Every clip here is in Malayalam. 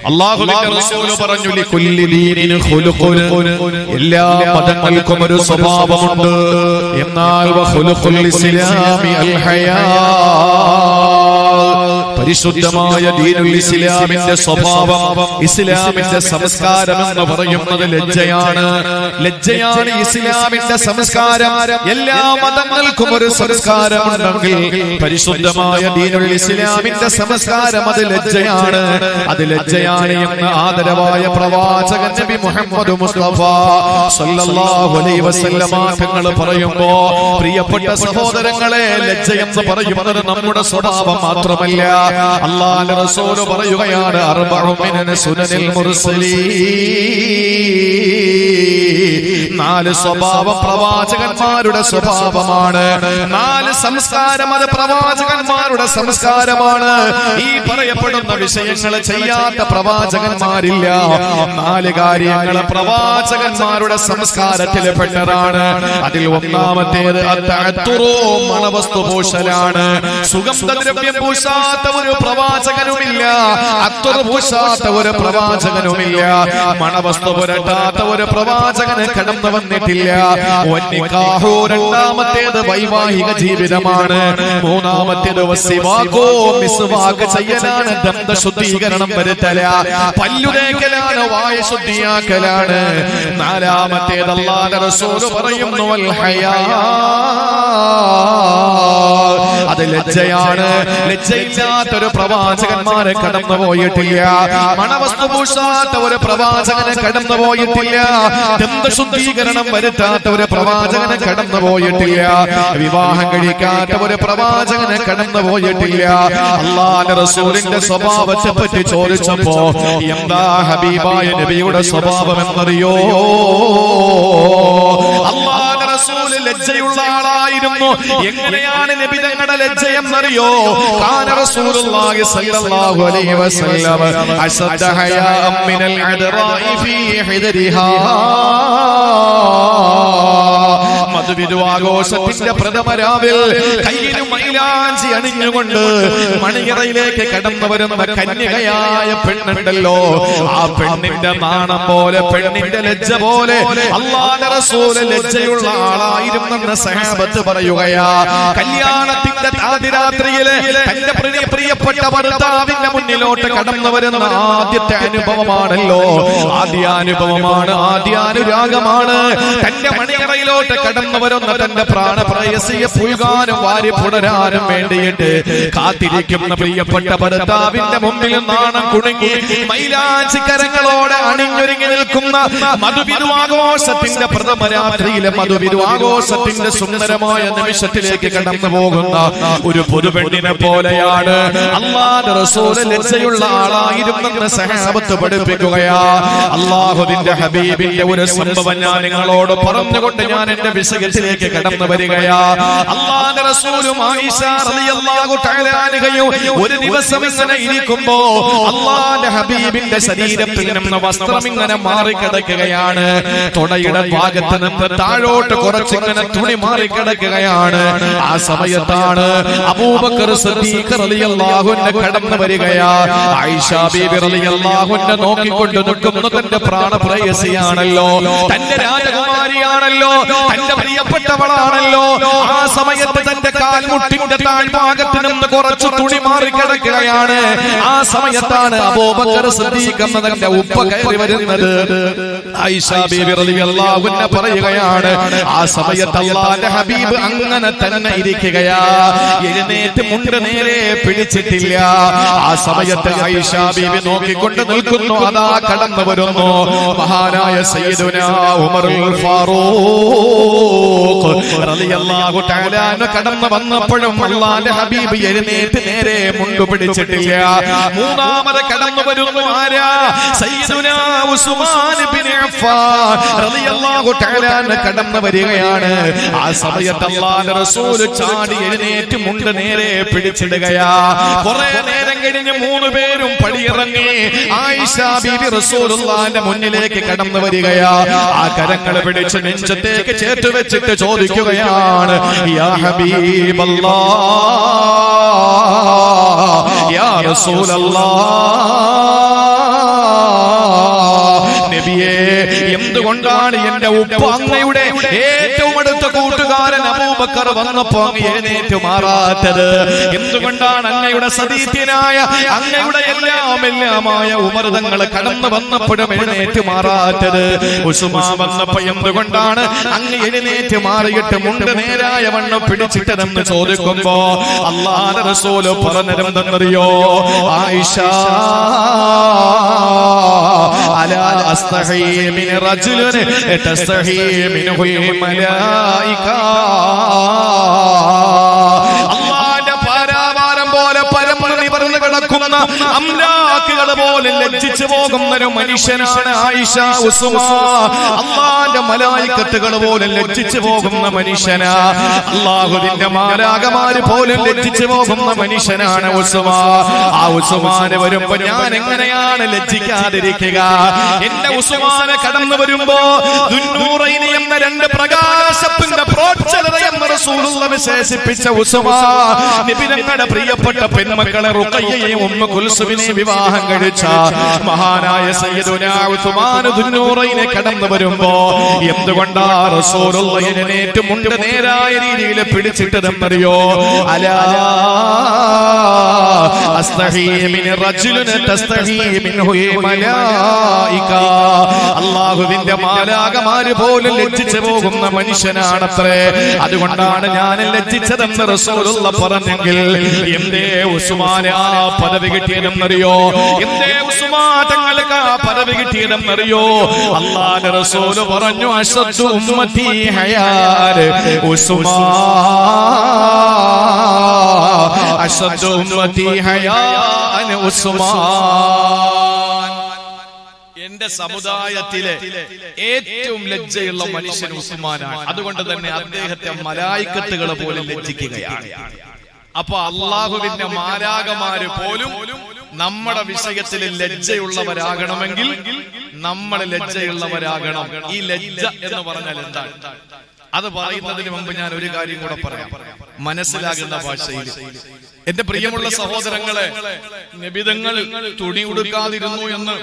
അള്ളാഹുവിന്റെ റസൂല് പറഞ്ഞു ലികുല്ലി ദീനിൻ ഖുലുഖുൻ എല്ലാ മതങ്ങൾക്കും ഒരു സ്വഭാവമുണ്ട് എന്നാൽ വഖുലുഖുൽ ഇസ്ലാമി അൽ ഹയാ പരിശുദ്ധമായ ദീനുൽ ഇസ്ലാമിന്റെ സ്വഭാവം ഇസ്ലാമിന്റെ സംസ്കാരം എന്ന് പറയുന്നത് ലജ്ജയാണ് ലജ്ജയാണ് ഇസ്ലാമിന്റെ സംസ്കാരം എല്ലാ മതങ്ങൾക്കും ഒരു സംസ്കാരമുണ്ടെങ്കിൽ പരിശുദ്ധമായ ദീനുൽ ഇസ്ലാമിന്റെ സംസ്കാരം അത് ലജ്ജയാണ് അത് ലജ്ജയാണ് എന്ന് ആദരവായ പ്രവാചകൻ നബി മുഹമ്മദ് മുസ്തഫ സല്ലല്ലാഹു അലൈഹി വസല്ലമ തങ്ങൾ പറയുമ്പോ പ്രിയപ്പെട്ട സഹോദരങ്ങളെ ലജ്ജ എന്ന് പറയുന്നത് നമ്മുടെ സ്വഭാവം മാത്രമല്ല അള്ളാഹുവിന്റെ റസൂൽ പറയുകയാണ് അർബഉ മിനൻ സുനനിൽ മുർസലീൻ നാല് സ്വഭാവം പ്രവാചകന്മാരുടെ സ്വഭാവമാണ് നാല് സംസ്കാരം അത് പ്രവാചകന്മാരുടെ സംസ്കാരമാണ് ഈ പറയപ്പെടുന്ന വിഷയങ്ങൾ ചെയ്യാത്ത പ്രവാചകന്മാരില്ല നാല് കാര്യങ്ങൾ പ്രവാചകന്മാരുടെ സംസ്കാരത്തിൽ പെട്ടതാണ് അതിൽ ഒന്നാമത്തേത് അത്തഅത്തുറു മണവസ്തു പൂശലാണ് സുഗന്ധദ്രവ്യം പൂശാത്ത ഒരു പ്രവാചകനുമില്ല അത്തുറ പൂശാത്ത ഒരു പ്രവാചകനുമില്ല മണവസ്തു പുരട്ടാത്ത ഒരു പ്രവാചകന് കടന്നു വന്നിട്ടില്ല വന്നിക്കാഹു രണ്ടാമത്തേത് വൈവാഹിക ജീവിതമാണ് മൂന്നാമത്തേത് വസിവാക്കോ മിസ്വാക്ക് ചെയ്യലാണ് ദന്ത ശുദ്ധീകരണം വരുത്തല പല്ലുതേക്കലാണ് വായ ശുദ്ധിയാക്കലാണ് നാലാമത്തേത് അല്ലാഹുവിന്റെ റസൂൽ പറയുന്നു വൽ ഹയാ അത് ലജ്ജയാണ് ലജ്ജയില്ലാത്തൊരു പ്രവാചകന്മാരെ കടന്നു പോയിട്ടില്ല മണവസ്തു പൂശാത്ത ഒരു പ്രവാചകനെ കടന്നു പോയിട്ടില്ല ദന്തശുദ്ധീകരണം വരുത്താത്ത ഒരു പ്രവാചകനെ കടന്നു പോയിട്ടില്ല വിവാഹം കഴിക്കാത്ത ഒരു പ്രവാചകനെ കടന്നു പോയിട്ടില്ല അള്ളാന്റെ റസൂലിന്റെ സ്വഭാവത്തെ പറ്റി ചോദിച്ചപ്പോ എന്താ ഹബീബായ നബിയുടെ സ്വഭാവം എന്നറിയോ അള്ളാന്റെ റസൂല് ലജ്ജയുള്ള ആളായിരുന്നു എങ്ങനെയാണ് നബി തങ്ങളുടെ ലജ്ജ എന്നറിയോ കാന റസൂലുള്ളാഹി സ്വല്ലല്ലാഹു അലൈഹി വസല്ലം അശദ്ദ ഹയാഅം മിനൽ അദ്റാഇ ഫീ ഹിദരിഹാ മധുവിധുവാഘോഷത്തിന്റെ പ്രഥമ രാവിൽ കയ്യിൽ മൈലാഞ്ചി അണിഞ്ഞുകൊണ്ട് മണിയറയിലേക്ക് കടന്നു വരുന്ന കന്യകയായ പെണ്ണുണ്ടല്ലോ ആ പെണ്ണിന്റെ നാണം പോലെ പെണ്ണിന്റെ ലജ്ജ പോലെ അള്ളാഹുവിന്റെ റസൂല് ലജ്ജയുള്ള ആളായിരുന്നെന്ന് സഹാബത്ത് പറയുകയാ കല്യാണത്തിന്റെ ആദ്യരാത്രിയില് തന്റെ പ്രിയ പ്രിയപ്പെട്ട ഭർത്താവിന്റെ മുന്നിലോട്ട് കടന്നു വരുന്ന ആദ്യത്തെ അനുഭവമാണല്ലോ ആദ്യാനുഭവമാണ് ആദ്യാനുരാഗമാണ് തന്റെ മണിയറയിലോട്ട് കടന്നു വരുന്ന തന്റെ പ്രാണപ്രയസിയെ പുൽകാനും വാരി പുണരാനും വേണ്ടിയിട്ട് കാത്തിരിക്കുന്ന പ്രിയപ്പെട്ട ഭർത്താവിന്റെ മുമ്പിൽ നാണം കുണുങ്ങി മൈലാഞ്ചി കരങ്ങളോടെ അണിഞ്ഞൊരുങ്ങി നിൽക്കുന്ന മധുവിരുവാഘോഷത്തിന്റെ പ്രഥമ രാത്രിയിലെ മധുവിരുവാഘോഷത്തിന്റെ സുന്ദരമായ നിമിഷത്തിലേക്ക് കടന്നു പോകുന്ന ഒരു പുതുപെണ്ണിനെ പോലെയാണ് അള്ളാഹ് റസൂല് ലജ്ജയുള്ള ആളായിരുന്നെന്ന് സഹാബത്ത് പഠിപ്പിക്കുകയാ അള്ളാഹുവിന്റെ ഹബീബിന്റെ ഒരു സംഭവം ഞാൻ നിങ്ങളോട് പറഞ്ഞുകൊണ്ട് ഞാൻ എന്റെ വിഷയത്തിലേക്ക് കടന്നു വരികയാ അള്ളാഹ് റസൂലും ആയിഷ റളിയല്ലാഹു തആല അൻഹയും ഒരു ദിവസം ഇങ്ങനെ ഇരിക്കുമ്പോ അള്ളാഹുന്റെ ഹബീബിന്റെ ശരീരത്തിൽ നിന്ന് വസ്ത്രം ഇങ്ങനെ മാറിക്കിടക്കുകയാണ് തുടയുടെ ഭാഗത്ത് നിന്ന് താഴോട്ട് കുറച്ചിങ്ങനെ തുണി മാറിക്കിടക്കുകയാണ് ആ സമയത്താണ് അബൂബക്കർ സിദ്ദീഖ് റളിയല്ലാഹു അൻഹു കടന്നു വരികയാ ആയിഷ ബീബി റളിയല്ലാഹു അൻഹ നോക്കിക്കൊണ്ട് നിൽക്കുന്ന തന്റെ പ്രാണപ്രയസിയാണല്ലോ തന്റെ രാജകുമാരിയാണല്ലോ തന്റെ പ്രിയപ്പെട്ടവളാണല്ലോ ആ സമയത്ത് തന്റെ കാൽമുട്ടിന്റെ താഴ്ഭാഗത്ത് നിന്ന് കുറച്ച് തുണി മാറിക്കിടക്കുകയാണ് ആ സമയത്താണ് അബൂബക്കർ സിദ്ദീഖ് എന്നതിന്റെ ഉപ്പ കയറി വരുന്നത് ആയിഷ ബീബി റളിയല്ലാഹു അൻഹ പറയുകയാണ് ആ സമയത്ത് അല്ലാഹുവിന്റെ ഹബീബ് അങ്ങനെ തന്നെ ഇരിക്കുകയാ എഴുന്നേറ്റ് മുണ്ട് നേരെ പിടിച്ചിട്ടില്ല ആ സമയത്ത് ആയിഷ ബീബി നോക്കിക്കൊണ്ട് നിൽക്കുന്നു അതാ കടന്നു വരുന്നു മഹാനായ സയ്യിദുന ഉമറുൽ ഫാറൂഖ് റളിയല്ലാഹു തആല അൻഹു കടന്നു വന്നപ്പോഴും അല്ലാഹുവിന്റെ ഹബീബ് എഴുന്നേറ്റ് നേരെ മുണ്ട് പിടിച്ചിട്ടില്ല മൂന്നാമത് കടന്നു വരുന്നു ആരാ സയ്യിദുന ഉസ്മാൻ ബിൻ അഫ്ഫാൻ റളിയല്ലാഹു തആല അൻഹു കടന്നു വരികയാണ് ആ സമയത്ത് അല്ലാഹുവിന്റെ റസൂൽ ചാടി എഴുന്നേറ്റ് മുണ്ട് നേരെ പിടിച്ചിടുകയാ കുറെ നേരം കഴിഞ്ഞ് മൂന്ന് പേരും പടിയിറങ്ങി ആയിഷ ബീബി റസൂലുള്ളാന്റെ മുന്നിലേക്ക് കടന്നു വരികയാ ആ കരങ്ങൾ പിടിച്ച് നെഞ്ചത്തേക്ക് ചേർത്ത് വെച്ചിട്ട് ചോദിക്കുകയാണ് യാ ഹബീബല്ലാ യാ റസൂലല്ലാ എന്തുകൊണ്ടാണ് എന്റെ ഉപ്പ അങ്ങയുടെ ഏറ്റവും അടുത്ത കൂട്ടുകാരൻ അബൂബക്കർ വന്നപ്പോ അങ്ങ് എഴുന്നേറ്റ് മാറാത്തത് എന്തുകൊണ്ടാണ് അങ്ങയുടെ സതീത്യനായ അങ്ങയുടെ എല്ലാം എല്ലാമായ ഉമർദങ്ങൾ കടന്നു വന്നപ്പോഴും എഴുന്നേറ്റ് മാറാത്തത് ഉസുമാ വന്നപ്പോ എന്തുകൊണ്ടാണ് അങ്ങ് എഴുന്നേറ്റ് മാറിയിട്ട് മുണ്ട് നേരായ വണ്ണം പിടിച്ചിട്ടതെന്ന് ചോദിക്കുമ്പോ അള്ളാഹ് റസൂല് പറഞ്ഞതെന്തെന്നറിയോ ആയിഷ അലാ അസ്തഹീ മിൻ റജുലിൻ തസ്തഹീ മിൻഹു മലായിക അള്ളാന്റെ പാരാവാരം പോലെ പരമ നിവർന്ന് കിടക്കുന്ന അംലാക്കുകൾ പോലെ ലജ്ജിച്ചു പോകുന്ന ഒരു മനുഷ്യനാണ് ആയിഷ ഉസുമ അള്ളാന്റെ മലായിക്കത്തുകൾ പോലെ ലജ്ജിച്ചു പോകുന്ന മനുഷ്യനാ അള്ളാഹുവിന്റെ മാലാകമാര് പോലും ലജ്ജിച്ചു പോകുന്ന മനുഷ്യനാണ് ഉസുമ ആ ഉസുമാന് വരുമ്പോ ഞാൻ എങ്ങനെയാണ് ലജ്ജിക്കാതിരിക്കുക എന്റെ ഉസുമാനെ കടന്നു വരുമ്പോ ദുന്നൂറൈനി എന്ന രണ്ട് പ്രകാശത്തിന്റെ പ്രോക്ഷരത എന്ന റസൂലുള്ള വിശേഷിപ്പിച്ച ഉസുമ നിബിനങ്ങളുടെ പ്രിയപ്പെട്ട പെൺമക്കളെ റുഖയ്യയും ഉമ്മ കുൽസുവിനെ വിവാഹം കഴിച്ച മഹാനായ സയ്യിദുനാ ഉസ്മാൻ ദുന്നൂറൈനെ കടന്നു വരുമ്പോ എന്തുകൊണ്ടാ റസൂലുള്ള എഴുന്നേറ്റ് മുണ്ട് നേരായ രീതിയിൽ പിടിച്ചിട്ടതെന്നറിയോ അലാ അസ്തഹീ മിൻ റജുലിൻ തസ്തഹീ മിൻഹു മലായിക അല്ലാഹുവിന്റെ മാലാകമാര് പോലും ലജ്ജിച്ചു പോകുന്ന മനുഷ്യനാണത്രേ അതുകൊണ്ടാണ് ഞാൻ ലജ്ജിച്ചതെന്ന് റസൂലുള്ള പറഞ്ഞെങ്കിൽ എന്തേ ഉസ്മാൻ ആ പദവി കിട്ടിയതെന്നറിയോ എന്തേ ഉസ്മാൻ തങ്ങൾക്ക് ആ പദവി കിട്ടിയതെന്നറിയോ അള്ളാന്റെ റസൂല് പറഞ്ഞു അശദ്ദു ഉമ്മത്തി ഹയാര് ഉസ്മാൻ അശദ്ദു ഉമ്മത്തി ഹയാൻ ഉസ്മാൻ എന്റെ സമുദായത്തിലെ ഏറ്റവും ലജ്ജയുള്ള മനുഷ്യൻ ഉസ്മാനാണ് അതുകൊണ്ട് തന്നെ അദ്ദേഹത്തെ മലായിക്കത്തുകൾ പോലും ലജ്ജിക്കുകയാണ് അപ്പൊ അള്ളാഹുവിന്റെ മാലാകമാര് പോലും നമ്മുടെ വിഷയത്തിൽ ലജ്ജയുള്ളവരാകണമെങ്കിൽ നമ്മൾ ലജ്ജയുള്ളവരാകണം ഈ ലജ്ജ എന്ന് പറഞ്ഞാൽ എന്താണ് അത് പറയുന്നതിന് മുമ്പ് ഞാൻ ഒരു കാര്യം കൂടെ പറയാം മനസ്സിലാകുന്ന ഭാഷയിൽ എന്റെ പ്രിയമുള്ള സഹോദരങ്ങളെ നിബിതങ്ങൾ തുണി ഉടുക്കാതിരുന്നു എന്ന്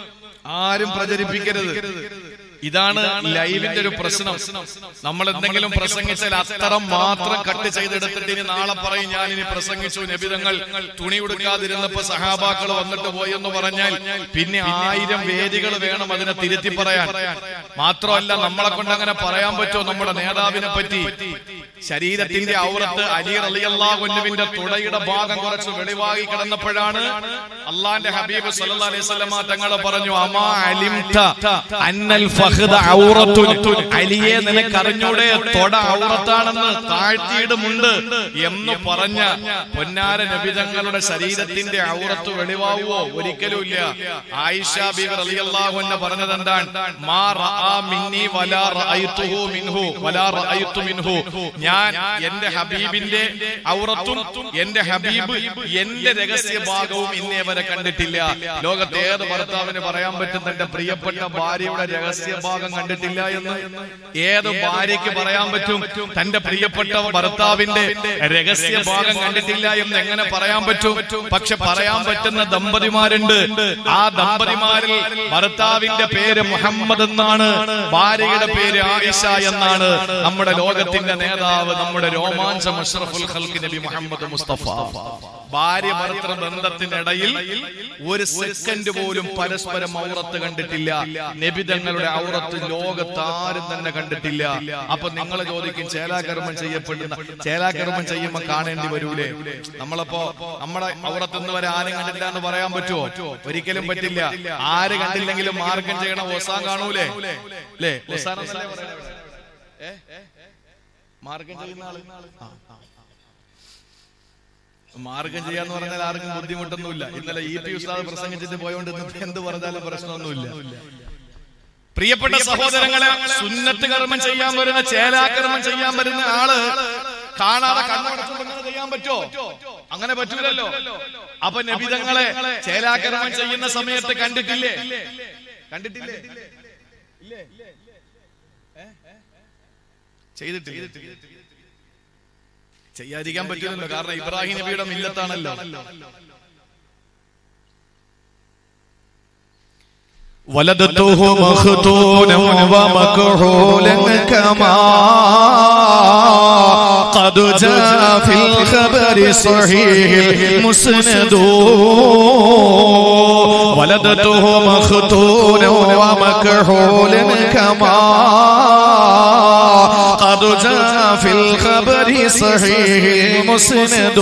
ആരും പ്രചരിപ്പിക്കരുത് ഇതാണ് ലൈവിന്റെ ഒരു പ്രശ്നം നമ്മൾ എന്തെങ്കിലും പ്രസംഗിച്ചാൽ അത്തരം മാത്രം കട്ട് ചെയ്തെടുത്തിട്ട് ഇനി നാളെ പറയും ഞാൻ ഇനി പ്രസംഗിച്ചു നബിതങ്ങൾ തുണി ഉടുക്കാതിരുന്നപ്പോ സഹാബാക്കൾ വന്നിട്ട് പോയി എന്ന് പറഞ്ഞാൽ പിന്നെ ആയിരം വേദികൾ വേണം അതിനെ തിരുത്തി പറയാൻ മാത്രമല്ല നമ്മളെ കൊണ്ട് അങ്ങനെ പറയാൻ പറ്റുമോ നമ്മുടെ നേതാവിനെ പറ്റി ശരീരത്തിന്റെ ഔറത്ത് അലി റളിയല്ലാഹുവിന്റെ തുടയുടെ ഭാഗം കുറച്ച് വെളിവായി കിടന്നപ്പോഴാണ് അള്ളാന്റെ ഹബീബ് സല്ലല്ലാഹു അലൈഹി വസല്ലമ തങ്ങൾ പറഞ്ഞു അമാ അലിംത അന്നൽ ഫഖ്ദ ഔറത്തുൻ അലിയെ നിനക്ക് അറിഞ്ഞൂടെ തൊട ഔറത്താണെന്ന് താഴ്ത്തിയിടുമുണ്ട് എന്ന് പറഞ്ഞ പൊന്നാര നബിതങ്ങളുടെ ശരീരത്തിന്റെ ഔറത്ത് വെളിവാവുവോ ഒരിക്കലും ഇല്ല ആയിഷ ബീബി റളിയല്ലാഹു അൻഹ പറഞ്ഞത് എന്താണ് മാ റആ മിന്നി വലാ റഅയ്തുഹു മിൻഹു വലാ റഅയ്തു മിൻഹു ഞാൻ എന്റെ ഹബീബിന്റെ ഔറത്തും എന്റെ ഹബീബ് എന്റെ രഹസ്യ ഭാഗവും ഇന്നേ വരെ കണ്ടിട്ടില്ല ലോകത്തെ ഏത് ഭർത്താവിന് പറയാൻ പറ്റുന്ന എന്റെ പ്രിയപ്പെട്ട ഭാര്യയുടെ രഹസ്യ ഭാഗം കണ്ടിട്ടില്ല എന്ന് ഏത് ഭാര്യയ്ക്ക് പറയാൻ പറ്റും തന്റെ പ്രിയപ്പെട്ട ഭർത്താവിന്റെ രഹസ്യ ഭാഗം കണ്ടിട്ടില്ല എന്ന് എങ്ങനെ പറയാൻ പറ്റും പക്ഷെ പറയാൻ പറ്റുന്ന ദമ്പതിമാരുണ്ട് ആ ദമ്പതിമാരിൽ ഭർത്താവിന്റെ പേര് മുഹമ്മദ് എന്നാണ് ഭാര്യയുടെ പേര് ആയിഷ എന്നാണ് നമ്മുടെ ലോകത്തിന്റെ നേതാവ് നമ്മുടെ രോമാഞ്ചം അഷ്റഫുൽ ഖൽക്ക് നബി മുഹമ്മദ് മുസ്തഫ ഭാര്യ ഭർത്തൃ ബന്ധത്തിനിടയിൽ ഒരു സെക്കൻഡ് പോലും പരസ്പരം ഔറത്ത് കണ്ടിട്ടില്ല നബിതങ്ങളുടെ ഔറത്ത് ലോകത്ത് ആരും തന്നെ കണ്ടിട്ടില്ല അപ്പൊ നിങ്ങൾ ചോദിക്കും ചേലാകർമ്മം ചെയ്യപ്പെടുന്ന ചേലാകർമ്മം ചെയ്യുമ്പോ കാണേണ്ടി വരൂലേ നമ്മളപ്പോ നമ്മുടെ ഔറത്ത് ഇന്ന് വരെ ആരും കണ്ടില്ല എന്ന് പറയാൻ പറ്റുമോ ഒരിക്കലും പറ്റില്ല ആര് കണ്ടില്ലെങ്കിലും മാർഗം ചെയ്യണ ഒസാൻ കാണൂലേ അല്ലേ ഒസാൻ എന്നല്ലേ പറയണേ? ഏ? മാർഗം ചെയ്യുന്ന ആള് ആ, ആ. മാർഗം ചെയ്യാന്ന് പറഞ്ഞാൽ ആർക്കും ബുദ്ധിമുട്ടൊന്നുമില്ല ഇന്നലെ ഇ പി ഉസ്താദ് പ്രസംഗിച്ചിട്ട് പോയോണ്ട് ഇന്ന് എന്ത് പറഞ്ഞാലും പ്രശ്നമൊന്നുമില്ല പ്രിയപ്പെട്ട സഹോദരങ്ങളെ സുന്നത്ത് കർമ്മം ചെയ്യാൻ വരുന്ന ചേലാകർമ്മം ചെയ്യാൻ വരുന്ന ആള് കാണാതെ കണ്ണടച്ചുകൊണ്ട് ഇങ്ങനെ ചെയ്യാൻ പറ്റോ അങ്ങനെ പറ്റൂലല്ലോ അപ്പൊ നബിതങ്ങളെ ചേലാകർമ്മം ചെയ്യുന്ന സമയത്ത് കണ്ടിട്ടില്ലേ കണ്ടിട്ടില്ലേ ഇല്ലേ ചെയ്തിട്ടില്ല ചെയ്യാതിരിക്കാൻ പറ്റില്ലല്ലോ കാരണം ഇബ്രാഹിം നബിയുടെ മില്ലത്താണല്ലോ ولدته مختونا ومكحولا كما قد جاء في الخبر صحيح مسند ولدته مختونا ومكحولا كما قد جاء في الخبر صحيح مسند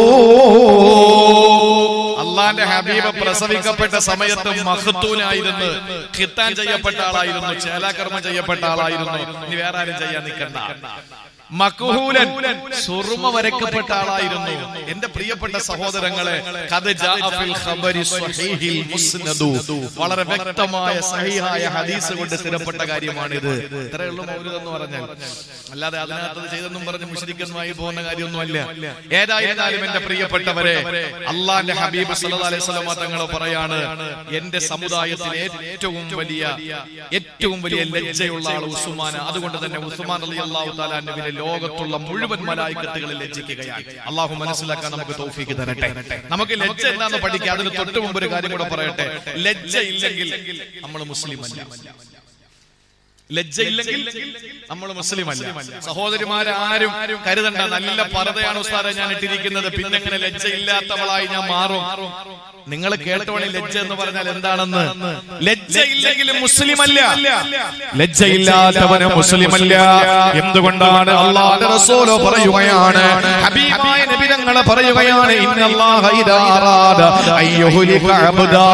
അള്ളാന്റെ ഹബീബ് പ്രസവിക്കപ്പെട്ട സമയത്ത് മഹത്തൂനായിരുന്നു ഖിത്താൻ ചെയ്യപ്പെട്ട ആളായിരുന്നു ചേലാകർമ്മം ചെയ്യപ്പെട്ട ആളായിരുന്നു ഇനി വേറെ ആരും ചെയ്യാൻ നിൽക്കണ്ട മക്ഹൂലൻ സുറുമ വരക്കപ്പെട്ട ആളായിരുന്നു എന്റെ പ്രിയപ്പെട്ട സഹോദരങ്ങളെ കഥ ജാഅ ഫിൽ ഖബരി സ്വഹീഹിൽ മുസ്നദു വളരെ വ്യക്തമായ സഹിഹായ ഹദീസ് കൊണ്ട് സ്ഥിരപ്പെട്ട കാര്യമാണിത് ഇത്രയുള്ള മൗലിദ് എന്ന് പറഞ്ഞാൽ അല്ലാതെ അതിനകത്ത് ചെയ്തെന്നും പറഞ്ഞ് മുഷരിക്കനുമായി പോകുന്ന കാര്യമൊന്നുമല്ല ഏതായിരുന്നാലും എന്റെ പ്രിയപ്പെട്ടവരെ അള്ളാന്റെ ഹബീബ് സല്ലല്ലാഹു അലൈഹി വസല്ലമ തങ്ങൾ പറയാണ് എന്റെ സമുദായത്തിലെ ഏറ്റവും വലിയ ഏറ്റവും വലിയ ലജ്ജയുള്ള ആൾ ഉസ്മാൻ അതുകൊണ്ട് തന്നെ ഉസ്മാൻ റളിയല്ലാഹു തആല അൻഹുവിനെ ലോകത്തുള്ള മുഴുവൻ മലായിക്കത്തുകളെ ലജ്ജിക്കുകയാണ് അള്ളാഹു മനസ്സിലാക്കാൻ നമുക്ക് തൗഫീക്ക് തരട്ടെ നമുക്ക് ലജ്ജ എന്താന്ന് പഠിക്കാം അതിന് തൊട്ട് മുമ്പ് ഒരു കാര്യം കൂടെ പറയട്ടെ ലജ്ജ ഇല്ലെങ്കിൽ നമ്മൾ മുസ്ലിം അല്ല ലജ്ജയില്ലെങ്കിൽ നമ്മൾ മുസ്ലിം അല്ല സഹോദരിമാരെ ആരും കരുതണ്ട നല്ല പർദ്ദയാണ് ഉസ്താദെ ഞാൻ ഇട്ടിരിക്കുന്നത് പിന്നെ എങ്ങനെ ലജ്ജയില്ലാത്തവളായി ഞാൻ മാറും നിങ്ങൾ കേട്ടവണി ലജ്ജ എന്ന് പറഞ്ഞാൽ എന്താണെന്ന് ലജ്ജയില്ലെങ്കിലും മുസ്ലിം അല്ല ലജ്ജയില്ലാത്തവന് മുസ്ലിം അല്ല എന്തുകൊണ്ടാണ് അള്ളാഹുവിന്റെ റസൂലോ പറയുകയാണ് ഹബീബായ നബി തങ്ങൾ പറയുകയാണ് ഇന്നല്ലാഹ ഇദാ അറാദ അയ്യുഹ്ലിക അബ്ദാ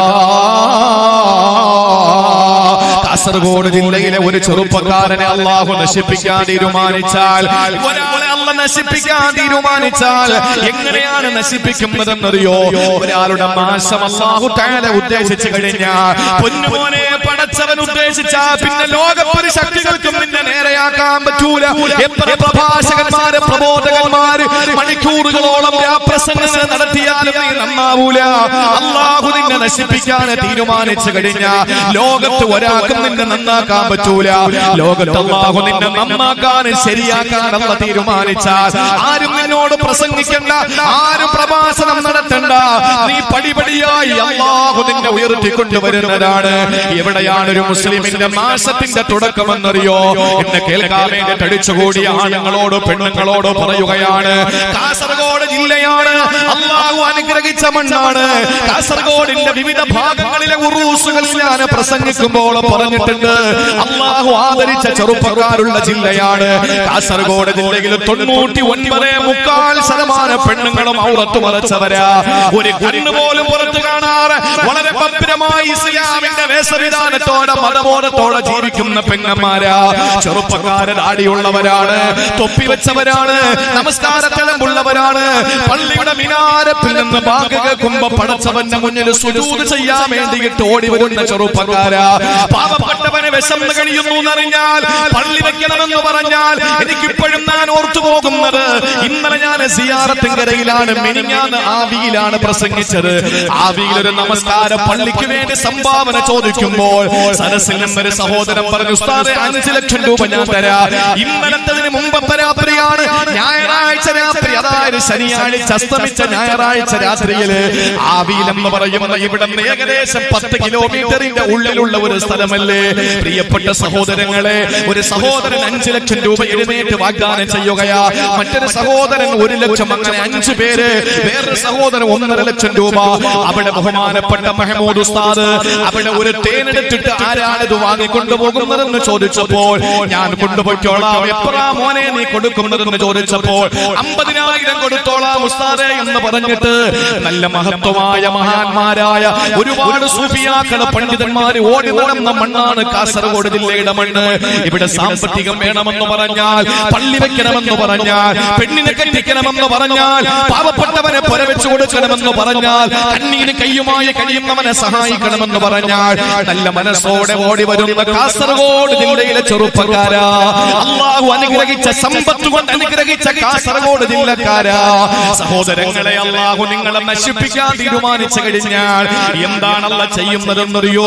കാസർഗോഡ് ജില്ലയിലെ ഒരു ചെറുപ്പക്കാരനെ അള്ളാഹു നശിപ്പിക്കാൻ തീരുമാനിച്ചാൽ ഒരാളെ അള്ള നശിപ്പിക്കാൻ തീരുമാനിച്ചാൽ എങ്ങനെയാണ് നശിപ്പിക്കുന്നതെന്നറിയോ ഒരാളുടെ നാശം അള്ളാഹു താല ഉദ്ദേശിച്ചു കഴിഞ്ഞാൽ പൊന്നുമോനെ പടച്ചവൻ ഉദ്ദേശിച്ചാൽ പിന്നെ ലോകത്തൊരു ശക്തികൾക്കും നിന്നെ നേരെയാക്കാൻ പറ്റൂല എത്ര പ്രഭാഷകന്മാര് പ്രബോധകന്മാര് മണിക്കൂറുകളോളം പ്രസംഗങ്ങൾ നടത്തിയാലും നീ നന്നാവൂല അള്ളാഹു നിന്നെ നശിപ്പിക്കാൻ തീരുമാനിച്ചു കഴിഞ്ഞാൽ ലോകത്ത് ഒരാൾക്കും നിന്നെ നന്നാക്കാൻ പറ്റൂല ലോകത്ത് അള്ളാഹു നിന്നെ നന്നാക്കാൻ ശരിയാക്കാൻ അല്ല തീരുമാനിച്ചാൽ ആരും നിന്നോട് പ്രസംഗിക്കണ്ട ആരും പ്രഭാഷണം നടത്തണ്ട നീ പടിപടിയായി അള്ളാഹു നിന്നെ ഉയർത്തിക്കൊണ്ടുവരുന്നതാണ് എവിടെയാണ് ഒരു മുസ്ലിമിന്റെ മാസത്തിന്റെ തുടക്കമെന്നറിയോ എന്നെ കേൾക്കാൻ വേണ്ടി തടിച്ചുകൂടിയ ആണുങ്ങളോട് പെണ്ണുങ്ങളോട് പറയുകയാണ് കാസർഗോഡ് ജില്ലയാണ് അള്ളാഹു അനുഗ്രഹിച്ച മണ്ണാണ് കാസർഗോഡിന്റെ വിവിധ ഭാഗങ്ങളിലെ ഉറൂസുകളിൽ ഞാൻ പ്രസംഗിക്കുമ്പോൾ പറഞ്ഞിട്ടുണ്ട് അള്ളാഹു ആദരിച്ച ചെറുപ്പക്കാരുള്ള ജില്ലയാണ് കാസർഗോഡ് ജില്ലയിൽ തൊണ്ണൂറ്റി ഒൻപത് മുക്കാൽ ശതമാനം പെണ്ണുങ്ങളും ഔറത്ത് മറച്ചവരാ ഒരു കണ്ണ് പോലും പുറത്തു കാണാറ് വളരെ ഭദ്രമായി ഇസ്ലാമിന്റെ വേഷവിധാനത്തോടെ മതബോധത്തോടെ ജീവിക്കുന്ന പെങ്ങന്മാരാ ചെറുപ്പക്കാരൻ ആടിയുള്ളവരാണ് തൊപ്പി വെച്ചവരാണ് നമസ്കാരത്തിളമ്പുള്ളവരാണ് പള്ളിയുടെ മിനാരത്തിൽ നിന്ന് ബാങ്ക് കേൾക്കുമ്പോ പടച്ചവന്റെ മുന്നിൽ സുജൂത് ചെയ്യാൻ വേണ്ടിയിട്ട് ഓടി വരുന്ന ചെറുപ്പക്കാരാ പാവപ്പെട്ടവന് വിശന്ന് കഴിയുന്നു എന്നറിഞ്ഞാൽ പള്ളി വെക്കണമെന്ന് പറഞ്ഞാൽ എനിക്കിപ്പോഴും ഞാൻ ഓർത്തു പോകുന്നത് ഇന്നലെ ഞാൻ സിയാറത്തിൻകരയിലാണ് മെനിഞ്ഞാന്ന് ആവിയിലാണ് പ്രസംഗിച്ചത് ആവിയിൽ ഒരു നമസ്കാര പള്ളിക്ക് വേണ്ടി സംഭാവന ചോദിക്കുമ്പോൾ സരസിൽ നിന്നൊരു സഹോദരൻ പറഞ്ഞു ഉസ്താദെ അഞ്ചു ലക്ഷം രൂപ ഞാൻ തരാം ഇന്നലത്തതിന് മുമ്പത്തെ രാത്രിയാണ് ഞായറാഴ്ച രാത്രി അതായത് ശനിയാഴ്ച അസ്തമിച്ച ഞായറാഴ്ച രാത്രിയില് ആവിയിൽ എന്ന് പറയുന്ന ഇവിടെ നിന്ന് ഏകദേശം പത്ത് കിലോമീറ്ററിന്റെ ഉള്ളിലുള്ള ഒരു സ്ഥലമല്ലേ പ്രിയപ്പെട്ട സഹോദരങ്ങളെ ഒരു സഹോദരൻ അഞ്ചു ലക്ഷം രൂപ എഴുന്നേറ്റ് വാഗ്ദാനം ചെയ്യുകയാ മറ്റൊരു സഹോദരൻ ഒരു ലക്ഷം അങ്ങനെ അഞ്ചു പേര് വേറൊരു സഹോദരൻ ഒന്നര ലക്ഷം രൂപ അവിടെ ബഹുമാനപ്പെട്ട മെഹമൂദ് ഉസ്താദ് അവിടെ ഒരു തേനെടുത്തിട്ട് ആരാണ് ഇത് വാങ്ങിക്കൊണ്ടുപോകുന്നതെന്ന് ചോദിച്ചപ്പോൾ ഞാൻ കൊണ്ടുപോയിക്കോളാം എപ്പോഴാ മോനെ നീ കൊടുക്കുന്നതെന്ന് ചോദിച്ചപ്പോൾ അമ്പതിനായിരം കൊടുത്തോളാം ഉസ്താദെ എന്ന് പറഞ്ഞിട്ട് നല്ല മഹത്വമായ മഹാന്മാരായ ഒരുപാട് സൂഫിയാക്കള പണ്ഡിതന്മാര് ഓടി നടന്ന മണ്ണാണ് കാസർഗോഡ് ജില്ലയുടെ മണ്ണ് ഇവിടെ സാമ്പത്തികം വേണമെന്ന് പറഞ്ഞാൽ പള്ളി വെക്കണമെന്ന് പറഞ്ഞാൽ പെണ്ണിനെ കെട്ടിക്കണമെന്ന് പറഞ്ഞാൽ പാവപ്പെട്ടവനെ പുരവെച്ചു കൊടുക്കണമെന്ന് പറഞ്ഞാൽ കണ്ണീര് കയ്യുമായി കഴിയുന്നവനെ സഹായിക്കണമെന്ന് പറഞ്ഞാൽ നല്ല മനസ്സോടെ ഓടി വരുന്ന കാസർഗോഡ് ജില്ലയിലെ ചെറുപ്പക്കാരാ അള്ളാഹു അനുഗ്രഹിച്ച സമ്പത്ത് കൊണ്ട് അനുഗ്രഹിച്ച കാസർഗോഡ് ജില്ലക്കാരാ സഹോദരങ്ങളെ അള്ളാഹു നിങ്ങളെ നശിപ്പിക്കാൻ തീരുമാനിച്ചു കഴിഞ്ഞാൽ എന്താണല്ല ചെയ്യുന്നതെന്നറിയോ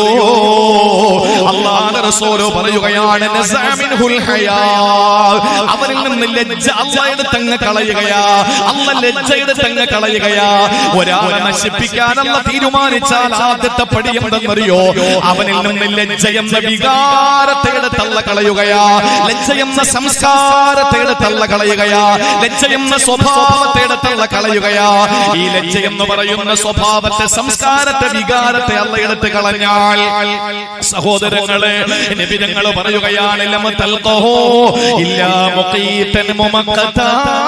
അള്ളാഹ് റസൂലോ പറയുകയാണ് നസാമിൻഹുൽ ഹയാ അവരിൽ നിന്ന് ലജ്ജ അല്ല എടുത്തങ്ങ് കളയുകയാ അല്ല ലജ്ജ എടുത്തങ്ങ് കളയുകയാ ഒരാളെ നശിപ്പിക്കാൻ അല്ല തീരുമാനിച്ചാൽ ആദ്യത്തെ പടി എന്തെന്നറിയോ അവനിൽ നിന്ന് ലജ്ജ എന്ന വികാരത്തെ എടുത്തള്ള കളയുകയാ ലജ്ജ എന്ന സംസ്കാരത്തെ എടുത്തള്ള കളയുകയാ ലജ്ജ എന്ന സ്വഭാവത്തെ എടുത്തള്ള കളയുകയാ ഈ ലജ്ജ എന്ന് പറയുന്ന സ്വഭാവത്തെ സംസ്കാരത്തെ വികാരത്തെ അല്ല എടുത്ത് കളഞ്ഞാൽ സഹോദരങ്ങളെ നിബിധങ്ങൾ പറയുകയാണ് ലമ തൽഖഹു ഇല്ലാ മുഖീതൻ മുമക്കതാ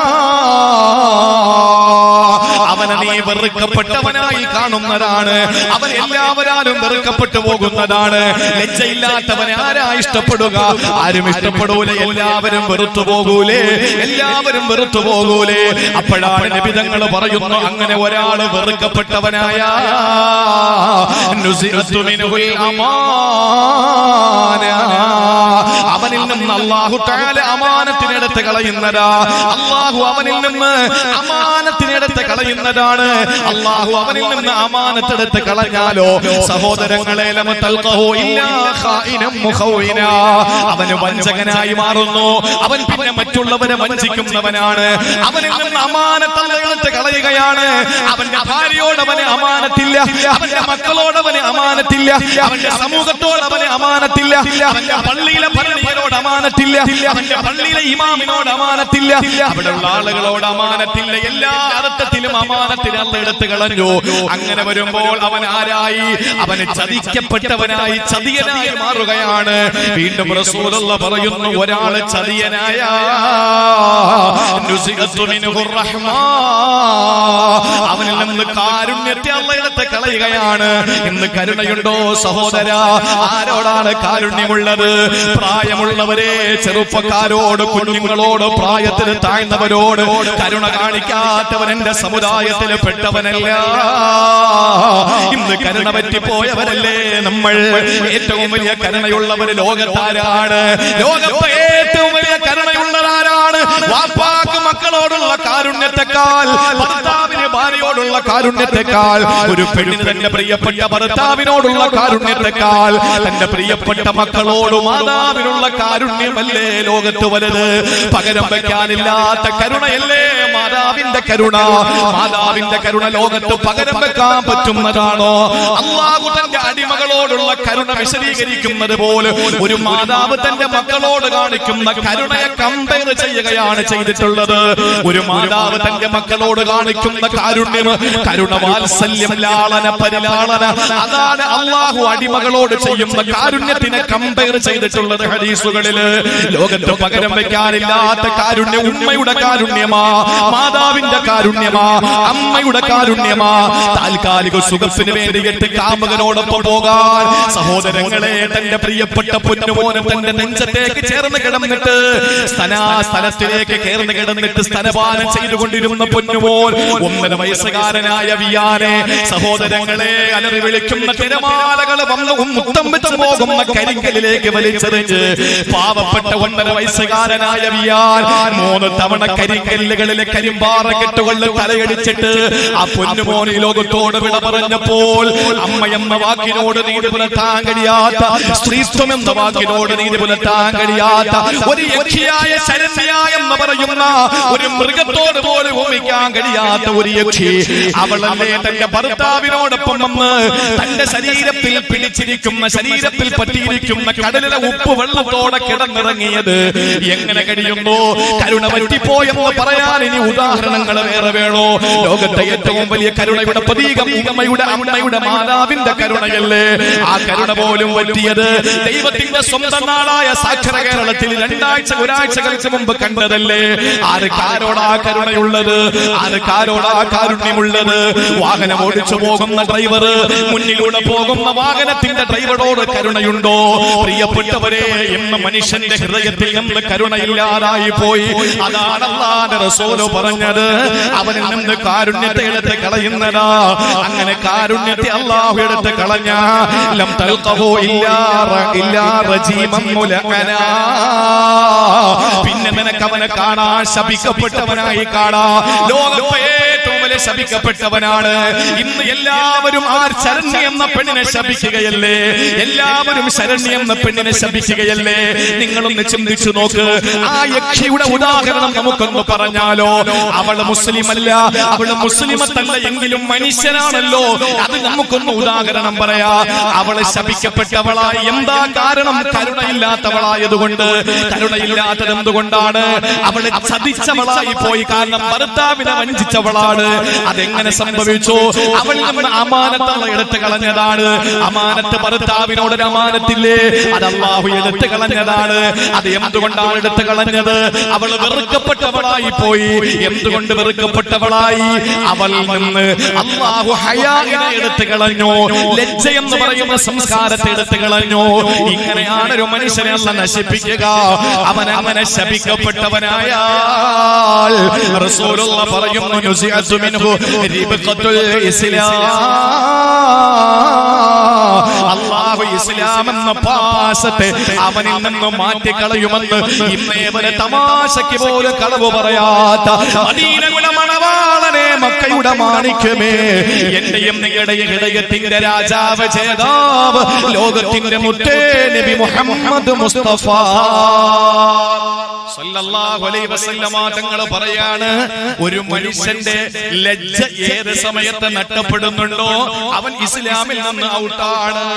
അവനെ നീ വെറുക്കപ്പെട്ടവനായി കാണുന്നതാണ് അവൻ എല്ലാവരാലും വെറുക്കപ്പെട്ടു പോകുന്നതാണ് ലജ്ജയില്ലാത്തവനെ ആരാ ഇഷ്ടപ്പെടുക ആരും ഇഷ്ടപ്പെടൂല എല്ലാവരും വെറുത്തു പോകൂലേ എല്ലാവരും വെറുത്തു പോകൂലേ അപ്പോഴാണ് നിബിധങ്ങൾ പറയുന്നു അങ്ങനെ ഒരാള് വെറുക്കപ്പെട്ടവനായ നുസിഅത്തു മിൻഹുൽ അമാന. അവനിൽ നിന്ന് അള്ളാഹു താല അമാനത്തിനെടുത്ത് കളയുന്നതാ അള്ളാഹു അവനിൽ നിന്ന് അമാനത്തിനെടുത്ത് കളയുന്നതാണ് അള്ളാഹു അവനിൽ നിന്ന് അമാനത്തെടുത്ത് കളഞ്ഞാലോ സഹോദരങ്ങളെ ലമ തൽഖഹു ഇല്ലാ ഖായിനം മുഖൗയിന. അവന് വഞ്ചകനായി മാറുന്നു അവൻ പിന്നെ മറ്റുള്ളവരെ വഞ്ചിക്കുന്നവനാണ് അവനിൽ നിന്ന് അമാനത്തള്ളയെടുത്ത് കളയുകയാണ് അവന്റെ ഭാര്യയോട് അവന് അമാനത്തില്ല അവന്റെ മക്കളോട് അവന് അമാനത്തില്ല അവന്റെ സമൂഹത്തോട് അവന് അമാനത്തില്ല അവന്റെ പള്ളിയിലെ ഭരണീയരോട് അമാനത്തില്ല അവന്റെ പള്ളിയിലെ ഇമാമിനോട് അമാനത്തില്ല അവിടെയുള്ള ആളുകളോട് അമാനത്തില്ല എല്ലാ അർത്ഥത്തിലും അമാനത്തിന് അല്ല എടുത്തു കളഞ്ഞു അങ്ങനെ വരുമ്പോൾ അവൻ ആരായി അവന് ചതിക്കപ്പെട്ടവനായി ചതിയനായി മാറുകയാണ് വീണ്ടും റസൂലുള്ള പറയുന്നു ഒരാള് ചതിയനായ നുസിഅത്തു മിൻഹു റഹ്മാ. അവനിൽ നിന്ന് കാരുണ്യത്തെ അല്ല എടുത്ത് കളയുകയാണ് ഇന്ന് കരുണയുണ്ടോ സഹോദര ആരോടാണ് കാരുണ്യമുള്ളത് പ്രായമുള്ളവരെ ചെറുപ്പക്കാരോട് കുഞ്ഞുങ്ങളോട് പ്രായത്തിന് താഴ്ന്നവരോട് കരുണ കാണിക്കാത്തവൻ എന്റെ സമുദായത്തിൽ പെട്ടവനല്ല ഇന്ന് കരുണ പറ്റിപ്പോയവരല്ലേ നമ്മൾ ഏറ്റവും വലിയ കരുണയുള്ളവർ ലോകത്താരാണ് ലോകത്തെ ഏറ്റവും വലിയ കരുണയുള്ളവരാരാണ് വാപ്പാക്ക് മക്കളോടുള്ള കാരുണ്യത്തെക്കാൾ ഭർത്താവിന് ഭാര്യയോടുള്ള കാരുണ്യത്തെക്കാൾ ഒരു പെണ്ണിന് തന്റെ പ്രിയപ്പെട്ട ഭർത്താവിനോടുള്ള കാരുണ്യത്തെക്കാൾ തന്റെ പ്രിയപ്പെട്ട മക്കളോട് മാതാവിനുള്ള കാരുണ്യമല്ലേ ലോകത്ത് വലുത് പകരം വെക്കാനില്ലാത്ത കരുണയല്ലേ മാതാവിന്റെ കരുണ മാതാവിന്റെ കരുണ ലോകത്ത് പകരം വെക്കാൻ പറ്റുന്നതാണോ അള്ളാഹു തന്റെ അടിമകളോടുള്ള കരുണ വിശദീകരിക്കുന്നത് പോലെ ഒരു മാതാവ് തന്റെ മക്കളോട് കാണിക്കുന്ന കരുണയെ കമ്പയർ ചെയ്യുകയാണ് ചെയ്തിട്ടുള്ളത് ഒരു മാതാവ് തന്റെ മക്കളോട് കാണിക്കുന്ന കാരുണ്യം കരുണ വാത്സല്യം ലാളന പരിലാളന അതാണ് അള്ളാഹു അടിമകളോട് ചെയ്യുന്ന കാരുണ്യത്തിനെ കമ്പയർ ചെയ്തിട്ടുള്ളത് ഹദീസുകളില് ലോകത്ത് പകരം വെക്കാനില്ലാത്ത കാരുണ്യം ഉമ്മയുടെ കാരുണ്യമാ മാതാവിന്റെ കാരുണ്യമാ അമ്മയുടെ കാരുണ്യമാ താൽക്കാലിക സുഖത്തിന് വേണ്ടിയിട്ട് കാമുകനോടൊപ്പം പോകാൻ സഹോദരങ്ങളെ തന്റെ പ്രിയപ്പെട്ട പൊന്നുമോനെ തന്റെ നെഞ്ചത്തേക്ക് ചേർന്ന് കിടന്നിട്ട് സ്ഥനാ സ്ഥലത്തിലേക്ക് കേർന്ന് കിടന്നിട്ട് സ്തനപാനം ചെയ്തുകൊണ്ടിരുന്ന പൊന്നുമോൻ ഒന്നര വയസ്സുകാരനായ വിയാനെ സഹോദരങ്ങളെ അലറി വിളിക്കുന്ന തിരമാലകൾ വന്ന് മുത്തം വെച്ച് പോകുന്ന കരിങ്കലിലേക്ക് വലിച്ചെറിഞ്ഞ് പാവപ്പെട്ട ഒന്നര വയസ്സുകാരനായ വിയാൻ മൂന്ന് തവണ കരിങ്കല്ലുകളിലെ കരിമ്പാറ കെട്ടുകളിൽ തലയടിച്ചിട്ട് ആ പൊന്നുമോൻ ഈ ലോകത്തോട് വിട പറഞ്ഞപ്പോൾ അമ്മയെന്ന വാക്കിനോട് നീതി പുലർത്താൻ കഴിയാത്ത സ്ത്രീത്വം എന്ന വാക്കിനോട് നീതി പുലർത്താൻ കഴിയാത്ത ഒരു യക്ഷിയായ ശരണ്യായ എന്ന് പറയുന്ന ഒരു മൃഗത്തോട് പോലും ഭൂമിക്കാൻ കഴിയാത്ത ഒരു യക്ഷി അവളല്ലേ തന്റെ ഭർത്താവിനോടൊപ്പം വന്ന് തന്റെ ശരീരത്തിൽ പിടിച്ചിരിക്കുന്ന ശരീരത്തിൽ പറ്റിയിരിക്കുന്ന കടലിലെ ഉപ്പ് വെള്ളത്തോടെ കിടന്നിറങ്ങിയത് എങ്ങനെ കഴിയുന്നു കരുണ പറ്റിപ്പോയെന്ന് പറയാൻ ഇനി ഉദാഹരണങ്ങൾ വേറെ വേണോ ലോകത്തെ ഏറ്റവും വലിയ കരുണയുടെ പ്രതീകം ഉമ്മയുടെ അമ്മയുടെ മാതാവിന്റെ കരുണയല്ലേ ആ കരുണ പോലും പറ്റിയത് ദൈവത്തിന്റെ സ്വന്തം നാളായ സാക്ഷര കേരളത്തിൽ രണ്ടാഴ്ച ഒരാഴ്ചകൾക്ക് മുമ്പ് കണ്ടതല്ലേ ആർക്കാരോടാ കരുണയുള്ളത് ആർക്കാരോടാ കാരുണ്യമുള്ളത് വാഹനം ഓടിച്ചു പോകുന്ന ഡ്രൈവർ മുന്നിലൂടെ പോകുന്ന വാഹനത്തിന്റെ ഡ്രൈവറോട് കരുണയുണ്ടോ പ്രിയപ്പെട്ടവരെ എന്ന് മനുഷ്യന്റെ ഹൃദയത്തിൽ നിന്ന് കരുണയില്ലാതായി പോയി അതാണ് അള്ളാന്റെ റസൂല് പറഞ്ഞത് അവനിൽ നിന്ന് കാരുണ്യത്തെ എടുത്ത് കളയുന്നതാ അങ്ങനെ കാരുണ്യത്തെ അള്ളാഹു എടുത്ത് കളഞ്ഞ ലം തൽഖഹു ഇല്ലാ റ- ഇല്ലാ റജീമൻ മുലഅനാ. പിന്നെ നിനക്ക് അവനെ കാണാൻ ശപിക്കപ്പെട്ടവനായി കാണാ ലോകത്തെ ഏറ്റവും പോലെ ശപിക്കപ്പെട്ടവനാണ് ഇന്ന് എല്ലാവരും ആ ശരണ്യ എന്ന പെണ്ണിനെ ശപിക്കുകയല്ലേ എല്ലാവരും ശരണ്യ എന്ന പെണ്ണിനെ ശപിക്കുകയല്ലേ നിങ്ങളൊന്ന് ചിന്തിച്ചു നോക്ക് ആ യക്ഷിയുടെ ഉദാഹരണം നമുക്കൊന്ന് പറഞ്ഞാലോ അവള് മുസ്ലിം അല്ല അവള് മുസ്ലിമത്തല്ല എങ്കിലും മനുഷ്യനാണല്ലോ അത് നമുക്കൊന്ന് ഉദാഹരണം പറയാ അവള് ശപിക്കപ്പെട്ടവളായി എന്താ കാരണം കരുണയില്ലാത്തവളായതുകൊണ്ട് കരുണയില്ലാത്തത് എന്തുകൊണ്ടാണ് അവള് ചതിച്ചവളായി പോയി കാരണം ഭർത്താവിനെ വഞ്ചിച്ചവളാണ് അതെങ്ങനെ സംഭവിച്ചു അവൾ നിന്ന് അമാനത്തുള്ള എടുത്തു കളഞ്ഞതാണ് അമാനത്ത് ഭർത്താവിനോടൊരു അമാനത്തില്ലേ അത് അള്ളാഹു എടുത്തു കളഞ്ഞതാണ് അത് എന്തുകൊണ്ടാണ് എടുത്തു കളഞ്ഞത് അവൾ വെറുക്കപ്പെട്ടവളായി പോയി എന്തുകൊണ്ട് വെറുക്കപ്പെട്ടവളായി അവൾ നിന്ന് അള്ളാഹു ഹയാഇനെ എടുത്തു കളഞ്ഞു ലജ്ജ എന്ന് പറയുന്ന സംസ്കാരത്തെ എടുത്തു കളഞ്ഞു ഇങ്ങനെയാണ് ഒരു മനുഷ്യനെ അല്ല നശിപ്പിക്കുക അവൻ അങ്ങനെ ശപിക്കപ്പെട്ടവനായ റസൂലുള്ള പറയുന്നു നുസിഅത്തു മിൻഹു റിബഖത്തുൽ ഇസ്ലാം അള്ളാഹു ഇസ്ലാം എന്ന പാശത്തെ അവനിൽ നിന്ന് മാറ്റിക്കളയുമെന്ന് ഇന്നേ വരെ തമാശയ്ക്ക് പോലും കളവ് പറയാത്ത മദീനയുടെ മണവാളനെ മക്കയുടെ മാണിക്യമേ എന്റെയും നിങ്ങളുടെയും ഹൃദയത്തിന്റെ രാജാവ് ചേതാവ് ലോകത്തിന്റെ മുത്തേ നബി മുഹമ്മദ് മുസ്തഫ സല്ലല്ലാഹു അലൈഹി വസല്ലമ തങ്ങൾ പറയാണ് ഒരു മനുഷ്യന്റെ ലജ്ജ ഏത് സമയത്ത് നഷ്ടപ്പെടുന്നുണ്ടോ അവൻ ഇസ്ലാമിൽ നിന്ന് ഔട്ടാണ്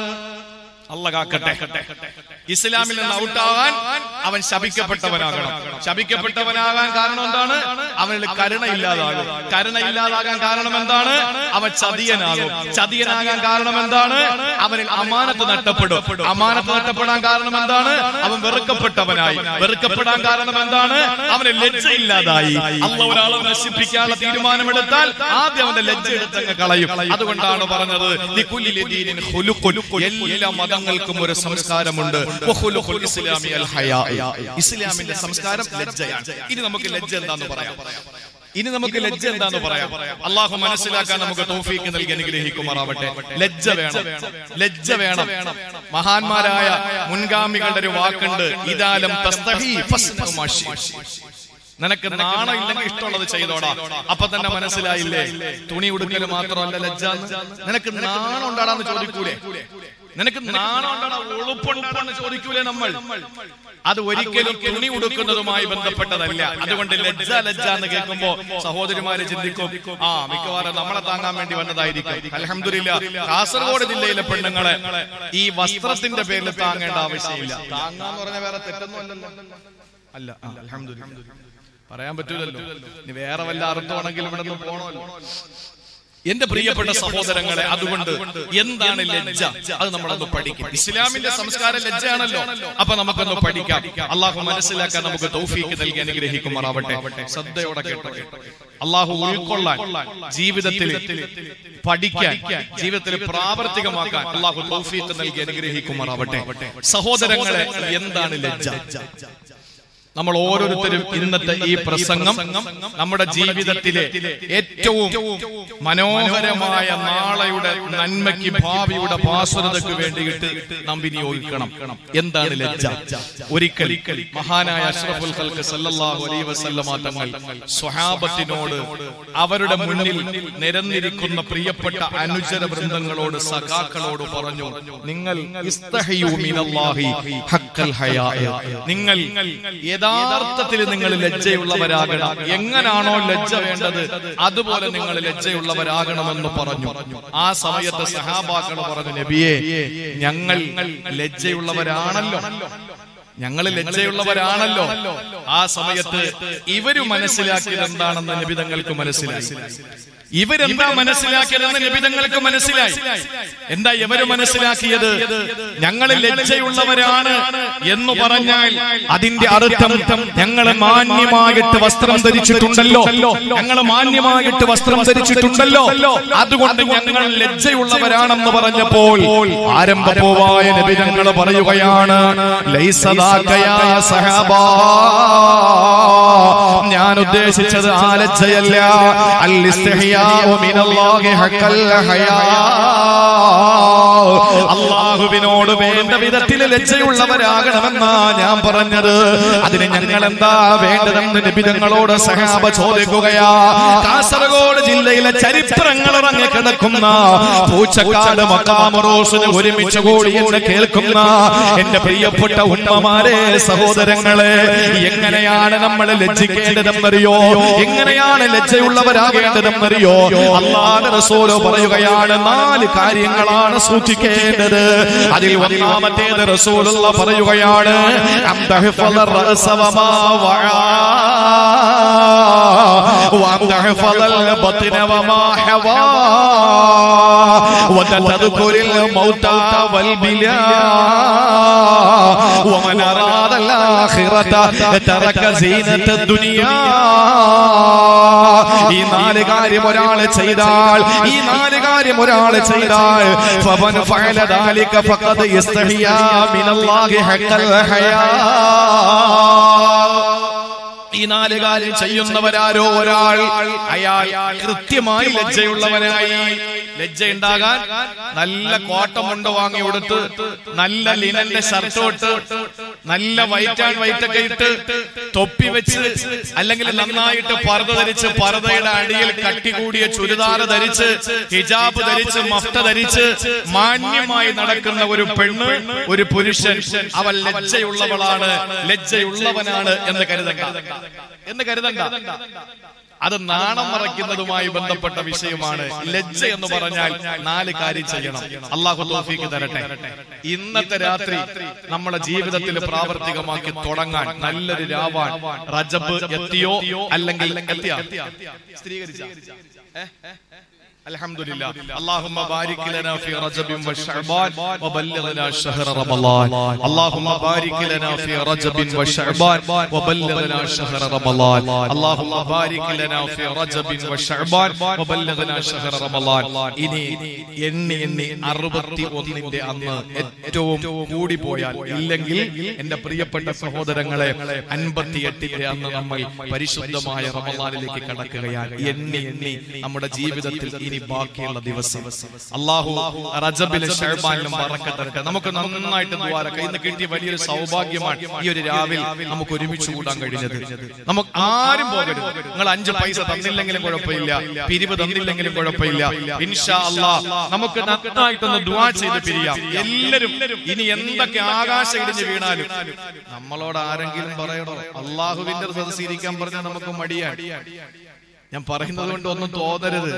അല്ല കാക്കട്ടെ ഇസ്ലാമിൽ നിന്ന് ഔട്ടാവാൻ അവൻ ശപിക്കപ്പെട്ടവനാകണം ശപിക്കപ്പെട്ടവനാകാൻ കാരണം എന്താണ് അവനിൽ കരുണ ഇല്ലാതാകും കരുണ ഇല്ലാതാകാൻ കാരണം എന്താണ് അവൻ ചതിയനാകും ചതിയനാകാൻ കാരണം എന്താണ് അവനിൽ അമാനത്ത് നഷ്ടപ്പെടും അമാനത്ത് നഷ്ടപ്പെടാൻ കാരണം എന്താണ് അവൻ വെറുക്കപ്പെട്ടവനായി വെറുക്കപ്പെടാൻ കാരണം എന്താണ് അവന് ലജ്ജ ഇല്ലാതായി അല്ല ഒരാളെ നശിപ്പിക്കാനുള്ള തീരുമാനമെടുത്താൽ ആദ്യം അവന്റെ ലജ്ജ എടുത്തങ്ങ് കളയും അതുകൊണ്ടാണ് പറഞ്ഞത് ലികുല്ലി ലദീനിൻ ഖുലുഖുൻ. എല്ലാ മതങ്ങൾക്കും ഒരു സംസ്കാരമുണ്ട് വഖുലുഖുൽ ഇസ്ലാമി അൽ ഹയാ. ഇസ്ലാമിന്റെ സംസ്കാരം ലജ്ജയാണ് ഇനി നമുക്ക് ലജ്ജ എന്താന്ന് പറയാം ഇനി നമുക്ക് ലജ്ജ എന്താന്ന് പറയാം അള്ളാഹു മനസ്സിലാക്കാൻ നമുക്ക് തൗഫീക്ക് നൽകി അനുഗ്രഹിക്കുമാറാവട്ടെ ലജ്ജ വേണം ലജ്ജ വേണം മഹാന്മാരായ മുൻഗാമികളുടെ ഒരു വാക്കുണ്ട് ഇതാലം തസ്തഹി ഫസ്നഉ മാ ശിഅ്ത. നിനക്ക് നാണം ഇല്ലെങ്കിൽ ഇഷ്ടമുള്ളത് ചെയ്തോടാ അപ്പൊ തന്നെ മനസ്സിലായില്ലേ തുണി ഉടുക്കല് മാത്രമല്ല ലജ്ജ നിനക്ക് നാണം ഉണ്ടാടാന്ന് ചോദിക്കൂലേ നിനക്ക് നാണം ഉണ്ടാടാ ഉളുപ്പുണ്ടാടാന്ന് ചോദിക്കൂലേ നമ്മൾ അത് ഒരിക്കലും തുണി ഉടുക്കുന്നതുമായി ബന്ധപ്പെട്ടതല്ല അതുകൊണ്ട് ലജ്ജ ലജ്ജ എന്ന് കേൾക്കുമ്പോ സഹോദരിമാര് ചിന്തിക്കും ആ മിക്കവാറും നമ്മളെ താങ്ങാൻ വേണ്ടി വന്നതായിരിക്കും അലഹമില്ല കാസർഗോഡ് ജില്ലയിലെ പെണ്ണുങ്ങളെ ഈ വസ്ത്രത്തിന്റെ പേരിൽ താങ്ങേണ്ട ആവശ്യമില്ല താങ്ങാന്ന് പറഞ്ഞ വേറെ തെറ്റൊന്നുമല്ലല്ലോ അല്ല അലഹമില്ല പറയാൻ പറ്റൂലല്ലോ ഇനി വേറെ വല്ല അർത്ഥമാണെങ്കിലും ഇവിടെ നിന്ന് പോണമല്ലോ എന്റെ പ്രിയപ്പെട്ട സഹോദരങ്ങളെ അതുകൊണ്ട് എന്താണ് ലജ്ജ അത് നമ്മളൊന്ന് പഠിക്കും ഇസ്ലാമിന്റെ സംസ്കാരം ലജ്ജയാണല്ലോ അപ്പൊ നമുക്കൊന്ന് പഠിക്കാം അള്ളാഹു മനസ്സിലാക്കാൻ നമുക്ക് തൗഫീക്ക് നൽകി അനുഗ്രഹിക്കുമാറാവട്ടെ ശ്രദ്ധയോടെ കേട്ടോ അള്ളാഹു ഉൾക്കൊള്ളാൻ ജീവിതത്തിൽ പഠിക്കാൻ ജീവിതത്തിൽ പ്രാവർത്തികമാക്കാൻ അള്ളാഹു തൗഫീക്ക് നൽകി അനുഗ്രഹിക്കുമാറാവട്ടെ സഹോദരങ്ങളെ എന്താണ് ലജ്ജ നമ്മൾ ഓരോരുത്തരും ഇന്നത്തെ ഈ പ്രസംഗം നമ്മുടെ ജീവിതത്തിലെ ഏറ്റവും മനോഹരമായ നാളെയുടെ നന്മയ്ക്ക് ഭാവിയുടെ ഭാസ്വരതയ്ക്ക് വേണ്ടിയിട്ട് നാം വിനിയോഗിക്കണം എന്താണ് ലജ്ജ ഒരിക്കൽ മഹാനായ അഷ്റഫുൽ ഖൽക്ക് സല്ലല്ലാഹു അലൈഹി വസല്ലമ തങ്ങൾ സ്വഹാബത്തിനോട് അവരുടെ മുന്നിൽ നിരന്നിരിക്കുന്ന പ്രിയപ്പെട്ട അനുചര വൃന്ദങ്ങളോട് സഖാക്കളോട് പറഞ്ഞു നിങ്ങൾ ഇസ്തഹയൂ മിനല്ലാഹി ഹഖൽ ഹയാ നിങ്ങൾ യഥാർത്ഥത്തിൽ നിങ്ങൾ ലജ്ജയുള്ളവരാകണം എങ്ങനാണോ ലജ്ജ വേണ്ടത് അതുപോലെ നിങ്ങൾ ലജ്ജയുള്ളവരാകണമെന്ന് പറഞ്ഞു ആ സമയത്ത് സഹാബാക്കൾ പറഞ്ഞു നബിയെ ഞങ്ങൾ ലജ്ജയുള്ളവരാണല്ലോ ഞങ്ങൾ ലജ്ജയുള്ളവരാണല്ലോ ആ സമയത്ത് ഇവര് മനസ്സിലാക്കിയത് എന്താണെന്ന് നിബിതങ്ങൾക്ക് മനസ്സിലായി ഇവരെന്താ മനസ്സിലാക്കിയതെന്ന് നിബിതങ്ങൾക്ക് മനസ്സിലായി എന്താ ഇവര് മനസ്സിലാക്കിയത് ഞങ്ങൾ ലജ്ജയുള്ളവരാണ് എന്ന് പറഞ്ഞാൽ അതിന്റെ അർത്ഥം ഞങ്ങൾ മാന്യമായിട്ട് വസ്ത്രം ധരിച്ചിട്ടുണ്ടല്ലോ ഞങ്ങൾ മാന്യമായിട്ട് വസ്ത്രം ധരിച്ചിട്ടുണ്ടല്ലോ അതുകൊണ്ട് ഞങ്ങൾ ലജ്ജയുള്ളവരാണെന്ന് പറഞ്ഞപ്പോൾ ആരംഭപ്പോവായ നബിതങ്ങൾ പറയുകയാണ് ലൈസദാ ദാക്കയാ സഹബാ ഞാൻ ഉദ്ദേശിച്ചത് ആ ലജ്ജയല്ല അൽ ഇസ്തിഹ്യാഉ മിനല്ലാഹി ഹഖൽ ഹയാ അള്ളാഹുവിനോട് വേണ്ട വിധത്തിൽ ലജ്ജയുള്ളവരാകണമെന്നാ ഞാൻ പറഞ്ഞത് അതിന് ഞങ്ങൾ എന്താ വേണ്ടതെന്ന് നിബിതങ്ങളോട് സഹാബ ചോദിക്കുകയാ കാസർഗോഡ് ജില്ലയിലെ ചരിത്രങ്ങൾ ഇറങ്ങി കിടക്കുന്ന പൂച്ചക്കാട് മക്കാമറോസിന് ഒരുമിച്ച് കൂടി എന്ന് കേൾക്കുന്ന എന്റെ പ്രിയപ്പെട്ട ഉമ്മമാരെ സഹോദരങ്ങളെ എങ്ങനെയാണ് നമ്മൾ ലജ്ജിക്കേണ്ടതെന്നറിയോ എങ്ങനെയാണ് ലജ്ജയുള്ളവരാകേണ്ടതെന്നറിയോ അള്ളാഹ് റസൂല് പറയുകയാണ് നാല് കാര്യങ്ങളാണ് സൂക്ഷിക്കേണ്ടത് അതിൽ ഒന്നാമത്തേത് റസൂലുള്ള പറയുകയാണ് അൻ തഹ്ഫള റഅസ വമാ വആ وأن تحفظ البطن وما حوى وتذكر الموتى والبلاء ومن أراد الآخرة ترك زينة الدنيا ഈ നാല് കാര്യം ഒരാൾ ചെയ്താൽ ഈ നാല് കാര്യം ഒരാൾ ചെയ്താൽ فمن فعل ذلك فقد يستحيا من الله حق الحياء ഈ നാല് കാര്യം ചെയ്യുന്നവരാരോ ഒരാൾ അയാൾ കൃത്യമായി ലജ്ജയുള്ളവനായി ലജ്ജ ഉണ്ടാകാൻ നല്ല കോട്ടമുണ്ട് വാങ്ങി കൊടുത്ത് നല്ല ലിനന്റെ ഷർട്ട് ഇട്ട് നല്ല വൈറ്റ് ആൻഡ് വൈറ്റ് ഒക്കെ ഇട്ട് തൊപ്പി വെച്ച് അല്ലെങ്കിൽ നന്നായിട്ട് പർദ്ദ ധരിച്ച് പർദ്ദയുടെ അടിയിൽ കട്ടി കൂടിയ ചുരിദാർ ധരിച്ച് ഹിജാബ് ധരിച്ച് മഫ്ത ധരിച്ച് മാന്യമായി നടക്കുന്ന ഒരു പെണ്ണ് ഒരു പുരുഷൻ അവൻ ലജ്ജയുള്ളവളാണ് ലജ്ജയുള്ളവനാണ് എന്ന് കരുതണ്ട എന്ന് കരുതണ്ട അത് നാണം മറയ്ക്കുന്നതുമായി ബന്ധപ്പെട്ട വിഷയമാണ് ലജ്ജ എന്ന് പറഞ്ഞാൽ നാല് കാര്യം ചെയ്യണം അള്ളാഹു തോഫീക്ക് തരട്ടെ ഇന്നത്തെ രാത്രി നമ്മുടെ ജീവിതത്തിൽ പ്രാവർത്തികമാക്കി തുടങ്ങാൻ നല്ലൊരു രാവാൻ റജബ് എത്തിയോ അല്ലെങ്കിൽ എത്തിയ സ്ഥിരീകരിച്ച الحمد لله اللهم بارك لنا في رجب وشعبان وبلغنا شهر رمضان اللهم بارك لنا في رجب وشعبان وبلغنا شهر رمضان اللهم بارك لنا في رجب وشعبان وبلغنا شهر رمضان ഇനി എണ്ണി എണ്ണി അറുപത്തി ഒന്നിന്റെ അന്ന് ഏറ്റവും കൂടി പോയാൽ ഇല്ലെങ്കിൽ എന്റെ പ്രിയപ്പെട്ട സഹോദരങ്ങളെ അൻപത്തിയെട്ടിന്റെ അന്ന് നമ്മൾ പരിശുദ്ധമായ റമദാനിലേക്ക് കടക്കുകയാണ് എണ്ണി എണ്ണി നമ്മുടെ ജീവിതത്തിൽ ഇനി ബാക്കിയുള്ള ദിവസം അള്ളാഹു റജബിലും ഷഹബാനിലും പറക്കത്തരട്ടെ നമുക്ക് നന്നായിട്ട് ദ്വാരക്ക ഇന്ന് കിട്ടിയ വലിയൊരു സൗഭാഗ്യമാണ് ഈ ഒരു രാവിൽ നമുക്ക് ഒരുമിച്ച് കൂടാൻ കഴിഞ്ഞത് നമുക്ക് ആരും പോകരുത് നിങ്ങൾ അഞ്ച് പൈസ തന്നില്ലെങ്കിലും കുഴപ്പമില്ല പിരിവ് തന്നില്ലെങ്കിലും കുഴപ്പമില്ല ഇൻഷാ അള്ളാ നമുക്ക് നന്നായിട്ടൊന്ന് ദ്വാ ചെയ്ത് പിരിയാം എല്ലാരും ഇനി എന്തൊക്കെ ആകാശം ഇടിഞ്ഞ് വീണാലും നമ്മളോട് ആരെങ്കിലും പറയണോ അള്ളാഹുവിന്റെ സദസ്സിരിക്കാൻ പറഞ്ഞാൽ നമുക്ക് മടിയാണ് ഞാൻ പറയുന്നത് കൊണ്ട് ഒന്നും തോന്നരുത്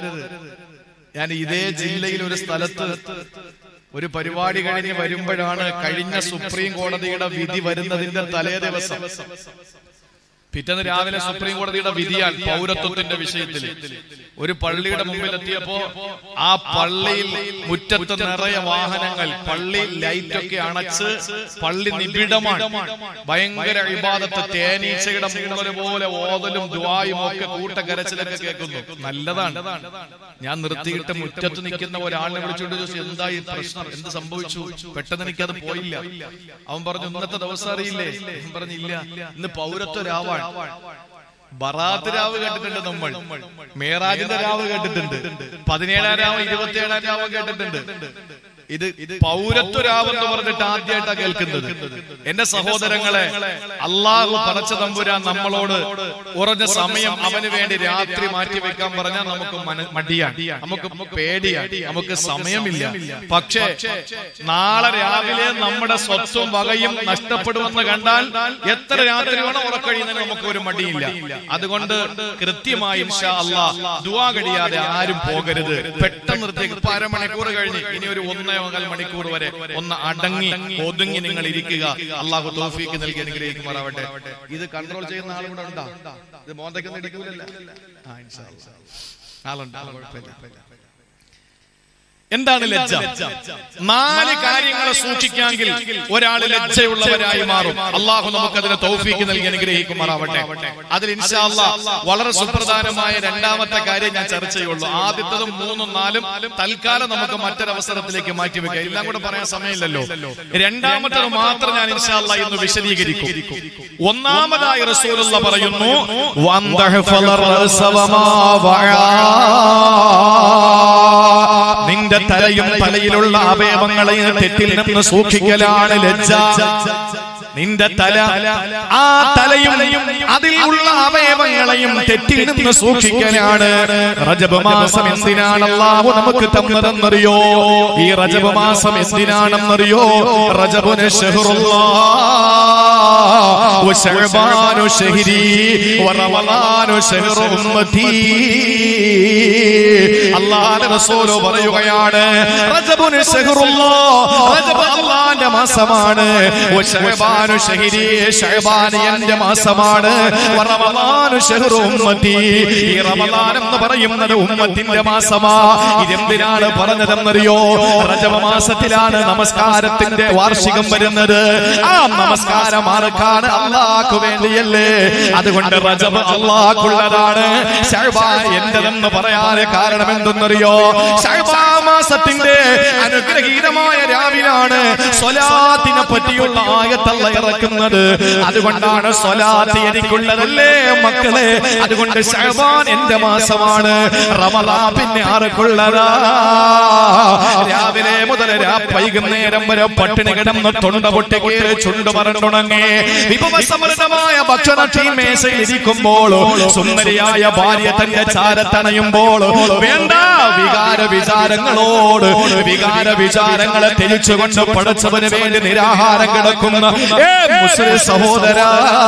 ഞാൻ ഇതേ ജില്ലയിൽ ഒരു സ്ഥലത്ത് ഒരു പരിപാടി കഴിഞ്ഞ് വരുമ്പോഴാണ് കഴിഞ്ഞ സുപ്രീം കോടതിയുടെ വിധി വരുന്നതിന്റെ തലേ ദിവസം പിറ്റേന്ന് രാവിലെ സുപ്രീം കോടതിയുടെ വിധിയാൽ പൗരത്വത്തിന്റെ വിഷയത്തിൽ ഒരു പള്ളിയുടെ മുമ്പിൽ എത്തിയപ്പോ ആ പള്ളിയിൽ മുറ്റത്ത് നിറയെ വാഹനങ്ങൾ പള്ളി ലൈറ്റൊക്കെ അണച്ച് പള്ളി നിബിഡമാണ് ഭയങ്കര ഇബാദത്ത് തേനീച്ചയുടെ മൂളല് പോലെ ഓതലും ദ്വായും ഒക്കെ കൂട്ടക്കരച്ചിലൊക്കെ കേൾക്കുന്നു നല്ലതാണ് ഞാൻ നിർത്തിയിട്ട് മുറ്റത്ത് നിൽക്കുന്ന ഒരാളിനെ വിളിച്ചുകൊണ്ട് ചോദിച്ചു എന്താ ഈ പ്രശ്നം എന്ത് സംഭവിച്ചു പെട്ടെന്ന് എനിക്കത് പോയില്ല അവൻ പറഞ്ഞു ഇന്നത്തെ ദിവസം അറിയില്ലേ ഞാൻ പറഞ്ഞില്ല ഇന്ന് പൗരത്വ രാവാണ് ബറാത്ത് രാവ് കേട്ടിട്ടുണ്ട് നമ്മൾ മേറാജിന്റെ രാവ് കേട്ടിട്ടുണ്ട് പതിനേഴാം രാവ് ഇരുപത്തിയേഴാം രാവ് കേട്ടിട്ടുണ്ട് ഇത് പൗരത്വ രാവ് എന്ന് പറഞ്ഞിട്ട് ആദ്യമായിട്ടാ കേൾക്കുന്നത് എന്റെ സഹോദരങ്ങളെ അള്ളാഹു പടച്ച തമ്പുരാൻ നമ്മളോട് കുറഞ്ഞ സമയം അവന് വേണ്ടി രാത്രി മാറ്റി വെക്കാൻ പറഞ്ഞാൽ നമുക്ക് മന- മടിയാണ് നമുക്ക് പേടിയാണ് നമുക്ക് സമയമില്ല പക്ഷേ നാളെ രാവിലെ നമ്മുടെ സ്വത്തും വകയും നഷ്ടപ്പെടുമെന്ന് കണ്ടാൽ എത്ര രാത്രി വേണം ഉറക്കഴിയുന്നതിന് നമുക്ക് ഒരു മടിയില്ല അതുകൊണ്ട് കൃത്യമായി ഇൻഷാ അള്ളാ ദുവാ കഴിയാതെ ആരും പോകരുത് പെട്ടെന്ന് നിർത്തിയേക്ക് ഇപ്പൊ അരമണിക്കൂർ കഴിഞ്ഞ് ഇനി ഒരു ഒന്നേ മുതൽ മണിക്കൂർ വരെ ഒന്ന് അടങ്ങി ഒതുങ്ങി നിങ്ങൾ ഇരിക്കുക അള്ളാഹു തോഫീക്ക് നൽകി അനുഗ്രഹിക്കുമാറാവട്ടെ ഇത് കൺട്രോൾ ചെയ്യുന്ന ആളുകൂടെ ഉണ്ടോ ഇത് മോന്തയ്ക്കൊന്നും ഇടിക്കൂലല്ല ആ, ഇൻഷാ അള്ളാ. ആളുണ്ട് ആള് കുഴപ്പമില്ല എന്താണ് ലജ്ജ നാല് കാര്യങ്ങളെ സൂക്ഷിക്കാമെങ്കിൽ ഒരാൾ ലജ്ജയുള്ളവരായി മാറും അള്ളാഹു നമുക്ക് അതിന് തൗഫീക്ക് നൽകി അനുഗ്രഹിക്കുമാറാവട്ടെ അതിൽ ഇൻഷാ അല്ലാഹ് വളരെ സുപ്രധാനമായ രണ്ടാമത്തെ കാര്യം ഞാൻ ചർച്ച ചെയ്യുള്ളൂ ആദ്യത്തതും മൂന്നും നാലും തൽക്കാലം നമുക്ക് മറ്റൊരവസരത്തിലേക്ക് മാറ്റിവെക്കാം എല്ലാം കൂടെ പറയാൻ സമയമില്ലല്ലോ രണ്ടാമത്തത് മാത്രം ഞാൻ ഇൻഷാ അല്ലാഹ് ഇന്ന് വിശദീകരിക്കും ഒന്നാമതായി റസൂലുള്ള പറയുന്നു വന്ദഹ്ഫള റഅസ വമാ വആ. നിന്റെ തലയും തലയിലുള്ള അവയവങ്ങളെ തെറ്റിൽ നിന്ന് സൂക്ഷിക്കലാണ് ലജ്ജ നിന്റെ തല ആ തലയും അതിൽ ഉള്ള അവയവങ്ങളെയും തെറ്റിൽ നിന്ന് സൂക്ഷിക്കലാണ് റജബ് മാസം എന്തിനാണ് അള്ളാഹു നമുക്ക് തന്നതെന്നറിയോ ഈ റജബ് മാസം എന്തിനാണെന്നറിയോ റജബുന് وشعبان شهري ورمضان شهر أمتي അള്ളാഹുവിന്റെ റസൂല് പറയുകയാണ് റജബുന് ശഹറുല്ലാഹ് റജബ് അള്ളാന്റെ മാസമാണ് വശഅബാനു ശഹരി ശഅബാൻ എന്റെ മാസമാണ് വറമളാനു ശഹറു ഉമ്മത്തി ഈ റമളാൻ എന്ന് പറയുന്നത് ഉമ്മത്തിന്റെ മാസമാ ഇതെന്തിനാണ് പറഞ്ഞതെന്നറിയോ റജബ് മാസത്തിലാണ് നമസ്കാരത്തിന്റെ വാർഷികം വരുന്നത് ആ നമസ്കാരം ആർക്കാണ് അള്ളാഹ്ക്ക് വേണ്ടിയല്ലേ അതുകൊണ്ട് റജബ് അള്ളാഹ്ക്കുള്ളതാണ് ശഅബാൻ എന്റെതെന്ന് പറയാൻ കാരണം എന്തെന്നറിയോ ശഅബാൻ മാസത്തിന്റെ അനുഗ്രഹീതമായ രാവിലാണ് സ്വലാത്തിനെ പറ്റിയുള്ള ആയത്തല്ല ഇറക്കുന്നത് അതുകൊണ്ടാണ് സ്വലാത്ത് എനിക്കുള്ളതല്ലേ മക്കളെ അതുകൊണ്ട് ശഅബാൻ എന്റെ മാസമാണ് റമദാൻ പിന്നെ ആർക്കുള്ളതാ രാവിലെ മുതൽ രാ വൈകുന്നേരം വരെ പട്ടിണി കിടന്ന് തൊണ്ട പൊട്ടി കീറി ചുണ്ട് പറഞ്ഞുണങ്ങി വിഭവസമൃദ്ധമായ ഭക്ഷണ മേശയിൽ ഇരിക്കുമ്പോൾ സുന്ദരിയായ ഭാര്യ തന്റെ ചാരത്തണയുമ്പോൾ വേണ്ട വികാര വിചാരങ്ങളോട് വികാര വിചാരങ്ങളെ തെളിച്ചുകൊണ്ട് പടച്ചവന് വേണ്ടി നിരാഹാരം കിടക്കുന്ന ഏ മുസ്ലിം സഹോദര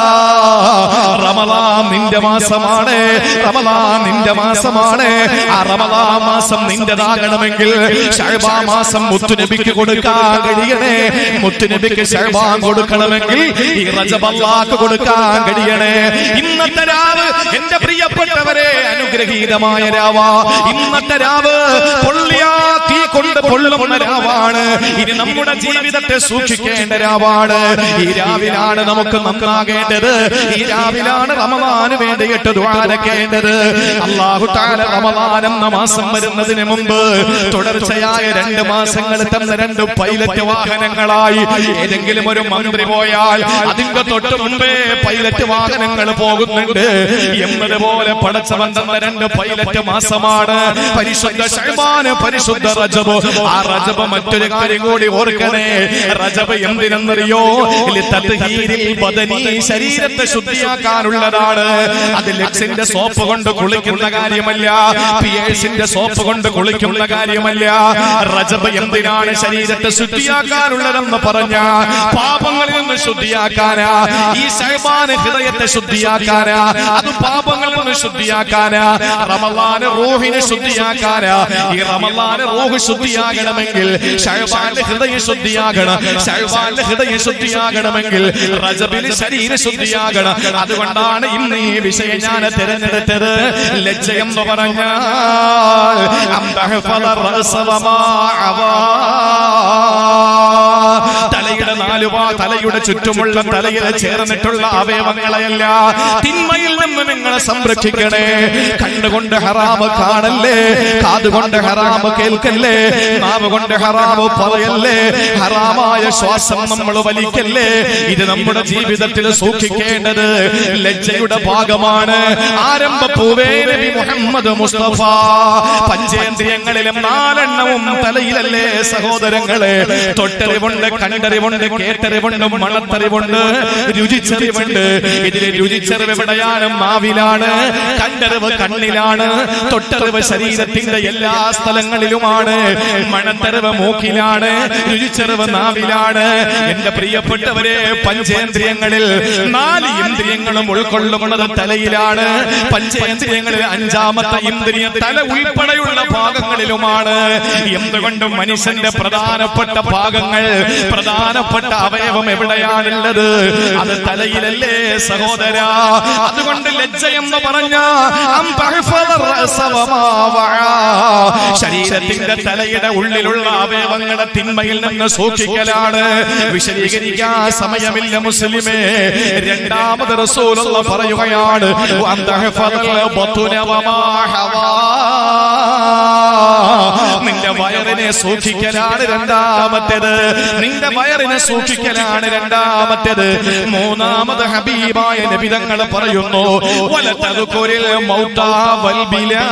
റമലാം നിന്റെ മാസമാണ് റമലാം നിന്റെ മാസമാണ് ആ റമലാം മാസം നിന്റേതാകണമെങ്കിൽ ഷഹബാ മാസം മുത്തുനബിക്ക് കൊടുക്കാൻ കഴിയണേ മുത്തുനബിക്ക് ഷഹബാൻ കൊടുക്കണമെങ്കിൽ ഈ റജബല്ലാക്ക് കൊടുക്കാൻ കഴിയണേ ഇന്നത്തെ രാവ് എന്റെ പ്രിയപ്പെട്ടവരെ അനുഗ്രഹീതമായ രാവാ ഇന്നത്തെ രാവ് പൊള്ളിയാ തീ കൊണ്ട് പൊള്ളുന്ന രാവാണ് ഇനി നമ്മുടെ ജീവിതത്തെ സൂക്ഷിക്കേണ്ട രാവാണ് ഈ രാവിലാണ് നമുക്ക് നന്നാകേണ്ടത് ഈ രാവിലാണ് റമദാന് വേണ്ടിയിട്ട് ദ്വാരക്കേണ്ടത് അള്ളാഹു താല റമദാൻ എന്ന മാസം വരുന്നതിന് മുമ്പ് തുടർച്ചയായ രണ്ട് മാസങ്ങൾ തന്ന രണ്ട് പൈലറ്റ് വാഹനങ്ങളായി ഏതെങ്കിലും ഒരു മന്ത്രി പോയാൽ അതിന്റെ തൊട്ട് മുമ്പേ പൈലറ്റ് വാഹനങ്ങൾ പോകുന്നുണ്ട് എന്നതുപോലെ പടച്ചവൻ തന്ന രണ്ട് പൈലറ്റ് മാസമാണ് പരിശുദ്ധ ഷഹബാന് പരിശുദ്ധ റജബ് ആ റജബ് മറ്റൊരു കാര്യം കൂടി ഓർക്കണേ റജബ് എന്തിനെന്നറിയോ ലിത്തത്ഹീരിൽ ബദനി ശരീരത്തെ ശുദ്ധിയാക്കാനുള്ളതാണ് അത് ലക്സിന്റെ സോപ്പ് കൊണ്ട് കുളിക്കുന്ന കാര്യമല്ല പിയേഴ്സിന്റെ സോപ്പ് കൊണ്ട് കുളിക്കുന്ന കാര്യമല്ല റജബ് എന്തിനാണ് ശരീരത്തെ ശുദ്ധിയാക്കാനുള്ളതെന്ന് പറഞ്ഞ പാപങ്ങളിൽ നിന്ന് ശുദ്ധിയാക്കാനാ ഈ ഷഹബാന് ഹൃദയത്തെ ശുദ്ധിയാക്കാനാ അത് പാപങ്ങളിൽ നിന്ന് ശുദ്ധിയാക്കാനാ റമലാന് റൂഹിനെ ശുദ്ധിയാക്കാനാ ഈ റമലാന് റൂഹ് ശുദ്ധിയാകണമെങ്കിൽ ഷഹബാന്റെ ഹൃദയം ശുദ്ധിയാകണം ഷഹബാന്റെ ഹൃദയം ശുദ്ധിയാകണമെങ്കിൽ റജബിൽ ശരീര ശുദ്ധിയാകണം അതുകൊണ്ടാണ് ഇന്ന് ഈ വിഷയം ഞാൻ തിരഞ്ഞെടുത്തത് ലജ്ജ എന്ന് പറഞ്ഞാൽ അംദഹ്ഫള റഅസ വമാ അവാ. തലയുടെ നാലുവാ തലയുടെ ചുറ്റുമുള്ള തലയിൽ ചേർന്നിട്ടുള്ള അവയവങ്ങളെയല്ല തിന്മയിൽ നിന്ന് നിങ്ങളെ സംരക്ഷിക്കണേ കണ്ണുകൊണ്ട് ഹറാമ് കാണല്ലേ കാതുകൊണ്ട് ഹറാമ് കേൾക്കല്ലേ നാവ് കൊണ്ട് ഹറാമ് പറയല്ലേ ഹറാമായ ശ്വാസം നമ്മൾ വലിക്കല്ലേ ഇത് നമ്മുടെ ജീവിതത്തിൽ സൂക്ഷിക്കേണ്ടത് ലജ്ജയുടെ ഭാഗമാണ് ആരംഭ പൂവേ നബി മുഹമ്മദ് മുസ്തഫ പഞ്ചേന്ദ്രിയങ്ങളിലും നാലെണ്ണവും തലയിലല്ലേ സഹോദരങ്ങളെ തൊട്ടറിവുണ്ട് കണ്ടറിവുണ്ട് കേട്ടറിവുണ്ട് മണത്തറിവുണ്ട് രുചിച്ചറിവുണ്ട് ഇതിലെ രുചിച്ചറിവ് എവിടെയാണ് മാവിലാണ് കണ്ടറിവ് കണ്ണിലാണ് തൊട്ടറിവ് ശരീരത്തിന്റെ എല്ലാ സ്ഥലങ്ങളിലുമാണ് മണത്തറിവ് മൂക്കിലാണ് രുചിച്ചറിവ് നാവിലാണ് എന്റെ പ്രിയപ്പെട്ടവരെ പഞ്ചേന്ദ്രിയങ്ങളിൽ നാല് ഇന്ദ്രിയങ്ങളും ഉൾക്കൊള്ളുന്നത് തലയിലാണ് പഞ്ചേന്ദ്രിയങ്ങളിൽ അഞ്ചാമത്തെ ഇന്ദ്രിയം തല ഉൾപ്പെടെയുള്ള ഭാഗങ്ങളിലുമാണ് എന്തുകൊണ്ടും മനുഷ്യന്റെ പ്രധാനപ്പെട്ട ഭാഗങ്ങൾ പ്രധാനപ്പെട്ട അവയവ അവയവം എവിടെയാണുള്ളത് അത് തലയിലല്ലേ സഹോദര അതുകൊണ്ട് ലജ്ജ എന്ന് പറഞ്ഞ ശരീരത്തിന്റെ തലയുടെ ഉള്ളിലുള്ള അവയവങ്ങളുടെ തിന്മയിൽ നിന്ന് സൂക്ഷിക്കലാണ് വിശദീകരിക്കാൻ സമയമില്ല മുസ്ലിമേ രണ്ടാമത് റസൂലുള്ള പറയുകയാണ് വന്തഹഫദൽ ബത്തുന വമാ ഹവാ. നിന്റെ വയറിനെ സൂക്ഷിക്കലാണ് രണ്ടാമത്തേത് നിന്റെ വയറിനെ സൂക്ഷിക്കലാണ് രണ്ടാമത്തേത് മൂന്നാമത് ഹബീബായ നബിതങ്ങൾ പറയുന്നു വലതതുകുരിൽ മൗതാ വൽ ബിലാ.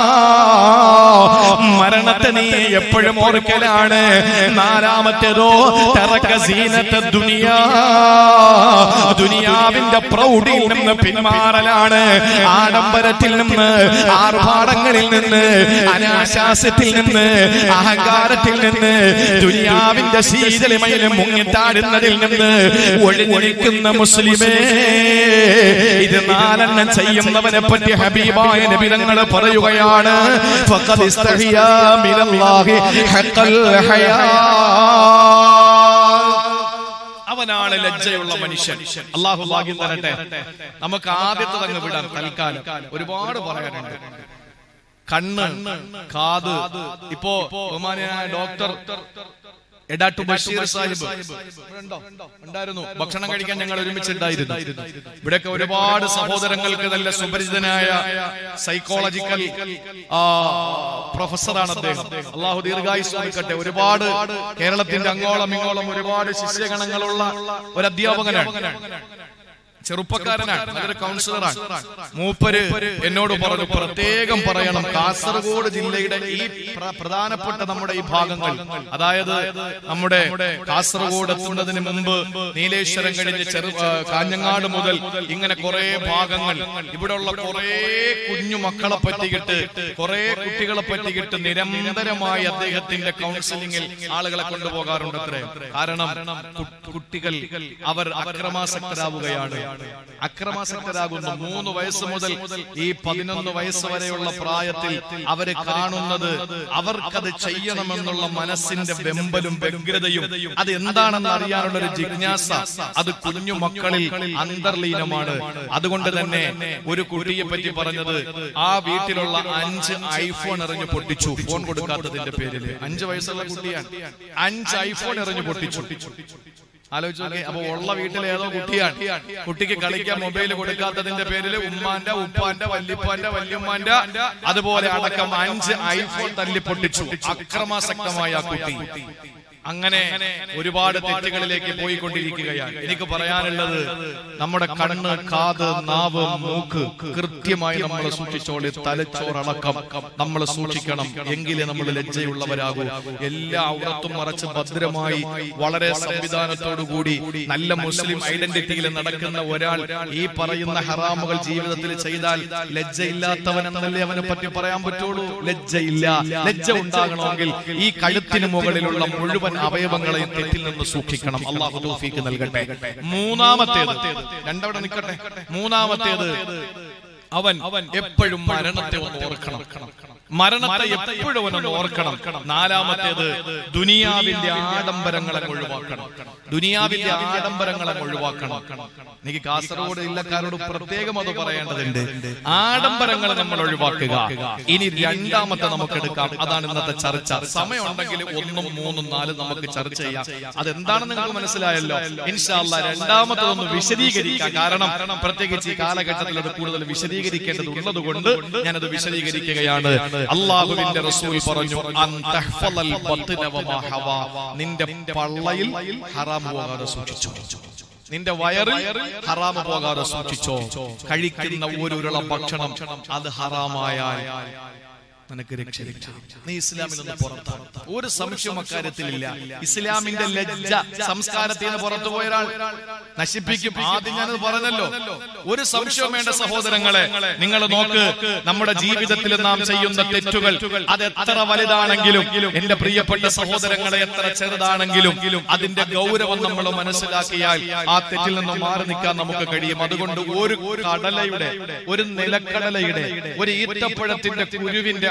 മരണത്തെ നീ എപ്പോഴും ഓർക്കലാണ് നാലാമത്തേതോ തറക്ക സീനത്തെ ദുനിയാ ദുനിയാവിന്റെ പ്രൗഢിയിൽ നിന്ന് പിന്മാറലാണ് ആഡംബരത്തിൽ നിന്ന് ആർഭാടങ്ങളിൽ നിന്ന് അനാശാസ്യത്തിൽ നിന്ന് അഹങ്കാരത്തിൽ നിന്ന് ദുനിയാവിന്റെ ശീതളിമയിൽ മുങ്ങിത്താടുന്നതിൽ നിന്ന് ഒഴിഞ്ഞൊഴിക്കുന്ന മുസ്ലിമേ ഇത് നാലെണ്ണം ചെയ്യുന്നവനെ പറ്റി ഹബീബായ നബിതങ്ങൾ പറയുകയാണ് ഫഖദ് ഇസ്തഹിയാ മിനല്ലാഹി ഹഖൽ ഹയാ അവനാണ് ലജ്ജയുള്ള മനുഷ്യൻ അള്ളാഹു ഭാഗ്യം തരട്ടെ നമുക്ക് ആദ്യത്തെ അങ്ങ് വിടാം തൽക്കാലം ഒരുപാട് പറയാനുണ്ട് കണ്ണ് കാത് ഇപ്പോ ബഹുമാനായ ഡോക്ടർ എടാട്ടു ബഷീർ സാഹിബ് ഇവിടെ ഉണ്ടോ? ഉണ്ടായിരുന്നു ഭക്ഷണം കഴിക്കാൻ ഞങ്ങൾ ഒരുമിച്ചുണ്ടായിരുന്നു ഇവിടെയൊക്കെ ഒരുപാട് സഹോദരങ്ങൾക്ക് നല്ല സുപരിചിതനായ സൈക്കോളജിക്കൽ ആ, പ്രൊഫസറാണ് അദ്ദേഹം അള്ളാഹു ദീർഘായുസ് കൊടുക്കട്ടെ ഒരുപാട് കേരളത്തിന്റെ അങ്ങോളം ഇങ്ങോളം ഒരുപാട് ശിഷ്യഗണങ്ങളുള്ള ഒരു അധ്യാപകനാണ് ചെറുപ്പക്കാരനാണ് നല്ലൊരു കൗൺസിലറാണ് മൂപ്പര് എന്നോട് പറഞ്ഞു പ്രത്യേകം പറയണം കാസർഗോഡ് ജില്ലയുടെ ഈ പ്ര- പ്രധാനപ്പെട്ട നമ്മുടെ ഈ ഭാഗങ്ങൾ അതായത് നമ്മുടെ കാസർഗോഡ് എത്തുന്നതിന് മുമ്പ് നീലേശ്വരം കഴിഞ്ഞ് ചെറു ആ, കാഞ്ഞങ്ങാട് മുതൽ ഇങ്ങനെ കുറെ ഭാഗങ്ങൾ ഇവിടെയുള്ള കുറെ കുഞ്ഞു മക്കളെ പറ്റിയിട്ട് കുറെ കുട്ടികളെ പറ്റിയിട്ട് നിരന്തരമായി അദ്ദേഹത്തിന്റെ കൗൺസിലിംഗിൽ ആളുകളെ കൊണ്ടുപോകാറുണ്ട് അത്രേ കാരണം കു- കുട്ടികൾ അവർ അക്രമാസക്തരാവുകയാണ് അക്രമാസക്തരാകുന്നു മൂന്ന് വയസ്സ് മുതൽ ഈ പതിനൊന്ന് വയസ്സ് വരെയുള്ള പ്രായത്തിൽ അവരെ കാണുന്നത് അവർക്കത് ചെയ്യണമെന്നുള്ള മനസ്സിന്റെ വെമ്പലും വ്യഗ്രതയും അത് എന്താണെന്ന് അറിയാനുള്ള ഒരു ജിജ്ഞാസ അത് കുഞ്ഞു മക്കളിൽ അന്തർലീനമാണ് അതുകൊണ്ട് തന്നെ ഒരു കുട്ടിയെ പറ്റി പറഞ്ഞത് ആ വീട്ടിലുള്ള അഞ്ച് ഐഫോൺ എറിഞ്ഞു പൊട്ടിച്ചു ഫോൺ കൊടുക്കാത്തതിന്റെ പേരിൽ അഞ്ച് വയസ്സുള്ള കുട്ടിയാണ് അഞ്ച് ഐഫോൺ എറിഞ്ഞു പൊട്ടിച്ചു ആലോചിച്ച് നോക്കി അപ്പൊ ഉള്ള വീട്ടിലെ ഏതോ കുട്ടിയാണ് കുട്ടിക്ക് കളിക്കാൻ മൊബൈൽ കൊടുക്കാത്തതിന്റെ പേരിൽ ഉമ്മാന്റെ ഉപ്പാന്റെ വല്യപ്പാന്റെ വല്യമ്മാന്റെ അതുപോലെ അടക്കം അഞ്ച് ഐഫോൺ തല്ലി പൊട്ടിച്ചു അക്രമാസക്തമായ ആ കുട്ടി അങ്ങനെ ഒരുപാട് തെറ്റുകളിലേക്ക് പോയിക്കൊണ്ടിരിക്കുകയാണ് എനിക്ക് പറയാനുള്ളത് നമ്മുടെ കണ്ണ് കാത് നാവ് മൂക്ക് കൃത്യമായി നമ്മൾ സൂക്ഷിച്ചോളി തലച്ചോറടക്കം നമ്മൾ സൂക്ഷിക്കണം എങ്കിലേ നമ്മൾ ലജ്ജയുള്ളവരാകൂ എല്ലാ ഔറത്തും മറച്ച് ഭദ്രമായി വളരെ സംവിധാനത്തോടു കൂടി നല്ല മുസ്ലിം ഐഡന്റിറ്റിയിൽ നടക്കുന്ന ഒരാൾ ഈ പറയുന്ന ഹറാമുകൾ ജീവിതത്തിൽ ചെയ്താൽ ലജ്ജയില്ലാത്തവനെന്നല്ലേ അവനെ പറ്റി പറയാൻ പറ്റുള്ളൂ ലജ്ജയില്ല ലജ്ജ ഉണ്ടാകണമെങ്കിൽ ഈ കഴുത്തിന് മുകളിലുള്ള മുഴുവൻ അവയവങ്ങളെയും തെറ്റിൽ നിന്ന് സൂക്ഷിക്കണം അള്ളാഹു തൗഫീക്ക് നൽകട്ടെ മൂന്നാമത്തേത് രണ്ടവിടെ നിൽക്കട്ടെ മൂന്നാമത്തേത് അവൻ അവൻ എപ്പോഴും മരണത്തെ ഒന്ന് ഓർക്കണം മരണത്തെ എപ്പോഴും അവനൊന്ന് ഓർക്കണം നാലാമത്തേത് ദുനിയാവിന്റെ ആഡംബരങ്ങളെ ഒഴിവാക്കണം ദുനിയാവിന്റെ ആഡംബരങ്ങളെ ഒഴിവാക്കണം എനിക്ക് കാസർഗോഡ് ജില്ലക്കാരോട് പ്രത്യേകം അത് പറയേണ്ടതുണ്ട് ആഡംബരങ്ങൾ നമ്മൾ ഒഴിവാക്കുക ഇനി രണ്ടാമത്തെ നമുക്ക് എടുക്കാം അതാണ് ഇന്നത്തെ ചർച്ച സമയമുണ്ടെങ്കിൽ ഒന്നും മൂന്നും നാലും നമുക്ക് ചർച്ച ചെയ്യാം അതെന്താണെന്ന് നിങ്ങൾക്ക് മനസ്സിലായല്ലോ ഇൻഷാല്ല രണ്ടാമത്തതൊന്ന് വിശദീകരിക്കാം കാരണം പ്രത്യേകിച്ച് ഈ കാലഘട്ടത്തിൽ അത് കൂടുതൽ വിശദീകരിക്കേണ്ടതുള്ളത് കൊണ്ട് ഞാനത് വിശദീകരിക്കുകയാണ് അള്ളാഹുവിന്റെ റസൂൽ പറഞ്ഞു "അൻ തഹ്ഫളൽ ബത്ന വമാ ഹവാ." നിന്റെ പള്ളയിൽ ഹറാം പോകാതെ സൂക്ഷിച്ചു നിന്റെ വയറിൽ ഹറാമ് പോകാതെ സൂക്ഷിച്ചോ കഴിക്കുന്ന ഒരു ഉരുള ഭക്ഷണം അത് ഹറാമായാൽ നിനക്ക് രക്ഷയില്ല നീ ഇസ്ലാമിൽ നിന്ന് പുറത്താണ് ഒരു സംശയവും അക്കാര്യത്തിലില്ല ഇസ്ലാമിന്റെ ലജ്ജ സംസ്കാരത്തിൽ നിന്ന് പുറത്തു പോയ ഒരാൾ നശിപ്പിക്കും ആദ്യം ഞാനത് പറഞ്ഞല്ലോ ഒരു സംശയവും വേണ്ട സഹോദരങ്ങളെ നിങ്ങൾ നോക്ക് നമ്മുടെ ജീവിതത്തിൽ നാം ചെയ്യുന്ന തെറ്റുകൾ അത് എത്ര വലുതാണെങ്കിലും എന്റെ പ്രിയപ്പെട്ട സഹോദരങ്ങളെ എത്ര ചെറുതാണെങ്കിലും അതിന്റെ ഗൗരവം നമ്മൾ മനസ്സിലാക്കിയാൽ ആ തെറ്റിൽ നിന്ന് മാറി നിൽക്കാൻ നമുക്ക് കഴിയും അതുകൊണ്ട് ഒരു കടലയുടെ ഒരു നിലക്കടലയുടെ ഒരു ഈത്തപ്പഴത്തിന്റെ കുരുവിന്റെ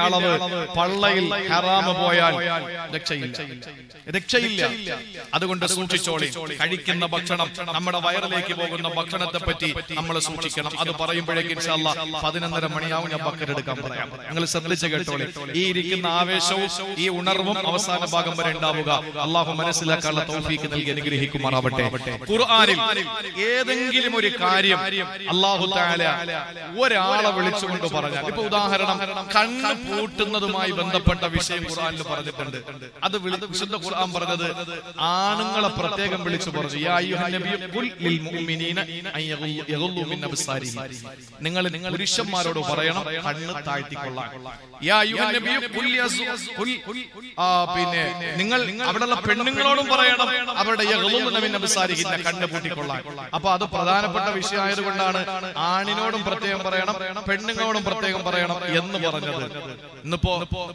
അളവ് പള്ളയിൽ ഹറാമ് പോയാൽ രക്ഷയില്ല രക്ഷയില്ല അതുകൊണ്ട് സൂക്ഷിച്ചോളി കഴിക്കുന്ന ഭക്ഷണം നമ്മുടെ വയറിലേക്ക് പോകുന്ന ഭക്ഷണത്തെ പറ്റി നമ്മൾ സൂക്ഷിക്കണം അത് പറയുമ്പോഴേക്കും ഇൻഷാല്ല പതിനൊന്നര മണിയാവും ഞാൻ ബക്കറ്റ് എടുക്കാൻ പറയാം നിങ്ങൾ ശ്രദ്ധിച്ച് കേട്ടോളി ഈ ഇരിക്കുന്ന ആവേശവും ഈ ഉണർവും അവസാന ഭാഗം വരെ ഉണ്ടാവുക അള്ളാഹു മനസ്സിലാക്കാനുള്ള തൗഫീക്ക് നൽകി അനുഗ്രഹിക്കുമാറാവട്ടെ ഖുർആനിൽ ഏതെങ്കിലും ഒരു കാര്യം അള്ളാഹു താല ഒരാളെ വിളിച്ചുകൊണ്ട് പറഞ്ഞാൽ ഇപ്പൊ ഉദാഹരണം കണ്ണ് പൂട്ടുന്നതുമായി ബന്ധപ്പെട്ട വിഷയം ഖുർആനിൽ പറഞ്ഞിട്ടുണ്ട് അത് വിളി- വിശുദ്ധ ഖുർആൻ പറഞ്ഞത് ആണുങ്ങളെ പ്രത്യേകം വിളിച്ചു പറഞ്ഞു യാ അയ്യുഹൻ നബിയ്യു ഖുൽ ലിൽ മുഅ്മിനീന അൻ യഗുല്ലു- യഗുല്ലു മിൻ അബ്സാരിഹിം. നിങ്ങൾ നിങ്ങൾ പുരുഷന്മാരോട് പറയണം കണ്ണ് താഴ്ത്തിക്കൊള്ളാൻ യാ അയ്യുഹൻ നബിയ്യു ഖുൽ യസു- ഖുൽ- ആ, പിന്നെ നിങ്ങൾ അവിടെയുള്ള പെണ്ണുങ്ങളോടും പറയണം അവരുടെ യഗുല്ലു മിൻ അബ്സാരിഹിം കണ്ണ് പൂട്ടിക്കൊള്ളാൻ അപ്പൊ അത് പ്രധാനപ്പെട്ട വിഷയമായതുകൊണ്ടാണ് ആണിനോടും പ്രത്യേകം പറയണം പെണ്ണുങ്ങളോടും പ്രത്യേകം പറയണം എന്ന് പറഞ്ഞത് ഇന്നിപ്പോ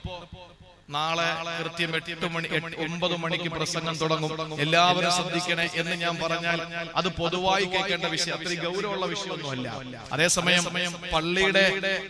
നാളെ കൃത്യം എട്ട് മണി എട്ട് ഒമ്പത് മണിക്ക് പ്രസംഗം തുടങ്ങും എല്ലാവരും ശ്രദ്ധിക്കണേ എന്ന് ഞാൻ പറഞ്ഞാൽ അത് പൊതുവായി കേൾക്കേണ്ട വിഷയം അത്രയും ഗൗരവമുള്ള വിഷയമൊന്നുമല്ല അതേസമയം പള്ളിയുടെ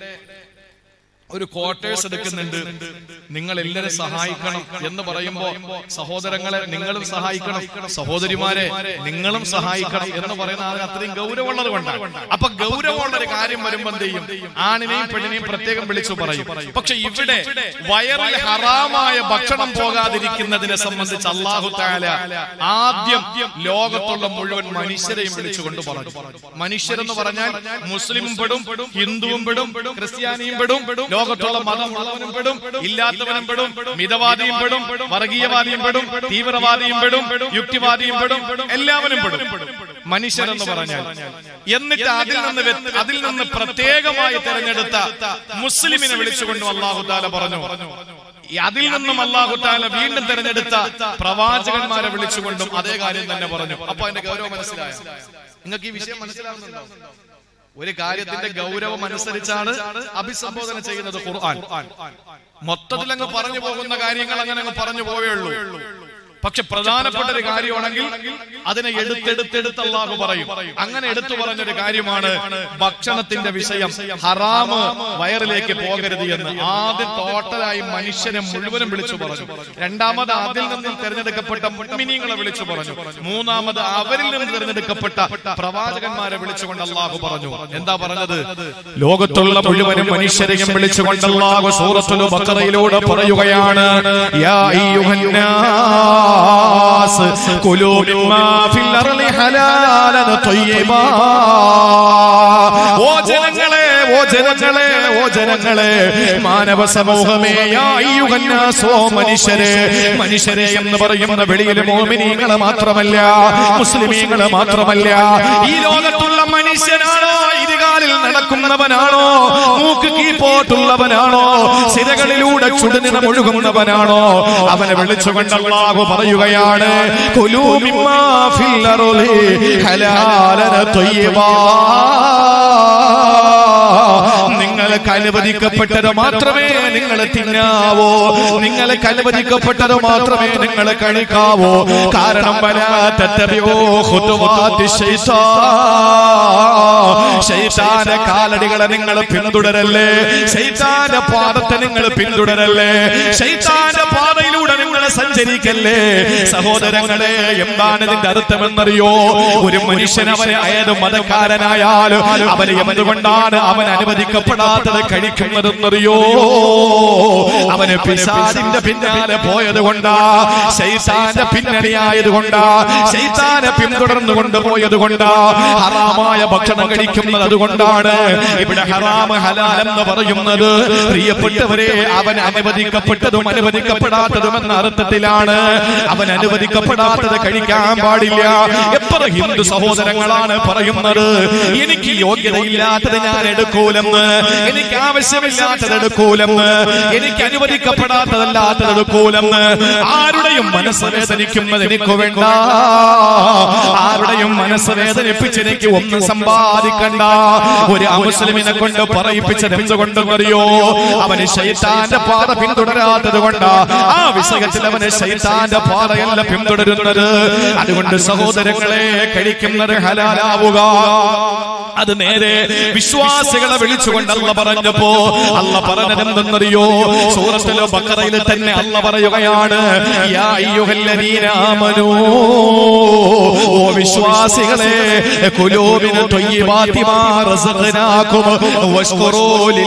ഒരു ക്വാർട്ടേഴ്സ് എടുക്കുന്നുണ്ട് നിങ്ങൾ എല്ലാവരും സഹായിക്കണം എന്ന് പറയുമ്പോ സഹോദരങ്ങളെ നിങ്ങളും സഹായിക്കണം സഹോദരിമാരെ നിങ്ങളും സഹായിക്കണം എന്ന് പറയുന്ന അതിന് അത്രയും ഗൗരവമുള്ളത് കൊണ്ടാണ് അപ്പൊ ഗൗരവമുള്ള ഒരു കാര്യം വരുമ്പോ എന്ത് ചെയ്യും ആണിനെയും പെണ്ണിനെയും പ്രത്യേകം വിളിച്ചു പറയും പക്ഷെ ഇവിടെ വയറിൽ ഹറാമായ ഭക്ഷണം പോകാതിരിക്കുന്നതിനെ സംബന്ധിച്ച് അള്ളാഹു താല ആദ്യം ലോകത്തുള്ള മുഴുവൻ മനുഷ്യരെയും വിളിച്ചുകൊണ്ട് പറഞ്ഞു മനുഷ്യരെന്ന് പറഞ്ഞാൽ മുസ്ലിമും പെടും ഹിന്ദുവും പെടും ക്രിസ്ത്യാനിയും പെടും ലോകത്തുള്ള മതമുള്ളവനും പെടും ഇല്ലാത്തവനും പെടും മിതവാദിയും പെടും വർഗീയവാദിയും പെടും തീവ്രവാദിയും പെടും യുക്തിവാദിയും പെടും എല്ലാവരും പെടും മനുഷ്യരെന്ന് പറഞ്ഞാൽ എന്നിട്ട് അതിൽ നിന്ന് വ്യത്- അതിൽ നിന്ന് പ്രത്യേകമായി തെരഞ്ഞെടുത്ത മുസ്ലിമിനെ വിളിച്ചുകൊണ്ട് അള്ളാഹു താല പറഞ്ഞു ഈ അതിൽ നിന്നും അള്ളാഹു താല വീണ്ടും തെരഞ്ഞെടുത്ത പ്രവാചകന്മാരെ വിളിച്ചുകൊണ്ടും അതേ കാര്യം തന്നെ പറഞ്ഞു അപ്പൊ അതിന്റെ ഗൗരവം മനസ്സിലായോ നിങ്ങൾക്ക് ഈ വിഷയം മനസ്സിലാവുന്നുണ്ടോ ഒരു കാര്യത്തിന്റെ ഗൗരവം അനുസരിച്ചാണ് അഭിസംബോധന ചെയ്യുന്നത് ഖുർആൻ മൊത്തത്തിൽ അങ്ങ് പറഞ്ഞു പോകുന്ന കാര്യങ്ങൾ അങ്ങനെ അങ്ങ് പറഞ്ഞു പോവുകയുള്ളൂ പക്ഷെ പ്രധാനപ്പെട്ട ഒരു കാര്യമാണെങ്കിൽ അതിനെ എടുത്തെടുത്തെടുത്ത് അള്ളാഹു പറയും അങ്ങനെ എടുത്തു പറഞ്ഞൊരു കാര്യമാണ് ഭക്ഷണത്തിന്റെ വിഷയം ഹറാമ് വയറിലേക്ക് പോകരുത് എന്ന് ആദ്യം ടോട്ടലായി മനുഷ്യനെ മുഴുവനും വിളിച്ചു പറഞ്ഞു രണ്ടാമത് അതിൽ നിന്നും തിരഞ്ഞെടുക്കപ്പെട്ട മുഗ്മിനീങ്ങളെ വിളിച്ചു പറഞ്ഞു മൂന്നാമത് അവരിൽ നിന്ന് തിരഞ്ഞെടുക്കപ്പെട്ട പ്രവാചകന്മാരെ വിളിച്ചുകൊണ്ട് അള്ളാഹു പറഞ്ഞു എന്താ പറഞ്ഞത് ലോകത്തുള്ള മുഴുവനും മനുഷ്യരെയും വിളിച്ചുകൊണ്ട് അള്ളാഹു സൂറത്തുൽ ബഖറയിലൂടെ പറയുകയാണ് യാ അയ്യുഹന്നാസ് കുലൂ മിമ്മാ ഫിൽ അർളി ഹലാലൻ ത്വയ്യിബാ ഓ ജനങ്ങളെ ഓ ജനങ്ങളെ ഓ ജനങ്ങളെ മാനവ സമൂഹമേ യാ അയ്യുഹന്നാസ് ഓ മനുഷ്യരെ മനുഷ്യരെ എന്ന് പറയുന്ന വെളിയിൽ മോമിനീങ്ങളെ മാത്രമല്ല മുസ്ലിമീങ്ങളെ മാത്രമല്ല ഈ ലോകത്തുള്ള മനുഷ്യനാണോ ഇരുകാലിൽ നടക്കുന്നവനാണോ മൂക്ക് കീപ്പോട്ടുള്ളവനാണോ സിരകളിലൂടെ ചുടുനിറം ഒഴുകുന്നവനാണോ അവനെ വിളിച്ചുകൊണ്ട് അള്ളാഹു പറയുകയാണ് കുലൂ മിമ്മാ ഫിൽ അർളി ഹലാലൻ ത്വയ്യിബാ നിങ്ങൾക്ക് അനുവദിക്കപ്പെട്ടത് മാത്രമേ നിങ്ങൾ തിന്നാവോ നിങ്ങൾക്ക് അനുവദിക്കപ്പെട്ടത് മാത്രമേ നിങ്ങൾ കഴിക്കാവോ കാരണം വലാത്തോ ശൈതാന്റെ കാലടികളെ നിങ്ങൾ പിന്തുടരല്ലേ ശൈതാന്റെ പാദത്തെ നിങ്ങൾ പിന്തുടരല്ലേ ശൈതാന്റെ പാതയിലൂടെ നിങ്ങൾ സഞ്ചരിക്കല്ലേ സഹോദരങ്ങളെ എന്താണ് ഇതിന്റെ അർത്ഥമെന്നറിയോ ഒരു മനുഷ്യൻ അവനെ ഏത് മതക്കാരനായാലും അവന് എന്തുകൊണ്ടാണ് അവൻ അനുവദിക്കപ്പെടാത്തത് കഴിക്കുന്നതെന്നറിയോ അവന് പിശാചിന്റെ പിന്നാലെ പോയത് കൊണ്ടാ ശൈത്താന്റെ പിന്നണിയായത് കൊണ്ടാ ശൈത്താനെ പിന്തുടർന്നു കൊണ്ടുപോയത് കൊണ്ടാ ഹറാമായ ഭക്ഷണം കഴിക്കുന്നത് അതുകൊണ്ടാണ് ഇവിടെ ഹറാമ് ഹലാൽ എന്ന് പറയുന്നത് പ്രിയപ്പെട്ടവരെ അവൻ അനുവദിക്കപ്പെട്ടതും അനുവദിക്കപ്പെടാത്തതും എന്ന അർത്ഥത്തിലാണ് അവൻ അനുവദിക്കപ്പെടാത്തത് കഴിക്കാൻ പാടില്ല എത്ര ഹിന്ദു സഹോദരങ്ങളാണ് പറയുന്നത് എനിക്ക് യോഗ്യതയില്ലാത്തത് ഞാൻ എടുക്കൂലെന്ന് എനിക്ക് ആവശ്യമില്ലാത്തത് എടുക്കൂലെന്ന് എനിക്ക് അനുവദിക്കപ്പെടാത്തതല്ലാത്തത് എടുക്കൂലെന്ന് ആരുടെയും മനസ്സ് വേദനിക്കുന്നത് എനിക്ക് വേണ്ട ആരുടെയും മനസ്സ് വേദനിപ്പിച്ച് എനിക്ക് ഒന്നും സമ്പാദിക്കണ്ട ഒരു അമുസ്ലിമിനെ കൊണ്ട് പറയിപ്പിച്ചത് എന്തുകൊണ്ടെന്നറിയോ അവന് ശൈത്താന്റെ പാത പിന്തുടരാത്തത് കൊണ്ടാ ആ വിഷയത്തിൽ അവന് ശൈത്താന്റെ പാതയല്ല പിന്തുടരുന്നത് അതുകൊണ്ട് സഹോദരങ്ങളെ കഴിക്കുന്നത് ഹലാലാവുക അത് നേരെ വിശ്വാസികളെ വിളിച്ചുകൊണ്ട് അല്ല പറഞ്ഞപ്പോ അല്ല പറഞ്ഞതെന്തെന്നറിയോ സൂറത്തിലോ ബക്കറയിൽ തന്നെ അല്ല പറയുകയാണ് യാ അയ്യുഹല്ലദീന ആമനൂ ഓ വിശ്വാസികളെ കുലൂബിന ത്വയ്യിബാതി മാ റസഖനാകും വഷ്കുറൂ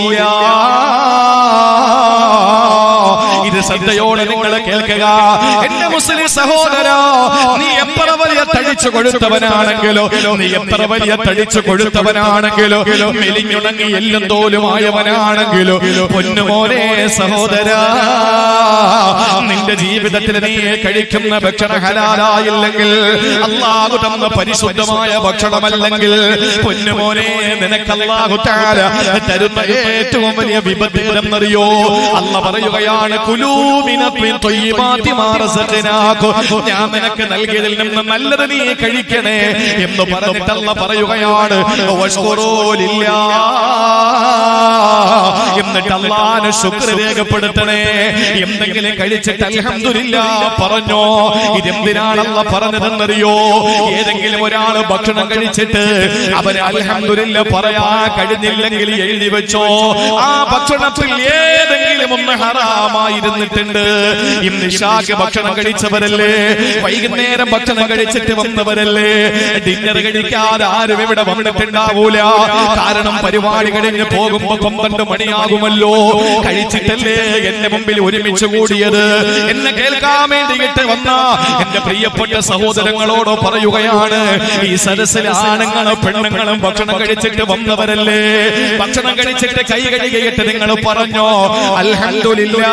ലില്ലാഹ് ഇത് ശ്രദ്ധയോടെ നിങ്ങൾ കേൾക്കുക എന്റെ മുസ്ലിം സഹോദര നീ എത്ര വലിയ തടിച്ചു കൊടുത്തവനാണെങ്കിലോ നീ എത്ര വലിയ തടിച്ചു കൊടുത്തവനാണെങ്കിലോ മെലിഞ്ഞുണങ്ങി എല്ലും തോലുമായവനാണെങ്കിലോ പൊന്നുമോനെ സഹോദര നിന്റെ ജീവിതത്തിൽ നീ കഴിക്കുന്ന ഭക്ഷണം ഹലാലായില്ലെങ്കിൽ അള്ളാഹു തന്ന പരിശുദ്ധമായ ഭക്ഷണമല്ലെങ്കിൽ പൊന്നുമോനെ നിനക്ക് അള്ളാഹു താര തരുന്ന ഏറ്റവും വലിയ വിപത്ത് എന്നറിയോ അല്ല പറയുകയാണ് കുലൂമിനത്വിൻ ത്വയ്യിബാതി മാ റസഖനാകു. ഞാൻ നിനക്ക് നൽകിയതിൽ നിന്ന് നല്ലത് നീ കഴിക്കണേ എന്ന് പറഞ്ഞിട്ടല്ല പറയുകയാണ് വഷ്കുറൂ ലില്ലാഹ്. എന്നിട്ട് അള്ളാന് ശുക്ർ രേഖപ്പെടുത്തണേ എന്തെങ്കിലും കഴിച്ചിട്ട് അൽഹംദുലില്ലാ പറഞ്ഞോ ഇതെന്തിനാണല്ല പറഞ്ഞതെന്നറിയോ ഏതെങ്കിലും ഒരാൾ ഭക്ഷണം കഴിച്ചിട്ട് അവന് അൽഹംദുലില്ല പറയാ കഴിഞ്ഞില്ലെങ്കിൽ എഴുതി വെച്ചോ ആ ഭക്ഷണത്തിൽ ഏതെങ്കിലും ഒന്ന് ഹറാമായിരുന്നിട്ടുണ്ട് ഇന്ന് ഇഷാക്ക് ഭക്ഷണം കഴിച്ചവരല്ലേ വൈകുന്നേരം ഭക്ഷണം കഴിച്ചിട്ട് വന്നവരല്ലേ ഡിന്നർ കഴിക്കാതെ ആരും ഇവിടെ വന്നിട്ടുണ്ടാവൂല കാരണം പരിപാടി കഴിഞ്ഞ് പോകുമ്പോ പന്ത്രണ്ട് മണിയാകുമല്ലോ കഴിച്ചിട്ടല്ലേ എന്റെ മുമ്പിൽ ഒരുമിച്ച് കൂടിയത് എന്നെ കേൾക്കാൻ വേണ്ടിയിട്ട് വന്ന എന്റെ പ്രിയപ്പെട്ട സഹോദരങ്ങളോട് പറയുകയാണ് ഈ സദസ്സിൽ ആണുങ്ങളും പെണ്ണുങ്ങളും ഭക്ഷണം കഴിച്ചിട്ട് വന്നവരല്ലേ ഭക്ഷണം കഴിച്ചിട്ട് കൈ കഴുകിയിട്ട് നിങ്ങൾ പറഞ്ഞോ അൽഹംദുലില്ലാ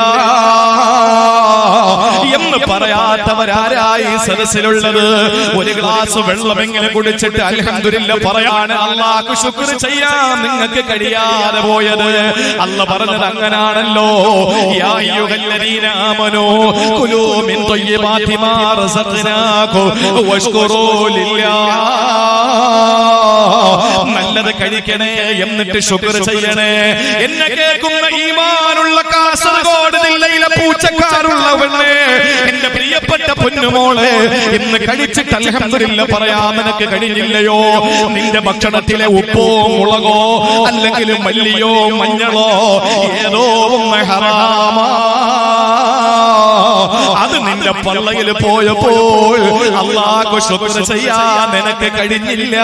എന്ന് പറയാത്തവരാരായി ഈ സദസ്സിലുള്ളത് ഒരു ഗ്ലാസ് വെള്ളമെങ്കിലും കുടിച്ചിട്ട് അൽഹംദുലില്ല പറയാണ് അള്ളാഹ് ശുക്ർ ചെയ്യാൻ നിങ്ങൾക്ക് കഴിയാതെ പോയത് അല്ല പറഞ്ഞത് അങ്ങനാണല്ലോ യാ അയ്യുഹല്ലദീന ആമനൂ കുലൂ മിൻ ത്വയ്യിബാതി മാ റസഖ്നാകും വഷ്കുറൂ ലില്ലാഹ് നല്ലത് കഴിക്കണേ എന്നിട്ട് ശുക്ർ ചെയ്യണേ എന്നെ കേൾക്കുന്ന ഈമാനുള്ള കാസർഗോഡ് ജില്ലയിലെ പൂച്ചക്കാരുള്ളവണ്ണേ എന്റെ പ്രിയപ്പെട്ട പൊന്നുമോളെ ഇന്ന് കഴിച്ചിട്ട് അൽഹംദുലില്ല പറയാൻ നിനക്ക് കഴിഞ്ഞില്ലയോ നിന്റെ ഭക്ഷണത്തിലെ ഉപ്പോ മുളകോ അല്ലെങ്കിൽ മല്ലിയോ മഞ്ഞളോ ഏതോ ഒന്ന് ഹറാമാ അത് നിന്റെ പള്ളയിൽ പോയപ്പോൾ അള്ളാഹു ശുക്ർ ചെയ്യാൻ നിനക്ക് കഴിഞ്ഞില്ല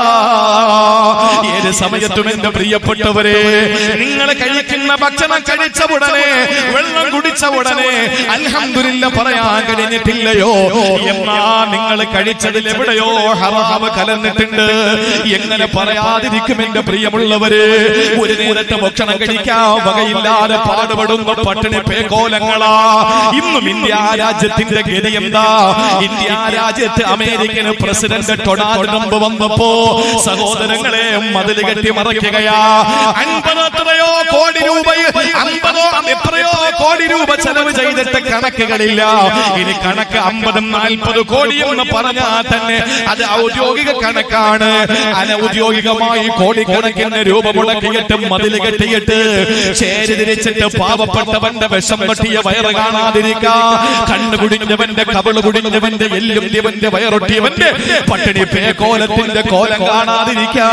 ഏത് സമയത്തും എന്റെ പ്രിയപ്പെട്ടവരെ നിങ്ങൾ കഴിക്കുന്ന ഭക്ഷണം കഴിച്ച ഉടനെ വെള്ളം കുടിച്ച ഉടനെ അൽഹംദുലില്ല പറയാൻ കഴിഞ്ഞിട്ടില്ലയോ എന്നാ നിങ്ങൾ കഴിച്ചതിൽ എവിടെയോ ഹറാമ് കലർന്നിട്ടുണ്ട് എങ്ങനെ പറയാതിരിക്കും എന്റെ പ്രിയമുള്ളവര് ഒരു നേരത്തെ ഭക്ഷണം കഴിക്കാൻ വകയില്ലാതെ പാടുപെടുന്ന പട്ടിണി പേക്കോലങ്ങളാ ഇന്നും ഇന്ത്യ രാജ്യത്തിന്റെ ഗതി എന്താ ഇന്ത്യ രാജ്യത്ത് അമേരിക്കൻ പ്രസിഡന്റ് ഡൊണാൾഡ് ട്രംപ് വന്നപ്പോ സഹോദരങ്ങളെ മതിൽ കെട്ടി മറയ്ക്കുകയാ അൻപത് എത്രയോ കോടി രൂപ അമ്പതോ എത്രയോ കോടി രൂപ ചെലവ് ചെയ്തിട്ട് കണക്കുകളില്ല ഇനി കണക്ക് അമ്പതും നാൽപ്പത് കോടി എന്ന് പറഞ്ഞാൽ തന്നെ അത് ഔദ്യോഗിക കണക്കാണ് അനൗദ്യോഗികമായി കോടിക്കണക്കിന് രൂപ മുടക്കിയിട്ട് മതിൽ കെട്ടിയിട്ട് ചേരി തിരിച്ചിട്ട് പാവപ്പെട്ടവന്റെ വിഷം തട്ടിയ വയറ് കാണാതിരിക്കാ കണ്ണു കുടിഞ്ഞവന്റെ കവിള് കുടിഞ്ഞവന്റെ എല്ലും ദിവന്റെ വയറൊട്ടിയവന്റെ പട്ടിണി പേക്കോലത്തിന്റെ കോലം കാണാതിരിക്കാ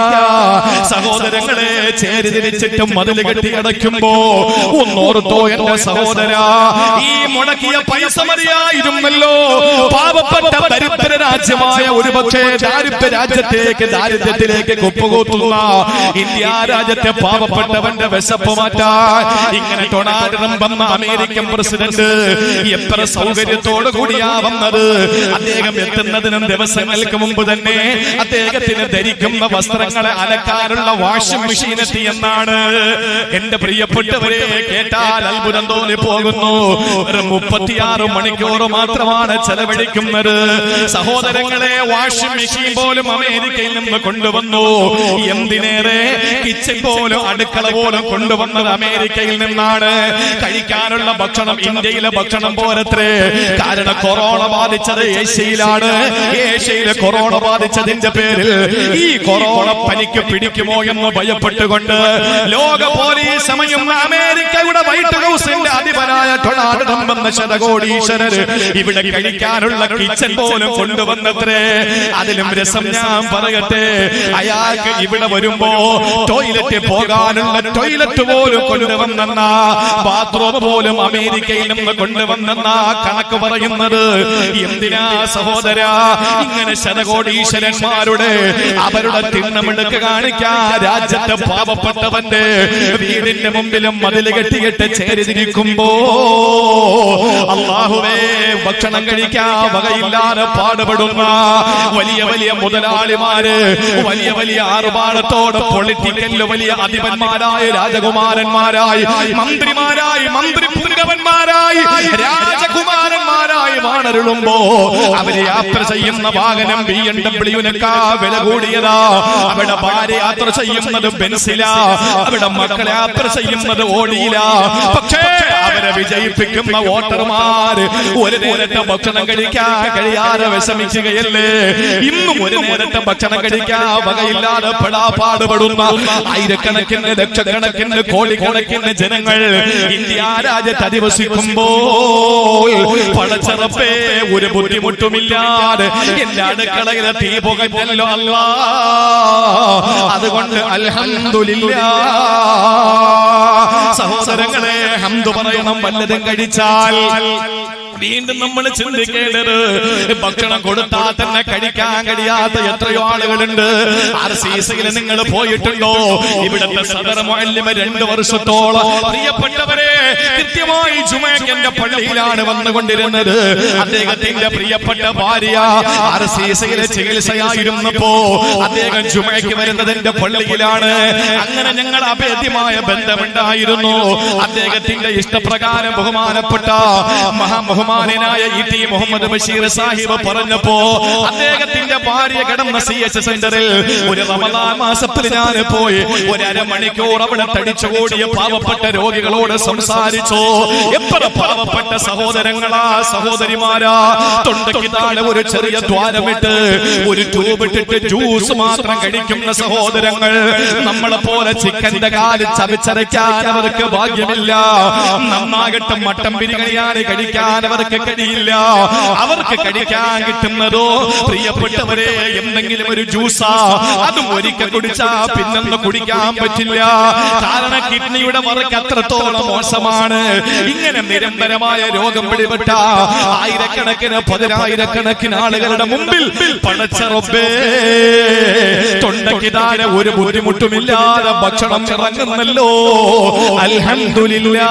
സഹോദരങ്ങളെ ചേരി തിരിച്ചിട്ട് മതിൽ കെട്ടി അടയ്ക്കുമ്പോ ഒന്നോർത്തോ എന്റെ സഹോദര ഈ മുടക്കിയ പൈസ മതിയായിരുന്നല്ലോ പാവപ്പെട്ട ദരിദ്ര രാജ്യമായ ഒരുപക്ഷെ ദാരിദ്ര്യ രാജ്യത്തേക്ക് ദാരിദ്ര്യത്തിലേക്ക് കൊപ്പുകൂത്തുന്ന ഇന്ത്യ രാജ്യത്തെ പാവപ്പെട്ടവന്റെ വിശപ്പ് മാറ്റാൻ ഇങ്ങനെ ഡൊണാൾഡ് ട്രംപ് എന്ന അമേരിക്കൻ പ്രസിഡന്റ് എത്ര സൗകര്യത്തോടു കൂടിയാ വന്നത് അദ്ദേഹം എത്തുന്നതിനും ദിവസങ്ങൾക്ക് മുമ്പ് തന്നെ അദ്ദേഹത്തിന് ധരിക്കുന്ന വസ്ത്രങ്ങളെ അലക്കാനുള്ള വാഷിംഗ് മെഷീൻ എത്തി എന്നാണ് എന്റെ പ്രിയപ്പെട്ടവരെ കേട്ടാൽ അത്ഭുതം തോന്നി പോകുന്നു വെറും മുപ്പത്തിയാറ് മണിക്കൂർ മാത്രമാണ് ചെലവഴിക്കുന്നത് സഹോദരങ്ങളെ വാഷിംഗ് മെഷീൻ പോലും അമേരിക്കയിൽ നിന്ന് കൊണ്ടുവന്നു എന്തിനേറെ കിച്ചൺ പോലും അടുക്കള പോലും കൊണ്ടുവന്നത് അമേരിക്കയിൽ നിന്നാണ് കഴിക്കാനുള്ള ഭക്ഷണം ഇന്ത്യയിലെ ഭക്ഷണം പോരത്രേ കാരണം കൊറോണ ബാധിച്ചത് ഏഷ്യയിലാണ് ഏഷ്യയിലെ കൊറോണ ബാധിച്ചതിന്റെ പേരിൽ ഈ കൊറോണ പനിക്ക് പിടിക്കുമോ എന്ന് ഭയപ്പെട്ടുകൊണ്ട് ലോക പോലീസ് സമയം അമേരിക്കയുടെ വൈറ്റ് ഹൗസിന്റെ അധിപനായ ഡൊണാൾഡ് ട്രംപ് എന്ന ശതകോടീശ്വരര് ഇവിടെ കഴിക്കാനുള്ള കിച്ചൺ പോലും കൊണ്ടുവന്നത്രേ അതിലും രസം ഞാൻ പറയട്ടെ അയാൾക്ക് ഇവിടെ വരുമ്പോ ടോയ്ലറ്റിൽ പോകാനുള്ള ടോയ്ലറ്റ് പോലും കൊണ്ടുവന്നെന്ന ബാത്റൂം പോലും അമേരിക്കയിൽ നിന്ന് കൊണ്ടുവന്നെന്ന കണക്ക് പറയുന്നത് എന്തിനാ സഹോദര ഇങ്ങനെ ശതകോടീശ്വരന്മാരുടെ അവരുടെ തിണ്ണമെടുക്ക് കാണിക്കാൻ രാജ്യത്തെ പാവപ്പെട്ടവന്റെ വീടിന്റെ മുമ്പിലും മതിൽ കെട്ടിയിട്ട് ചേരിതിരിക്കുമ്പോ അള്ളാഹുവേ ഭക്ഷണം കഴിക്കാൻ വകയില്ലാതെ പാടുപെടുന്ന വലിയ വലിയ മുതലാളിമാര് വലിയ വലിയ ആർഭാടത്തോട് പൊളിറ്റിക്കലില് വലിയ അധിപന്മാരായ രാജകുമാരന്മാരായി മന്ത്രിമാരായി മന്ത്രി പുങ്കവന്മാരായി രാജകുമാരന്മാരായി വാണരുളുമ്പോ അവര് യാത്ര ചെയ്യുന്ന വാഹനം ബി എം ഡബ്ല്യുവിനേക്കാ വില കൂടിയതാ അവിടെ ഭാര്യ യാത്ര ചെയ്യുന്നത് ബെൻസില അവിടെ മക്കളെ യാത്ര ചെയ്യുന്നത് ഓടിയില്ല പക്ഷേ അവരെ വിജയിപ്പിക്കുന്ന വോട്ടർമാര് ഒരു നേരത്തെ ഭക്ഷണം കഴിക്കാൻ കഴിയാതെ വിഷമിക്കുകയല്ലേ ഇന്നും ഒരു നേരത്തെ ഭക്ഷണം കഴിക്കാൻ വകയില്ലാതെ പെടാപാടുപെടുന്ന ആയിരക്കണക്കിന് ലക്ഷക്കണക്കിന് കോടിക്കണക്കിന് ജനങ്ങൾ ഇന്ത്യ രാജ്യത്ത് അധിവസിക്കുമ്പോൾ പടച്ചറപ്പേ ഒരു ബുദ്ധിമുട്ടുമില്ലാതെ എന്റെ അടുക്കളയിലെ തീ പുകഞ്ഞല്ലോ അല്ല അതുകൊണ്ട് അൽഹംദുലില്ലാ സഹോദരങ്ങളെ ഹംദു പറയണം വല്ലതും കഴിച്ചാൽ വീണ്ടും നമ്മൾ ചിന്തിക്കേണ്ടത് ഭക്ഷണം കൊടുത്താൽ തന്നെ കഴിക്കാൻ കഴിയാത്ത എത്രയോ ആളുകളുണ്ട് ആർ സി സിയിൽ നിങ്ങൾ പോയിട്ടുണ്ടോ ഇവിടുത്തെ സദർ മുഅല്ലിമ രണ്ട് വർഷത്തോളം പ്രിയപ്പെട്ടവരെ കൃത്യമായി ജുമയ്ക്ക് പള്ളിയിലാണ് വന്നുകൊണ്ടിരുന്നത് അദ്ദേഹത്തിന്റെ പ്രിയപ്പെട്ട ഭാര്യ ആർ സി സിയിലെ ചികിത്സയായിരുന്നപ്പോ അദ്ദേഹം ജുമയ്ക്ക് വരുന്നത് എന്റെ പള്ളിയിലാണ് അങ്ങനെ ഞങ്ങൾ അഭേദ്യമായ ബന്ധമുണ്ടായിരുന്നു അദ്ദേഹത്തിന്റെ ഇഷ്ടപ്രകാരം ബഹുമാനപ്പെട്ട മഹാബഹുമാനായ ഇ ടി മുഹമ്മദ് ബഷീർ സാഹിബ് പറഞ്ഞപ്പോ അദ്ദേഹത്തിന്റെ ഭാര്യ കിടന്ന സി എച്ച് സെന്ററിൽ ഒരു റമദാൻ മാസത്തിൽ ഞാൻ പോയി ഒരു അരമണിക്കൂർ അവിടെ തടിച്ചുകൂടിയ പാവപ്പെട്ട രോഗികളോട് സംസാരിച്ചു എത്ര പാവപ്പെട്ട സഹോദരങ്ങളാ സഹോദരിമാരാ തൊണ്ടയ്ക്ക് താഴെ ഒരു ചെറിയ ദ്വാരമിട്ട് ഒരു ട്യൂബ് ഇട്ടിട്ട് ജ്യൂസ് മാത്രം കഴിക്കുന്ന സഹോദരങ്ങൾ നമ്മളെ പോലെ ചിക്കന്റെ കാല് ചവിച്ചരയ്ക്കാൻ അവർക്ക് ഭാഗ്യമില്ല നന്നാകട്ടെ മട്ടൻ ബിരിയാണി കഴിക്കാൻ അവർക്ക് കഴിയില്ല അവർക്ക് കഴിക്കാൻ കിട്ടുന്നതോ പ്രിയപ്പെട്ടവരെ എന്തെങ്കിലും ഒരു ജ്യൂസാ അതും ഒരിക്കൽ കുടിച്ചാ പിന്നൊന്ന് കുടിക്കാൻ പറ്റില്ല കാരണം കിഡ്നിയുടെ വർക്ക് അത്രത്തോളം മോശമാണ് ഇങ്ങനെ നിരന്തരമായ രോഗം പിടിപെട്ട ആയിരക്കണക്കിന് പതിനായിരക്കണക്കിന് ആളുകളുടെ മുമ്പിൽ പടച്ചറബേ തൊണ്ടയ്ക്ക് താഴെ ഒരു ബുദ്ധിമുട്ടുമില്ലാതെ ഭക്ഷണം ഇറങ്ങുന്നല്ലോ അൽഹംദുലില്ലാ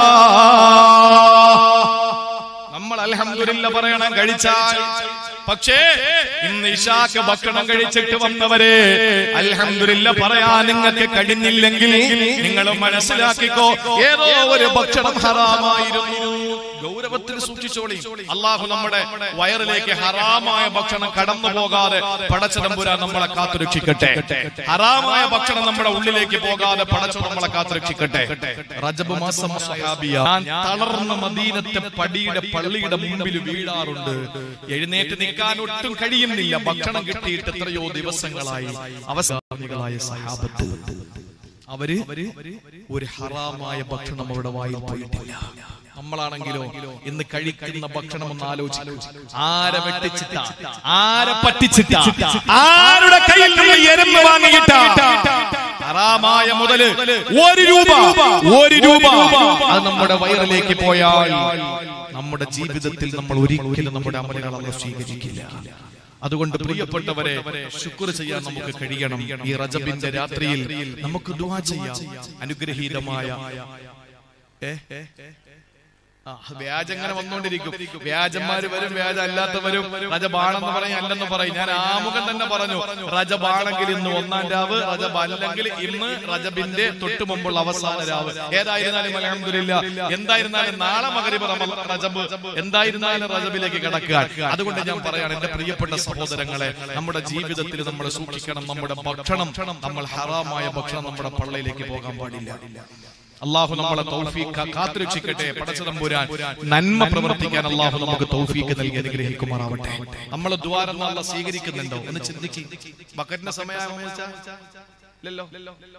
നമ്മൾ അൽഹംദുലില്ല പറയണം കഴിച്ചാൽ പക്ഷേ ഇന്ന് ഇഷാക്ക് ഭക്ഷണം കഴിച്ചിട്ട് വന്നവരെ അൽഹംദുലില്ല പറയാൻ നിങ്ങൾക്ക് കഴിഞ്ഞില്ലെങ്കിൽ നിങ്ങൾ മനസ്സിലാക്കിക്കോ ഏതോ ഒരു ഭക്ഷണം ഹറാമായിരുന്നു ഗൗരവത്തിൽ സൂക്ഷിച്ചോളി അള്ളാഹു നമ്മുടെ വയറിലേക്ക് ഹറാമായ ഭക്ഷണം കടന്നു പോകാതെ പടച്ചതമ്പുരാൻ നമ്മളെ കാത്തുരക്ഷിക്കട്ടെ ഹറാമായ ഭക്ഷണം നമ്മുടെ ഉള്ളിലേക്ക് പോകാതെ പടച്ചു നമ്മളെ കാത്തുരക്ഷിക്കട്ടെ റജബ് മാസം സ്വഹാബിയ. ഞാൻ തളർന്ന മദീനത്തെ പടിയുടെ പള്ളിയുടെ മുമ്പിൽ വീഴാറുണ്ട് എഴുന്നേറ്റ് നിൽക്കാൻ ഒട്ടും കഴിയുന്നില്ല ഭക്ഷണം കിട്ടിയിട്ട് എത്രയോ ദിവസങ്ങളായി അവസാനികളായ സഹാബത്ത് അവര് ഒരു ഹറാമായ ഭക്ഷണം അവിടെ വായിൽ പോയിട്ടില്ല നമ്മളാണെങ്കിലോ ഇന്ന് കഴിക്കുന്ന ഭക്ഷണം ഒന്ന് ആലോചിക്കും ആരെ വെട്ടിച്ചിട്ട ആരെ പറ്റിച്ചിട്ട ആരുടെ കയ്യിൽ നിന്ന് എരന്ന് വാങ്ങിയിട്ട ഹറാമായ മുതല് ഒരു രൂപ ഒരു രൂപ അത് നമ്മുടെ വയറിലേക്ക് പോയാൽ നമ്മുടെ ജീവിതത്തിൽ നമ്മൾ ഒരിക്കലും നമ്മുടെ അമലുകൾ അല്ല സ്വീകരിക്കില്ല അതുകൊണ്ട് പ്രിയപ്പെട്ടവരെ ശുക്ർ ചെയ്യാൻ നമുക്ക് കഴിയണം ഈ റജബിന്റെ രാത്രിയിൽ നമുക്ക് ദുആ ചെയ്യാം അനുഗ്രഹീതമായ ഏ? ആ, വ്യാജം ഇങ്ങനെ വന്നുകൊണ്ടിരിക്കും വ്യാജന്മാര് വരും വ്യാജം അല്ലാത്തവരും റജബാണെന്ന് പറയും അല്ലെന്ന് പറയും ഞാൻ ആമുഖം തന്നെ പറഞ്ഞു റജബാണെങ്കിൽ ഇന്ന് ഒന്നാം രാവ് റജബ് അല്ലെങ്കിൽ ഇന്ന് റജബിന്റെ തൊട്ടു മുമ്പുള്ള അവസാന രാവ് ഏതായിരുന്നാലും അലഹമില്ല എന്തായിരുന്നാലും നാളെ മകരിബ് റമ- റജബ് എന്തായിരുന്നാലും റജബിലേക്ക് കിടക്കുക അതുകൊണ്ട് ഞാൻ പറയാണ് എന്റെ പ്രിയപ്പെട്ട സഹോദരങ്ങളെ നമ്മുടെ ജീവിതത്തിൽ നമ്മൾ സൂക്ഷിക്കണം നമ്മുടെ ഭക്ഷണം നമ്മൾ ഹറാമായ ഭക്ഷണം നമ്മുടെ പള്ളയിലേക്ക് പോകാൻ പാടില്ല അള്ളാഹു നമ്മളെ തൗഫീഖ് കാത്തുരക്ഷിക്കട്ടെ പടച്ചതമ്പുരാൻ നന്മ പ്രവർത്തിക്കാൻ അള്ളാഹു നമുക്ക് തൗഫീഖ് നൽകി അനുഗ്രഹിക്കുമാറാവട്ടെ നമ്മൾ ദ്വാരം അല്ല സ്വീകരിക്കുന്നുണ്ടോ എന്ന് ചിന്തിക്ക് ബക്കറ്റിന്റെ സമയമാകുമോ ഇല്ലല്ലോ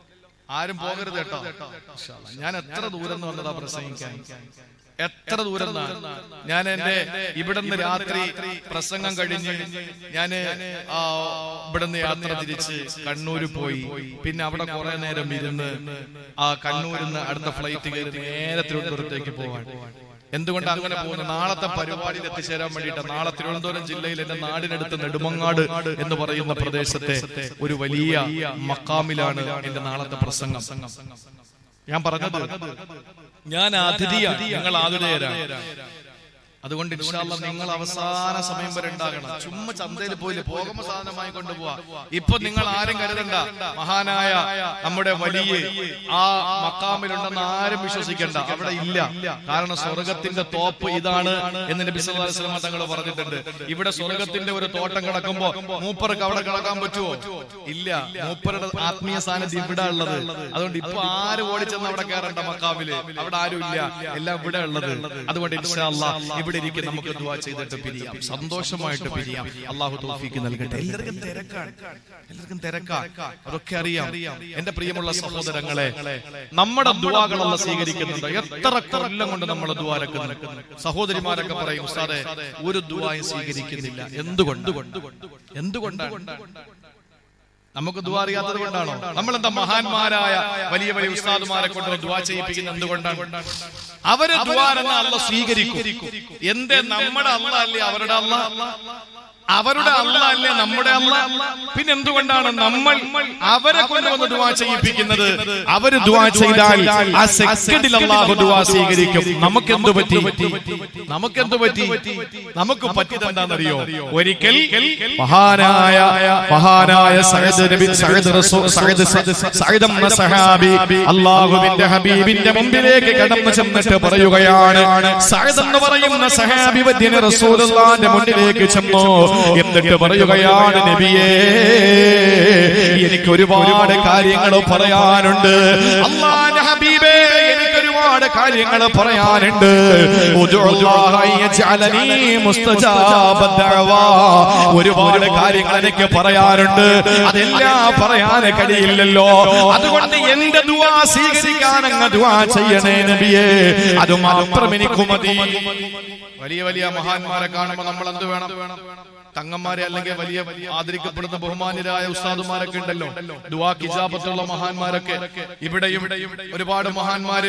ആരും പോകരുത് കേട്ടോ ഇൻഷാ അല്ലാ. ഞാൻ എത്ര ദൂരം നിന്ന് വന്നതാ പ്രസംഗിക്കാൻ എത്ര ദൂരം നിന്നാ? ഞാൻ എന്റെ ഇവിടുന്ന് രാത്രി പ്രസംഗം കഴിഞ്ഞ് ഞാന് ആ, ഇവിടുന്ന് യാത്ര തിരിച്ച് കണ്ണൂര് പോയി പിന്നെ അവിടെ കുറെ നേരം ഇരുന്ന് ആ കണ്ണൂരിൽ നിന്ന് അടുത്ത ഫ്ലൈറ്റ് കയറി നേരെ തിരുവനന്തപുരത്തേക്ക് പോവാൻ എന്തുകൊണ്ട് അങ്ങനെ പോകുന്നു നാളത്തെ പരിപാടിയിൽ എത്തിച്ചേരാൻ വേണ്ടിയിട്ട് നാളെ തിരുവനന്തപുരം ജില്ലയിൽ എന്റെ നാടിനടുത്ത് നെടുമങ്ങാട് എന്ന് പറയുന്ന പ്രദേശത്തെ ഒരു വലിയ മക്കാമിലാണ് എന്റെ നാളത്തെ പ്രസംഗം ഞാൻ പറഞ്ഞത് ഞാൻ ആതിഥിയാണ് ഞങ്ങൾ ആതിഥേയരാണ് അതുകൊണ്ട് ഇൻഷാ അല്ലാ നിങ്ങൾ അവസാന സമയം വരെ ഉണ്ടാകണം ചുമ്മാ ചന്തയിൽ പോയില്ല പോകുമ്പോ സാധനമായി കൊണ്ടുപോവാ ഇപ്പൊ നിങ്ങൾ ആരും കരുതണ്ട മഹാനായ നമ്മുടെ വലിയ ആ മക്കാമിലുണ്ടെന്ന് ആരും വിശ്വസിക്കണ്ട അവിടെ ഇല്ല കാരണം സ്വർഗത്തിന്റെ തോപ്പ് ഇതാണ് എന്ന് നബി സല്ലല്ലാഹു അലൈഹി വസല്ലം തങ്ങൾ പറഞ്ഞിട്ടുണ്ട് ഇവിടെ സ്വർഗത്തിന്റെ ഒരു തോട്ടം കിടക്കുമ്പോ മൂപ്പർക്ക് അവിടെ കിടക്കാൻ പറ്റുമോ ഇല്ല മൂപ്പരുടെ ആത്മീയ സാന്നിധ്യം ഇവിടെ ഉള്ളത് അതുകൊണ്ട് ഇപ്പൊ ആരും ഓടിച്ചെന്ന് അവിടെ കയറണ്ട മക്കാമില് അവിടെ ആരും ഇല്ല എല്ലാം ഇവിടെ ഉള്ളത് അതുകൊണ്ട് ഇൻഷാ അല്ലാ ഇവിടെ ഇരിക്കും നമുക്ക് ദുആ ചെയ്തിട്ട് പിരിയാം സന്തോഷമായിട്ട് പിരിയാം അള്ളാഹു തൗഫീക്ക് നൽകട്ടെ എല്ലാവർക്കും തിരക്കാണ് എല്ലാവർക്കും തിരക്കാണ് അതൊക്കെ അറിയാം എന്റെ പ്രിയമുള്ള സഹോദരങ്ങളെ നമ്മുടെ ദുആകളെല്ലാം സ്വീകരിക്കുന്നുണ്ട് എത്ര കൊല്ലം കൊണ്ട് നമ്മൾ ദ്വാരക്കുന്നു സഹോദരിമാരൊക്കെ പറയും ഉസ്താദെ ഒരു ദുആയും സ്വീകരിക്കുന്നില്ല എന്തുകൊണ്ട് എന്തുകൊണ്ടാണ് നമുക്ക് ദുആ അറിയാത്തത് കൊണ്ടാണോ നമ്മൾ എന്താ മഹാന്മാരായ വലിയ വലിയ ഉസ്താദുമാരെ കൊണ്ട് ദുആ ചെയ്യിപ്പിക്കുന്നത് എന്തുകൊണ്ടാണ് അവര് ദ്വാരെന്ന അല്ല സ്വീകരിക്കും എന്തേ നമ്മുടെ അല്ല അല്ലേ അവരുടെ അല്ല അവരുടെ അല്ല അല്ലേ നമ്മുടെ അല്ല പിന്നെ എന്തുകൊണ്ടാണ് നമ്മൾ അവരെ കൊണ്ടുവന്ന് ദുവാ ചെയ്യിപ്പിക്കുന്നത് അവര് ദുവാ ചെയ്താൽ ആ സെക്കൻഡിൽ അള്ളാഹു ദുവാ സ്വീകരിക്കും നമുക്ക് എന്തു പറ്റി നമുക്ക് എന്തു പറ്റി നമുക്ക് പറ്റിയത് എന്താണെന്നറിയോ ഒരിക്കൽ മഹാനായ മഹാനായ സഅദ് നബി സഅദ് റസൂൽ സഅദ് സഅദ് എന്ന സഹാബി അള്ളാഹുവിന്റെ ഹബീബിന്റെ മുമ്പിലേക്ക് കടന്നു ചെന്നിട്ട് പറയുകയാണ് സഅദ് എന്ന് പറയുന്ന സഹാബി വദ്യന് റസൂലുള്ളാഹിന്റെ മുന്നിലേക്ക് ചെന്നു എന്നിട്ട് പറയുകയാണ് നബിയേ എനിക്ക് ഒരുപാട് കാര്യങ്ങൾ പറയാനുണ്ട് അള്ളാന്റെ ഹബീബേ എനിക്ക് ഒരുപാട് കാര്യങ്ങൾ പറയാനുണ്ട് ഉദുഅല്ലാഹ യജ്അലനീ മുസ്തജാബ ദഅവാ. ഒരുപാട് കാര്യങ്ങൾ എനിക്ക് പറയാനുണ്ട് അതെല്ലാം പറയാൻ കഴിയില്ലല്ലോ അതുകൊണ്ട് എന്റെ ദുആ സ്വീകരിക്കാൻ അങ്ങ് ദുആ ചെയ്യണേ നബിയേ അത് മാത്രം എനിക്ക് മതി വലിയ വലിയ മഹാന്മാരെ കാണുമ്പോൾ നമ്മൾ എന്ത് വേണം തങ്ങന്മാരെ അല്ലെങ്കിൽ വലിയ ആദരിക്കപ്പെടുന്ന ബഹുമാന്യരായ ഉസ്താദുമാരൊക്കെ ഉണ്ടല്ലോ ദുവാ കിജാബത്തുള്ള മഹാന്മാരൊക്കെ ഇവിടെയും ഒരുപാട് മഹാന്മാര്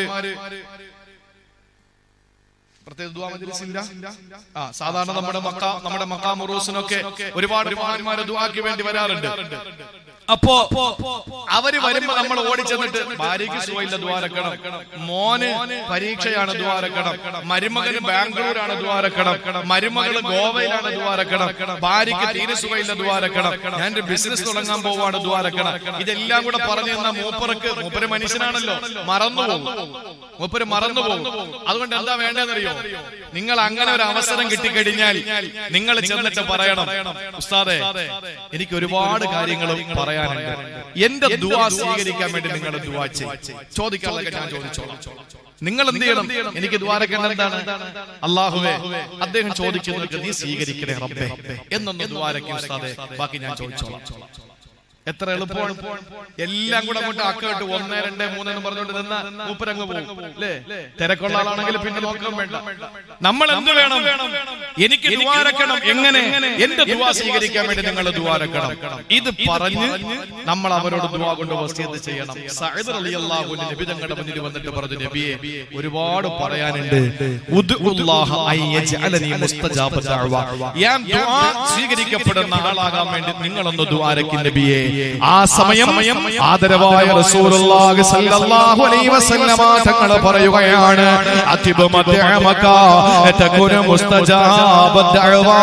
പ്രത്യേക ദുആ മജ്ലിസ് ഇല്ല ആ സാധാരണ നമ്മുടെ മക്ക നമ്മുടെ മക്കാം ഉറൂസിനൊക്കെ ഒരുപാട് മഹാന്മാര് ദുആക്ക് വേണ്ടി വരാറുണ്ട് അപ്പോ അവര് വരുമ്പോ നമ്മൾ ഓടിച്ചെന്നിട്ട് ഭാര്യയ്ക്ക് സുഖമില്ല ദ്വാരക്കണം മോന് പരീക്ഷയാണ് ദ്വാരക്കണം മരുമകന് ബാംഗ്ലൂരാണ് ദ്വാരക്കണം മരുമകള് ഗോവയിലാണ് ദ്വാരക്കണം ഭാര്യയ്ക്ക് തീരെ സുഖമില്ല ദ്വാരക്കണം ഞാൻ ഒരു ബിസിനസ് തുടങ്ങാൻ പോവാണ് ദ്വാരക്കണം ഇതെല്ലാം കൂടെ പറഞ്ഞു തന്ന മൂപ്പർക്ക് മൂപ്പര് മനുഷ്യനാണല്ലോ മറന്നു പോകും മൂപ്പര് മറന്നു പോകും അതുകൊണ്ട് എന്താ വേണ്ടതെന്നറിയോ നിങ്ങൾ അങ്ങനെ ഒരു അവസരം കിട്ടിക്കഴിഞ്ഞാൽ നിങ്ങൾ ചെന്നിട്ട് പറയണം ഉസ്താദെ എനിക്ക് ഒരുപാട് കാര്യങ്ങൾ പറയാനുണ്ട് എന്റെ ദുവാ സ്വീകരിക്കാൻ വേണ്ടി നിങ്ങൾ ദുവാ ചെയ്യും ചോദിക്കാനുള്ളതൊക്കെ ഞാൻ ചോദിച്ചോളാം നിങ്ങൾ എന്ത് ചെയ്യണം എനിക്ക് ദ്വാരക്കേണ്ട എന്താണ് അള്ളാഹുവേ അദ്ദേഹം ചോദിക്കുന്നത് നീ സ്വീകരിക്കണേ റബ്ബേ എന്നൊന്ന് ദ്വാരക്ക് ഉസ്താദെ ബാക്കി ഞാൻ ചോദിച്ചോളാം എത്ര എളുപ്പമാണ് എല്ലാം കൂടെ അങ്ങോട്ട് അക്കമിട്ട് ഒന്ന് രണ്ട് മൂന്ന് എന്ന് പറഞ്ഞുകൊണ്ട് നിന്ന മൂപ്പരങ്ങ് പോകും അല്ലേ തിരക്കുള്ള ആളാണെങ്കിൽ പിന്നെ നോക്കാൻ വേണ്ട നമ്മൾ എന്ത് വേണം എനിക്ക് ദ്വാരക്കണം എങ്ങനെ എന്റെ ദുവാ സ്വീകരിക്കാൻ വേണ്ടി നിങ്ങൾ ദ്വാരക്കണം ഇത് പറഞ്ഞ് നമ്മൾ അവരോട് ദുവാ കൊണ്ട് വസ്തിയത്ത് ചെയ്യണം സഅദ് റളിയല്ലാഹു അൻഹു നബി തങ്ങളുടെ മുന്നിൽ വന്നിട്ട് പറഞ്ഞു നബിയെ ഒരുപാട് പറയാനുണ്ട് ഉദ്ഉല്ലാഹ അൻ യജ്അലനി മുസ്തജാബ ദഅവ ഞാൻ ദുആ സ്വീകരിക്കപ്പെടുന്ന ആളാകാൻ വേണ്ടി നിങ്ങളൊന്ന് ദുആരക്ക് നബിയെ ആ സമയം ആദരവായ റസൂലുള്ളാഹി സ്വല്ലല്ലാഹു അലൈഹി വസല്ലമ തങ്ങൾ പറയുകയാണ് അതിബ മദ്അമക തകുന മുസ്തജാബ ദഅവാ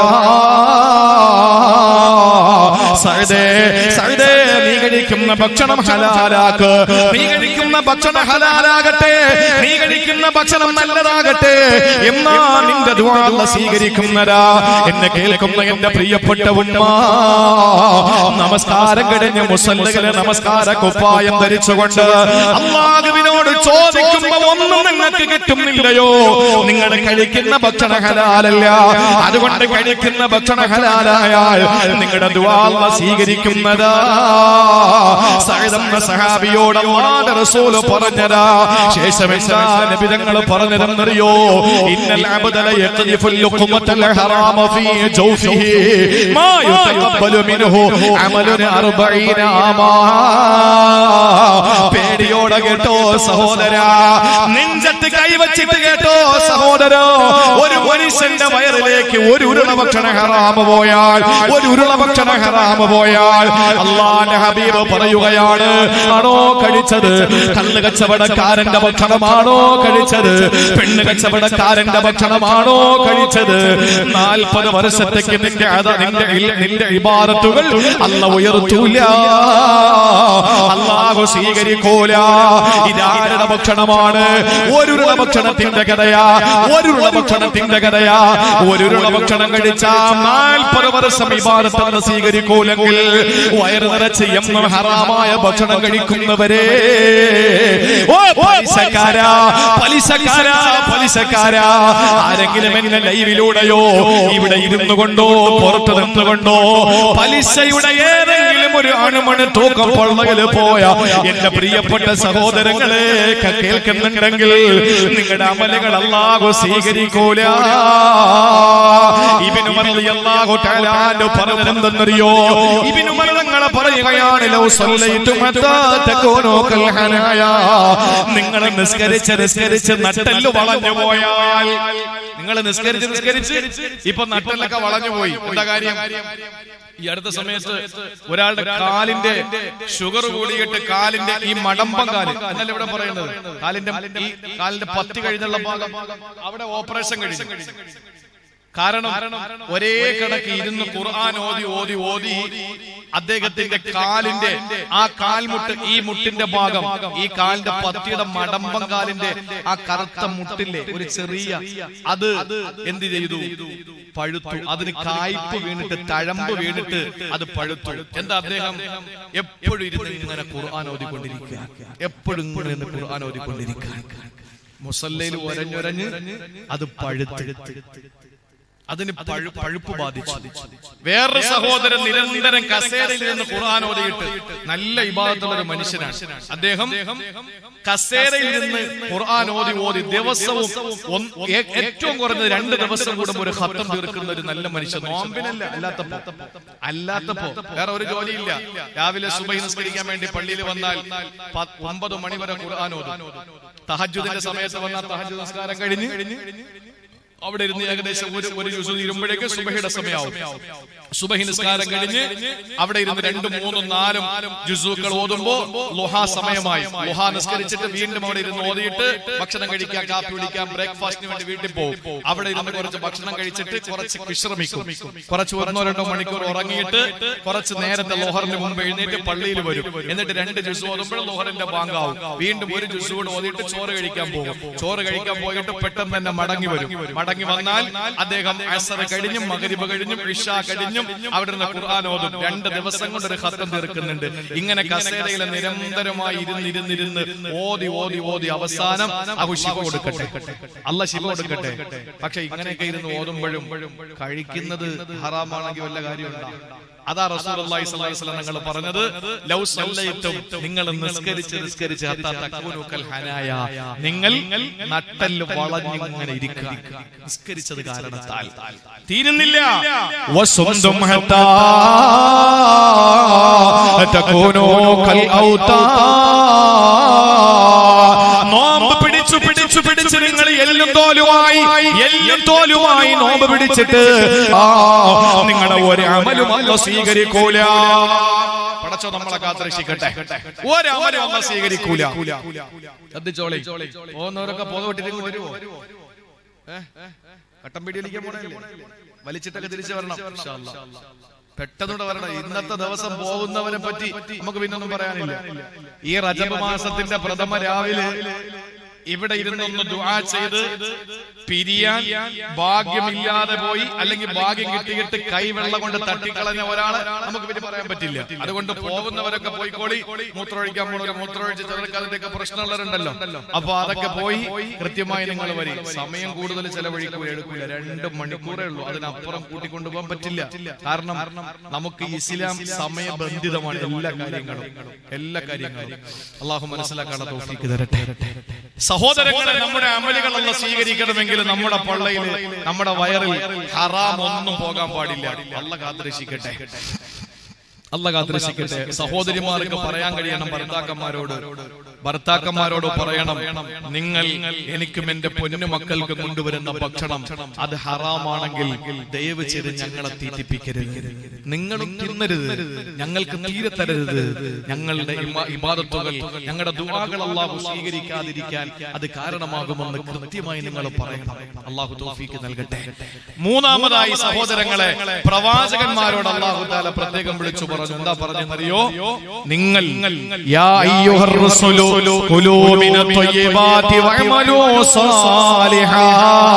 സഅദേ സഅദേ നീ കഴിക്കുന്ന ഭക്ഷണം ഹലാലാക്ക് നീ കഴിക്കുന്ന ഭക്ഷണം ഹലാലാകട്ടെ നീ കഴിക്കുന്ന ഭക്ഷണം നല്ലതാകട്ടെ എന്നാ നിന്റെ ദുആ അല്ലാഹ് സ്വീകരിക്കുന്നതാ എന്നെ കേൾക്കുന്ന എന്റെ പ്രിയപ്പെട്ട ഉമ്മ നമസ്കാരം കഴിഞ്ഞ് മുസല്ലകളെ നമസ്കാര കുപ്പായം ധരിച്ചുകൊണ്ട് അള്ളാഹുവിനോട് ചോദിക്കുമ്പോ ഒന്നും നിങ്ങൾക്ക് കിട്ടുന്നില്ലയോ നിങ്ങൾ കഴിക്കുന്ന ഭക്ഷണ ഹലാലല്ല അതുകൊണ്ട് കഴിക്കുന്ന ഭക്ഷണ ഹലാലായാൽ നിങ്ങളുടെ ദുവാള്ള സ്വീകരിക്കുന്നതാ സഹിതന്ന സഹാബിയോട് അല്ലാഹുവിന്റെ റസൂല് പറഞ്ഞതാ ശേഷം എന്താ നബിതങ്ങൾ പറഞ്ഞതെന്നറിയോ ഇന്നൽ അബ്ദല യഖ്ദിഫുൽ ലുഖ്മത്തൽ ഹറാമ ഫീ ജൗഫിഹി മാ യുതഖബ്ബലു മിൻഹു അമലുൻ 40 ആമാ പേടിയോടെ കേട്ടോ സഹോദര നെഞ്ചത്ത് കൈവച്ചിട്ട് കേട്ടോ സഹോദര ഒരു മനുഷ്യന്റെ വയറിലേക്ക് ഒരു ഉരുള ഭക്ഷണ ഹറാമ് പോയാൽ ഒരു ഉരുള ഭക്ഷണ ഹറാമ് പോയാൽ അള്ളാന്റെ ഹബീബ് പറയുകയാണ് ആണോ കഴിച്ചത് കല്ല് കച്ചവടക്കാരന്റെ ഭക്ഷണമാണോ കഴിച്ചത് പെണ്ണ് കച്ചവടക്കാരന്റെ ഭക്ഷണമാണോ കഴിച്ചത് നാൽപ്പത് വർഷത്തേക്ക് നിന്റെ അത നിന്റെ ഇൽ- നിന്റെ ഇബാറത്തുകൾ അല്ല ഉയർത്തൂല അള്ളാഹു സ്വീകരിക്കൂല ഇതാരുടെ ഭക്ഷണമാണ് ഒരുരുള ഭക്ഷണത്തിന്റെ കഥയാ ഒരുരുള ഭക്ഷണത്തിന്റെ കഥയാ ഒരുരുള ഭക്ഷണം കഴിച്ച നാൽപ്പത് വർഷം ഇബാറത്ത് സ്വീകരിക്കൂലെങ്കിൽ വയറ് നിറച്ച് എന്നും ഹറാമായ ഭക്ഷണം കഴിക്കുന്നവരെ ഓ പലിശക്കാരാ പലിശക്കാരാ പലിശക്കാരാ ആരെങ്കിലും എന്നെ ലൈവിലൂടെയോ ഇവിടെ ഇരുന്നു കൊണ്ടോ പുറത്ത് നിന്നുകൊണ്ടോ പലിശയുടെ ഏതെങ്കിലും ഒരു അണുമണി തൂക്കം പൊള്ളയിൽ പോയ എന്റെ പ്രിയപ്പെട്ട സഹോദരങ്ങളെ ക- കേൾക്കുന്നുണ്ടെങ്കിൽ നിങ്ങളുടെ അമലുകൾ അല്ലാഹു സ്വീകരിക്കൂല ഇബിനു റളിയല്ലാഹു തആല അൻഹു പറഞ്ഞതെന്തെന്നറിയോ ഇബിനു തങ്ങളെ പറയുകയാണ് ലൗ സല്ലൈതു മത്താ തകൂനു കൽ ഹനായ നിങ്ങൾ നിസ്കരിച്ച് നിസ്കരിച്ച് നട്ടെല്ല് വളഞ്ഞു പോയാൽ നിങ്ങൾ നിസ്കരിച്ച് നിസ്കരിച്ച് ഇപ്പൊ നട്ടെല്ലൊക്കെ വളഞ്ഞു പോയി എന്താ കാര്യം ഈ അടുത്ത സമയത്ത് ഒരാളുടെ കാലിന്റെ ഷുഗർ കൂടിയിട്ട് കാലിന്റെ ഈ മടമ്പം കാല് എന്നല്ല ഇവിടെ പറയുന്നത് കാലിന്റെ ഈ കാലിന്റെ പത്തി കഴിഞ്ഞുള്ള ഭാഗം അവിടെ ഓപ്പറേഷൻ കഴിഞ്ഞു കാരണം ഒരേ കണക്ക് ഇരുന്ന് ഖുർആൻ ഓതി ഓതി ഓതി അദ്ദേഹത്തിന്റെ കാലിന്റെ ആ കാൽമുട്ട് ഈ മുട്ടിന്റെ ഭാഗം ഈ കാലിന്റെ പത്തിയുടെ മടമ്പം കാലിന്റെ ആ കറുത്ത മുട്ടില്ലേ ഒരു ചെറിയ അത് എന്ത് ചെയ്തു പഴുത്തു അതിന് കായ്പ് വീണിട്ട് തഴമ്പ് വീണിട്ട് അത് പഴുത്തു എന്താ അദ്ദേഹം എപ്പോഴും ഇരുന്ന് ഇങ്ങനെ ഖുർആൻ ഓതിക്കൊണ്ടിരിക്കുക എപ്പോഴും ഇങ്ങനെ ഇരുന്ന് ഖുർആൻ ഓതിക്കൊണ്ടിരിക്കുക മുസല്ലയിൽ ഒരഞ്ഞൊരഞ്ഞ് അത് പഴുത്ത് അതിന് പഴു- പഴുപ്പ് ബാധിച്ചു വേറൊരു സഹോദരൻ നിരന്തരം കസേരയിൽ നിന്ന് ഖുർആൻ ഓതിയിട്ട് നല്ല ഇബാദത്തുള്ള ഒരു മനുഷ്യനാണ് അദ്ദേഹം കസേരയിൽ നിന്ന് ഖുർആൻ ഓതി ഓതി ദിവസവും ഒന്ന് ഏ- ഏറ്റവും കുറഞ്ഞത് രണ്ട് ദിവസം കൂടുമ്പോൾ ഒരു ഹത്തം തീർക്കുന്ന ഒരു നല്ല മനുഷ്യൻ നോമ്പിനല്ല അല്ലാത്തപ്പോ അല്ലാത്തപ്പോ വേറെ ഒരു ജോലിയില്ല രാവിലെ സുബൈ നിസ്കരിക്കാൻ വേണ്ടി പള്ളിയിൽ വന്നാൽ പ- ഒമ്പത് മണി വരെ ഖുർആൻ ഓതും തഹജുദിന്റെ സമയത്ത് വന്നാൽ തഹജുദ് നിസ്കാരം കഴിഞ്ഞ് അവിടെ ഇരുന്ന് ഏകദേശം ഒരു ഒരു ജ്യൂസ് തീരുമ്പോഴേക്ക് സുബഹിയുടെ സമയമാവും സുബഹി നിസ്കാരം കഴിഞ്ഞ് അവിടെ ഇരുന്ന് രണ്ടും മൂന്നും നാലും ജുസുക്കൾ ഓതുമ്പോ ലുഹാ സമയമായി ലുഹാ നിസ്കരിച്ചിട്ട് വീണ്ടും അവിടെ ഇരുന്ന് ഓതിയിട്ട് ഭക്ഷണം കഴിക്കാൻ കാപ്പി കുടിക്കാൻ ബ്രേക്ക്ഫാസ്റ്റിന് വേണ്ടി വീട്ടിൽ പോകും അവിടെ ഇരുന്ന് കുറച്ച് ഭക്ഷണം കഴിച്ചിട്ട് കുറച്ച് വിശ്രമിക്കും കുറച്ച് ഒന്നോ രണ്ടോ മണിക്കൂർ ഉറങ്ങിയിട്ട് കുറച്ച് നേരത്തെ ലോഹറിന് മുമ്പ് എഴുന്നേറ്റ് പള്ളിയിൽ വരും എന്നിട്ട് രണ്ട് ജ്യൂസ് ഓതുമ്പോൾ ലോഹറിന്റെ ബാങ്കാവും വീണ്ടും ഒരു ജ്യൂസ് കൂടെ ഓതിയിട്ട് ചോറ് കഴിക്കാൻ പോകും ചോറ് കഴിക്കാൻ പോയിട്ട് പെട്ടെന്ന് തന്നെ മടങ്ങി വരും മടങ്ങി വന്നാൽ അദ്ദേഹം അസർ കഴിഞ്ഞും മകരിബ് കഴിഞ്ഞും ഇഷ കഴിഞ്ഞും അവിടെ നിന്ന് ഖുർആൻ ഓതും രണ്ട് ദിവസം കൊണ്ട് ഒരു ഹത്തം തീർക്കുന്നുണ്ട് ഇങ്ങനെ കസേരയിൽ നിരന്തരമായി ഇരുന്നിരുന്നിരുന്ന് ഓതി ഓതി ഓതി അവസാനം അഹു ശിവ കൊടുക്കട്ടെ അല്ല ശിവ കൊടുക്കട്ടെ പക്ഷെ ഇങ്ങനെയൊക്കെ ഇരുന്ന് ഓതുമ്പോഴും കഴിക്കുന്നത് ഹറാമാണെങ്കിൽ വല്ല കാര്യമുണ്ടോ അതാ റസൂലുള്ളാഹി സ്വല്ലല്ലാഹി അലൈഹി വസല്ലം നിങ്ങൾ പറഞ്ഞത് ലൗ സല്ലൈതും നിങ്ങൾ നിസ്കരിച്ച് നിസ്കരിച്ച് ഹത്താ തക്കൂനു കൽ ഹനായ നിങ്ങൾ നട്ടല് വളഞ്ഞിങ്ങനെ ഇരിക്കുക നിസ്കരിച്ചത് കാരണത്താൽ തീരുന്നില്ല വസുന്തും ഹത്താ തകൂനു കൽ ഔതാ നോമ്പ് പിടിച്ചു പിടിച്ചു പിടിച്ച് നിങ്ങൾ എല്ലും തോലുമായി എല്ലും തോലുമായി നോമ്പ് പിടിച്ചിട്ട് ആ നിങ്ങളുടെ ഒരു അമലും അല്ല സ്വീകരിക്കൂല പടച്ചോ നമ്മളെ കാത്തുരക്ഷിക്കട്ടെ ഒരു അമലും അല്ല സ്വീകരിക്കൂല ശ്രദ്ധിച്ചോളി പോകുന്നവരൊക്കെ പോകവിട്ടിട്ട് വരുമോ കട്ടം പിടിയിലിക്കാൻ പോണല്ലേ വലിച്ചിട്ടൊക്കെ തിരിച്ചു വരണം ഇൻഷാ അല്ലാ. പെട്ടെന്നൂടെ വരണം ഇന്നത്തെ ദിവസം പോകുന്നവരെ പറ്റി നമുക്ക് പിന്നൊന്നും പറയാനില്ല ഈ റജബ് മാസത്തിന്റെ പ്രഥമ രാവിലെ ഇവിടെ ഇരുന്നൊന്ന് ദുആ ചെയ്ത് പിരിയാൻ ഭാഗ്യമില്ലാതെ പോയി അല്ലെങ്കിൽ ഭാഗ്യം കിട്ടിയിട്ട് കൈവെള്ളം കൊണ്ട് തട്ടിക്കളഞ്ഞ ഒരാളെ നമുക്ക് പിന്നെ പറയാൻ പറ്റില്ല അതുകൊണ്ട് പോകുന്നവരൊക്കെ പോയിക്കോളി മൂത്രമൊഴിക്കാൻ പോണവര് മൂത്രമൊഴിച്ച് ചിലർക്ക് അതിന്റെയൊക്കെ പ്രശ്നമുള്ളവരുണ്ടല്ലോ അപ്പൊ അതൊക്കെ പോയി കൃത്യമായി നിങ്ങൾ വരും സമയം കൂടുതൽ ചെലവഴിക്കൂല എടുക്കൂല രണ്ട് മണിക്കൂറേ ഉള്ളൂ അതിനപ്പുറം കൂട്ടിക്കൊണ്ടുപോകാൻ പറ്റില്ല കാരണം നമുക്ക് ഇസ്ലാം സമയബന്ധിതമാണ് എല്ലാ കാര്യങ്ങളും എല്ലാ കാര്യങ്ങളും അള്ളാഹു മനസ്സിലാക്കാനുള്ള തൗഫീക്ക് തരട്ടെ സഹോദരങ്ങളെ നമ്മുടെ അമലുകളല്ല സ്വീകരിക്കണമെങ്കിൽ നമ്മുടെ പള്ളയിൽ നമ്മുടെ വയറിൽ ഹറാം ഒന്നും പോകാൻ പാടില്ല അല്ല കാത്തിരക്ഷിക്കട്ടെ അല്ല കാത്തിരക്ഷിക്കട്ടെ സഹോദരിമാർക്ക് പറയാൻ കഴിയണം ഭർത്താക്കന്മാരോട് ഭർത്താക്കന്മാരോട് പറയണം നിങ്ങൾ എനിക്കും എന്റെ പൊന്നു മക്കൾക്ക് കൊണ്ടുവരുന്ന ഭക്ഷണം അത് ഹറാമാണെങ്കിൽ ദയവ് ചെയ്ത് ഞങ്ങളെ തീറ്റിപ്പിക്കരുത് നിങ്ങളും തിന്നരുത് ഞങ്ങൾക്ക് തീരെ തരരുത് ഞങ്ങളുടെ ഇമ- ഇബാദത്തുകൾ ഞങ്ങളുടെ ദുവാകൾ അള്ളാഹു സ്വീകരിക്കാതിരിക്കാൻ അത് കാരണമാകുമെന്ന് കൃത്യമായി നിങ്ങൾ പറയണം അള്ളാഹു തോഫീക്ക് നൽകട്ടെ മൂന്നാമതായി സഹോദരങ്ങളെ പ്രവാചകന്മാരോട് അള്ളാഹു താല പ്രത്യേകം വിളിച്ചു പറഞ്ഞു എന്താ പറഞ്ഞെന്നറിയോ നിങ്ങൾ യാ അയ്യുഹർ റസൂലു കുലൂ മിന ത്വയ്യിബാതി വഅമലൂ സാലിഹാ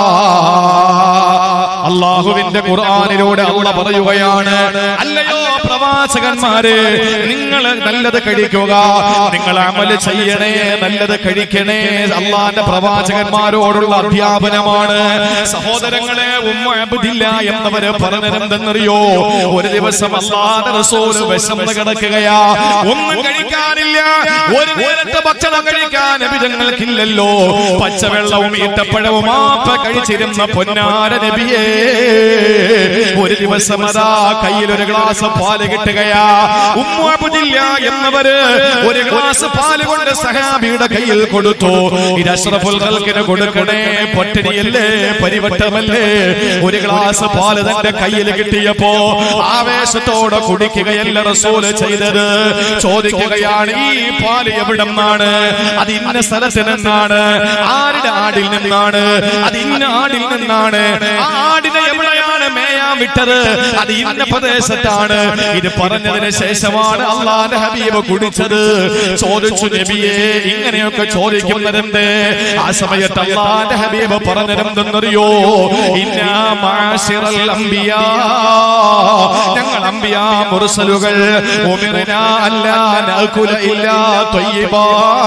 അള്ളാഹുവിന്റെ ഖുർആനിലൂടെ അള്ള പറയുകയാണ് അല്ലയോ പ്രവാചകന്മാരെ നിങ്ങൾ നല്ലത് കഴിക്കുക നിങ്ങൾ അമല് ചെയ്യണേ നല്ലത് കഴിക്കണേ അള്ളാന്റെ പ്രവാചകന്മാരോടുള്ള അധ്യാപനമാണ് സഹോദരങ്ങളെ ഉമ്മ അബ്ദില്ല എന്നവര് പറഞ്ഞതെന്തെന്നറിയോ ഒരു ദിവസം അള്ളാന്റെ റസൂല് വിശന്ന് കിടക്കുകയാ ഒന്നും കഴിക്കാനില്ല ഒരു നേരത്തെ ഭക്ഷണം കഴിക്കാൻ അഭിജങ്ങൾക്കില്ലല്ലോ പച്ചവെള്ളവും ഈത്തപ്പഴവും മാപ്പ കഴിച്ചിരുന്ന പൊന്നാര നബിയേ ഒരു ദിവസം അതാ കയ്യിൽ ഒരു ഗ്ലാസ് പാല് കിട്ടുകയാ ഉമ്മുഅബ്ദില്ല എന്നവര് ഒരു ഗ്ലാസ് പാല് കൊണ്ട് സഹാബിയുടെ കയ്യിൽ കൊടുത്തു ഇത് അഷ്റഫുൽ ഖൽക്കിന് കൊടുക്കണേ പൊറ്റണിയല്ലേ പരിവട്ടമല്ലേ ഒരു ഗ്ലാസ് പാല് തന്റെ കയ്യിൽ കിട്ടിയപ്പോ ആവേശത്തോടെ കുടിക്കുകയല്ല റസൂല് ചെയ്തത് ചോദിക്കുകയാണ് ഈ പാല് എവിടെ നിന്നാണ് അത് ഇന്ന സ്ഥലത്ത് നിന്നാണ് ആരുടെ ആടിൽ നിന്നാണ് അത് ഇന്ന ആടിൽ നിന്നാണ് ആ ആടിനെ എവിടെയാണ് മേയാൻ വിട്ടത് അത് ഇന്ന പ്രദേശത്താണ് ഇത് പറഞ്ഞതിന് ശേഷമാണ് അള്ളാന്റെ ഹബീബ് കുടിച്ചത് ചോദിച്ചു നബിയെ ഇങ്ങനെയൊക്കെ ചോദിക്കുന്നതെന്ത് ആ സമയത്ത് അള്ളാന്റെ ഹബീബ് പറഞ്ഞതെന്തെന്നറിയോ ഇന്നാ മാശിറൽ അംബിയാ ഞങ്ങൾ അംബിയാ മുർസലുകൾ ഉമിർനാ അല്ലാ നഅകുല ഇല്ലാ ത്വയ്യിബാ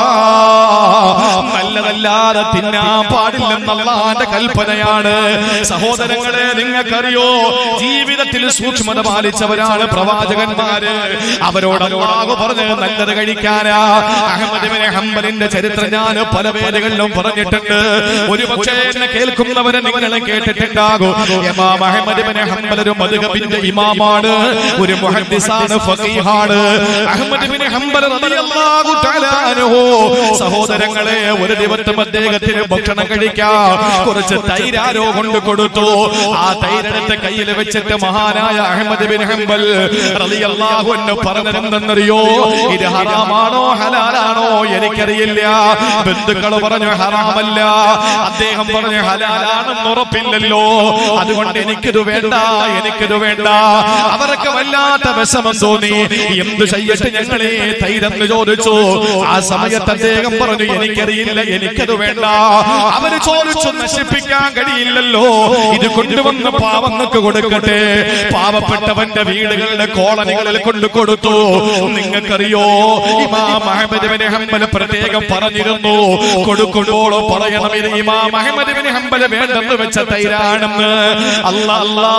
നല്ലതല്ലാതെ തിന്നാൻ പാടില്ലെന്നല്ലാന്റെ കൽപ്പനയാണ് സഹോദരങ്ങളെ നിങ്ങൾക്കറിയോ ജീവിതത്തിൽ സൂക്ഷ്മത പാലിച്ചവരാണ് പ്രവാചകന്മാര് അവരോട് അല്ലാഹു പറഞ്ഞ് നല്ലത് കഴിക്കാനാ അഹമ്മദ് ബിൻ ഹംബലിന്റെ ചരിത്രം ഞാൻ പല പേരുകളിലും പറഞ്ഞിട്ടുണ്ട് ഒരു പക്ഷേ എന്നെ കേൾക്കുന്നവരെ നിങ്ങൾ കേട്ടിട്ടുണ്ടാകും ഇമാം അഹമ്മദ് ബിൻ ഹംബൽ ഒരു മദ്ഹബിന്റെ ഇമാമാണ് ഒരു മുഹദ്ദിസാണ് ഫഖീഹാണ് അഹമ്മദ് ബിൻ ഹംബൽ റളിയല്ലാഹു തആല അൻഹു സഹോദരങ്ങളെ ഒരു ദിവസം അദ്ദേഹത്തിന് ഭക്ഷണം കഴിക്കാൻ കുറച്ച് തൈരാരോ കൊണ്ട് കൊടുത്തു ആ തൈരെടുത്ത് കയ്യിൽ വെച്ചിട്ട് മഹാനായ അഹമ്മദ് ബിൻ ഹംബൽ റളിയല്ലാഹു അൻഹു പറഞ്ഞതെന്തെന്നറിയോ ഇത് ഹറാമാണോ ഹലാലാണോ എനിക്കറിയില്ല ബന്ധുക്കൾ പറഞ്ഞു ഹറാമല്ല അദ്ദേഹം പറഞ്ഞു ഹലാലാണെന്ന് ഉറപ്പില്ലല്ലോ അതുകൊണ്ട് എനിക്കിത് വേണ്ട എനിക്കിത് വേണ്ട അവർക്ക് വല്ലാത്ത വിഷമം തോന്നി എന്തു ചെയ്യട്ടെ ഞങ്ങളെ തൈരെന്ന് ചോദിച്ചു ആ സമയത്ത് അദ്ദേഹം പറഞ്ഞു എനിക്കറിയില്ല എനിക്കത് വേണ്ട അവര് ചോദിച്ചു നശിപ്പിക്കാൻ കഴിയില്ലല്ലോ ഇത് കൊണ്ടുവന്ന് പാവങ്ങൾക്ക് കൊടുക്കട്ടെ പാവപ്പെട്ടവന്റെ വീടുകളുടെ കോളനികളിൽ കൊണ്ടു കൊടുത്തു നിങ്ങൾക്കറിയോ ഇമാം അഹമ്മദ് ബിൻ ഹംബൽ പ്രത്യേകം പറഞ്ഞിരുന്നു കൊടുക്കുമ്പോൾ പറയണം ഇത് ഇമാം അഹമ്മദ് ബിൻ ഹംബൽ വേണ്ടെന്ന് വെച്ച തൈരാണെന്ന് അല്ല അല്ലാ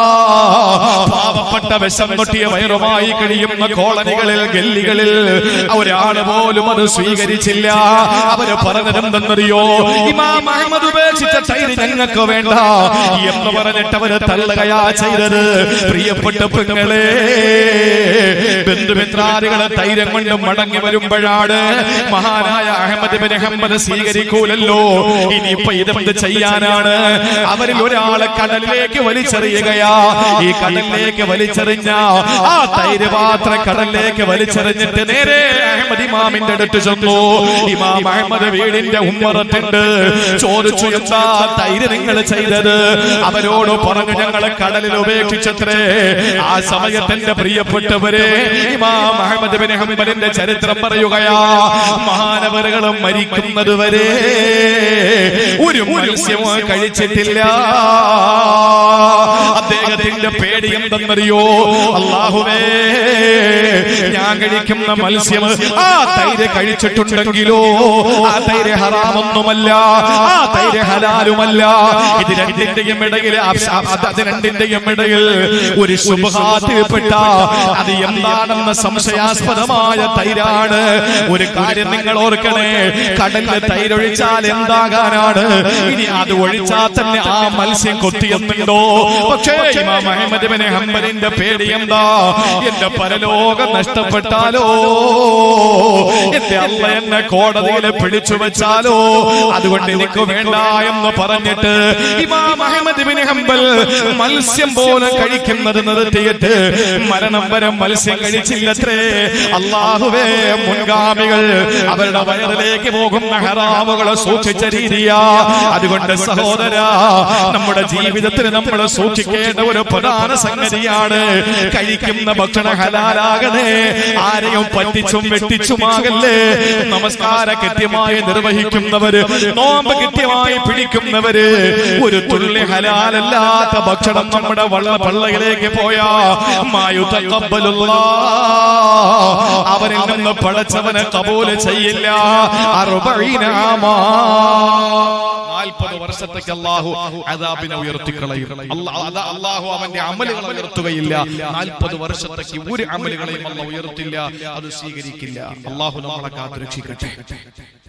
പാവപ്പെട്ട വിഷം കൊട്ടിയ വയറുമായി കഴിയുന്ന കോളനികളിൽ ഗല്ലികളിൽ ഒരാള് പോലും അത് സ്വീകരിച്ചില്ല അവര് പറഞ്ഞതെന്തെന്നറിയോ ഇമാം അഹമ്മദ് ഉപേക്ഷിച്ച തൈര് ഞങ്ങൾക്ക് വേണ്ട എന്ന് പറഞ്ഞിട്ട് അവര് തള്ളുകയാ ചെയ്തത് പ്രിയപ്പെട്ട പെങ്ങളെ ബന്ധുമിത്രാദികളെ തൈരം കൊണ്ട് മടങ്ങി വരുമ്പോഴാണ് മഹാനായ അഹമ്മദ് ബിൻ ഹംബൽ സ്വീകരിക്കൂലല്ലോ ഇനിയിപ്പോ ഇതെന്ത് ചെയ്യാനാണ് അവരിൽ ഒരാളെ കടലിലേക്ക് വലിച്ചെറിയുകയാ ഈ കടലിലേക്ക് വലിച്ചെറിഞ്ഞ ആ തൈര് പാത്രം കടലിലേക്ക് വലിച്ചെറിഞ്ഞിട്ട് നേരെ അഹമ്മദ് ഇമാമിന്റെ അടുത്ത് ചെന്നു ഇമാം അഹമ്മദ് വീടിന്റെ ഉമ്മറത്തുണ്ട് ചോദിച്ചു എന്താ തൈര് നിങ്ങൾ ചെയ്തത് അവരോട് പറഞ്ഞു ഞങ്ങളെ കടലിൽ ഉപേക്ഷിച്ചത്രേ ആ സമയത്ത് എന്റെ പ്രിയപ്പെട്ടവരെ ഇമാം ഇമാം അഹമ്മദ് ബിൻ ഹംബലിന്റെ ചരിത്രം പറയുകയാ മഹാനവറുകളും മരിക്കുന്നത് വരെ ഒരു മത്സ്യം കഴിച്ചിട്ടില്ല അദ്ദേഹത്തിന്റെ പേടി എന്തെന്നറിയോ അള്ളാഹുവേ ഞാൻ കഴിക്കുന്ന മത്സ്യം ആ തൈര് കഴിച്ചിട്ടുണ്ടെങ്കിലോ ആ തൈര് ഹറാമൊന്നുമല്ല ആ തൈര് ഹലാലുമല്ല ഇത് രണ്ടിന്റെയും ഇടയിൽ അബ്സ- അത് അത് രണ്ടിന്റെയും ഇടയിൽ ഒരു ശുഭഹാത്തിൽപ്പെട്ട അത് എന്താണെന്ന് സംശയാസ്പദമായ തൈരാണ് ഒരു കാര്യം നിങ്ങൾ ഓർക്കണേ കടലിൽ തൈരൊഴിച്ചാൽ എന്താകാനാണ് ഇനി അത് ഒഴിച്ചാൽ തന്നെ ആ മത്സ്യം കൊത്തിയെന്നുണ്ടോ പക്ഷേ ഇമാം അഹമ്മദ് ബിൻ ഹംബലിന്റെ പേടി എന്താ എന്റെ പരലോകം നഷ്ടപ്പെട്ടാലോ എന്റെ അല്ല എന്നെ കോടതിയിൽ പിടിച്ചു വെച്ചാലോ അതുകൊണ്ട് എനിക്ക് വേണ്ട എന്ന് പറഞ്ഞിട്ട് ഇമാം അഹമ്മദ് ബിൻ ഹംബൽ മത്സ്യം പോലെ കഴിക്കുന്നത് നിർത്തിയിട്ട് മരണം വരെ മത്സ്യം കഴിച്ചില്ലത്രേ അള്ളാഹുവേ മുൻഗാമികൾ അവരുടെ വയറിലേക്ക് പോകുന്ന ഹറാമുകളെ സൂക്ഷിച്ച രീതിയാ അതുകൊണ്ട് സഹോദര നമ്മുടെ ജീവിതത്തിൽ നമ്മൾ സൂക്ഷിക്കേണ്ട ഒരു പ്രധാന സംഗതിയാണ് കഴിക്കുന്ന ഭക്ഷണ ഹലാലാകണേ ആരെയും പറ്റിച്ചും വെട്ടിച്ചുമാകല്ലേ നമസ്കാര കൃത്യമായി നിർവഹിക്കുന്നവര് നോമ്പ് കൃത്യമായി പിടിക്കുന്നവര് ഒരു തുള്ളി ഹലാലല്ലാത്ത ഭക്ഷണം നമ്മുടെ വള്ള പള്ളയിലേക്ക് പോയാ മായു അവരിൽ നിന്ന് പടച്ചവനെ കബൂല് ചെയ്യില്ല അറുപഴിനാമാ നാൽപ്പത് വർഷത്തേക്ക് അള്ളാഹു അതാബിനെ ഉയർത്തിക്കളയും അല്ലാ- അതാ- അള്ളാഹു അവന്റെ അമലുകൾ ഉയർത്തുകയില്ല നാൽപ്പത് വർഷത്തേക്ക് ഒരു അമലുകളെയും അല്ല ഉയർത്തില്ല അത് സ്വീകരിക്കില്ല അള്ളാഹു നമ്മളെ കാത്തുരക്ഷിക്കട്ടെ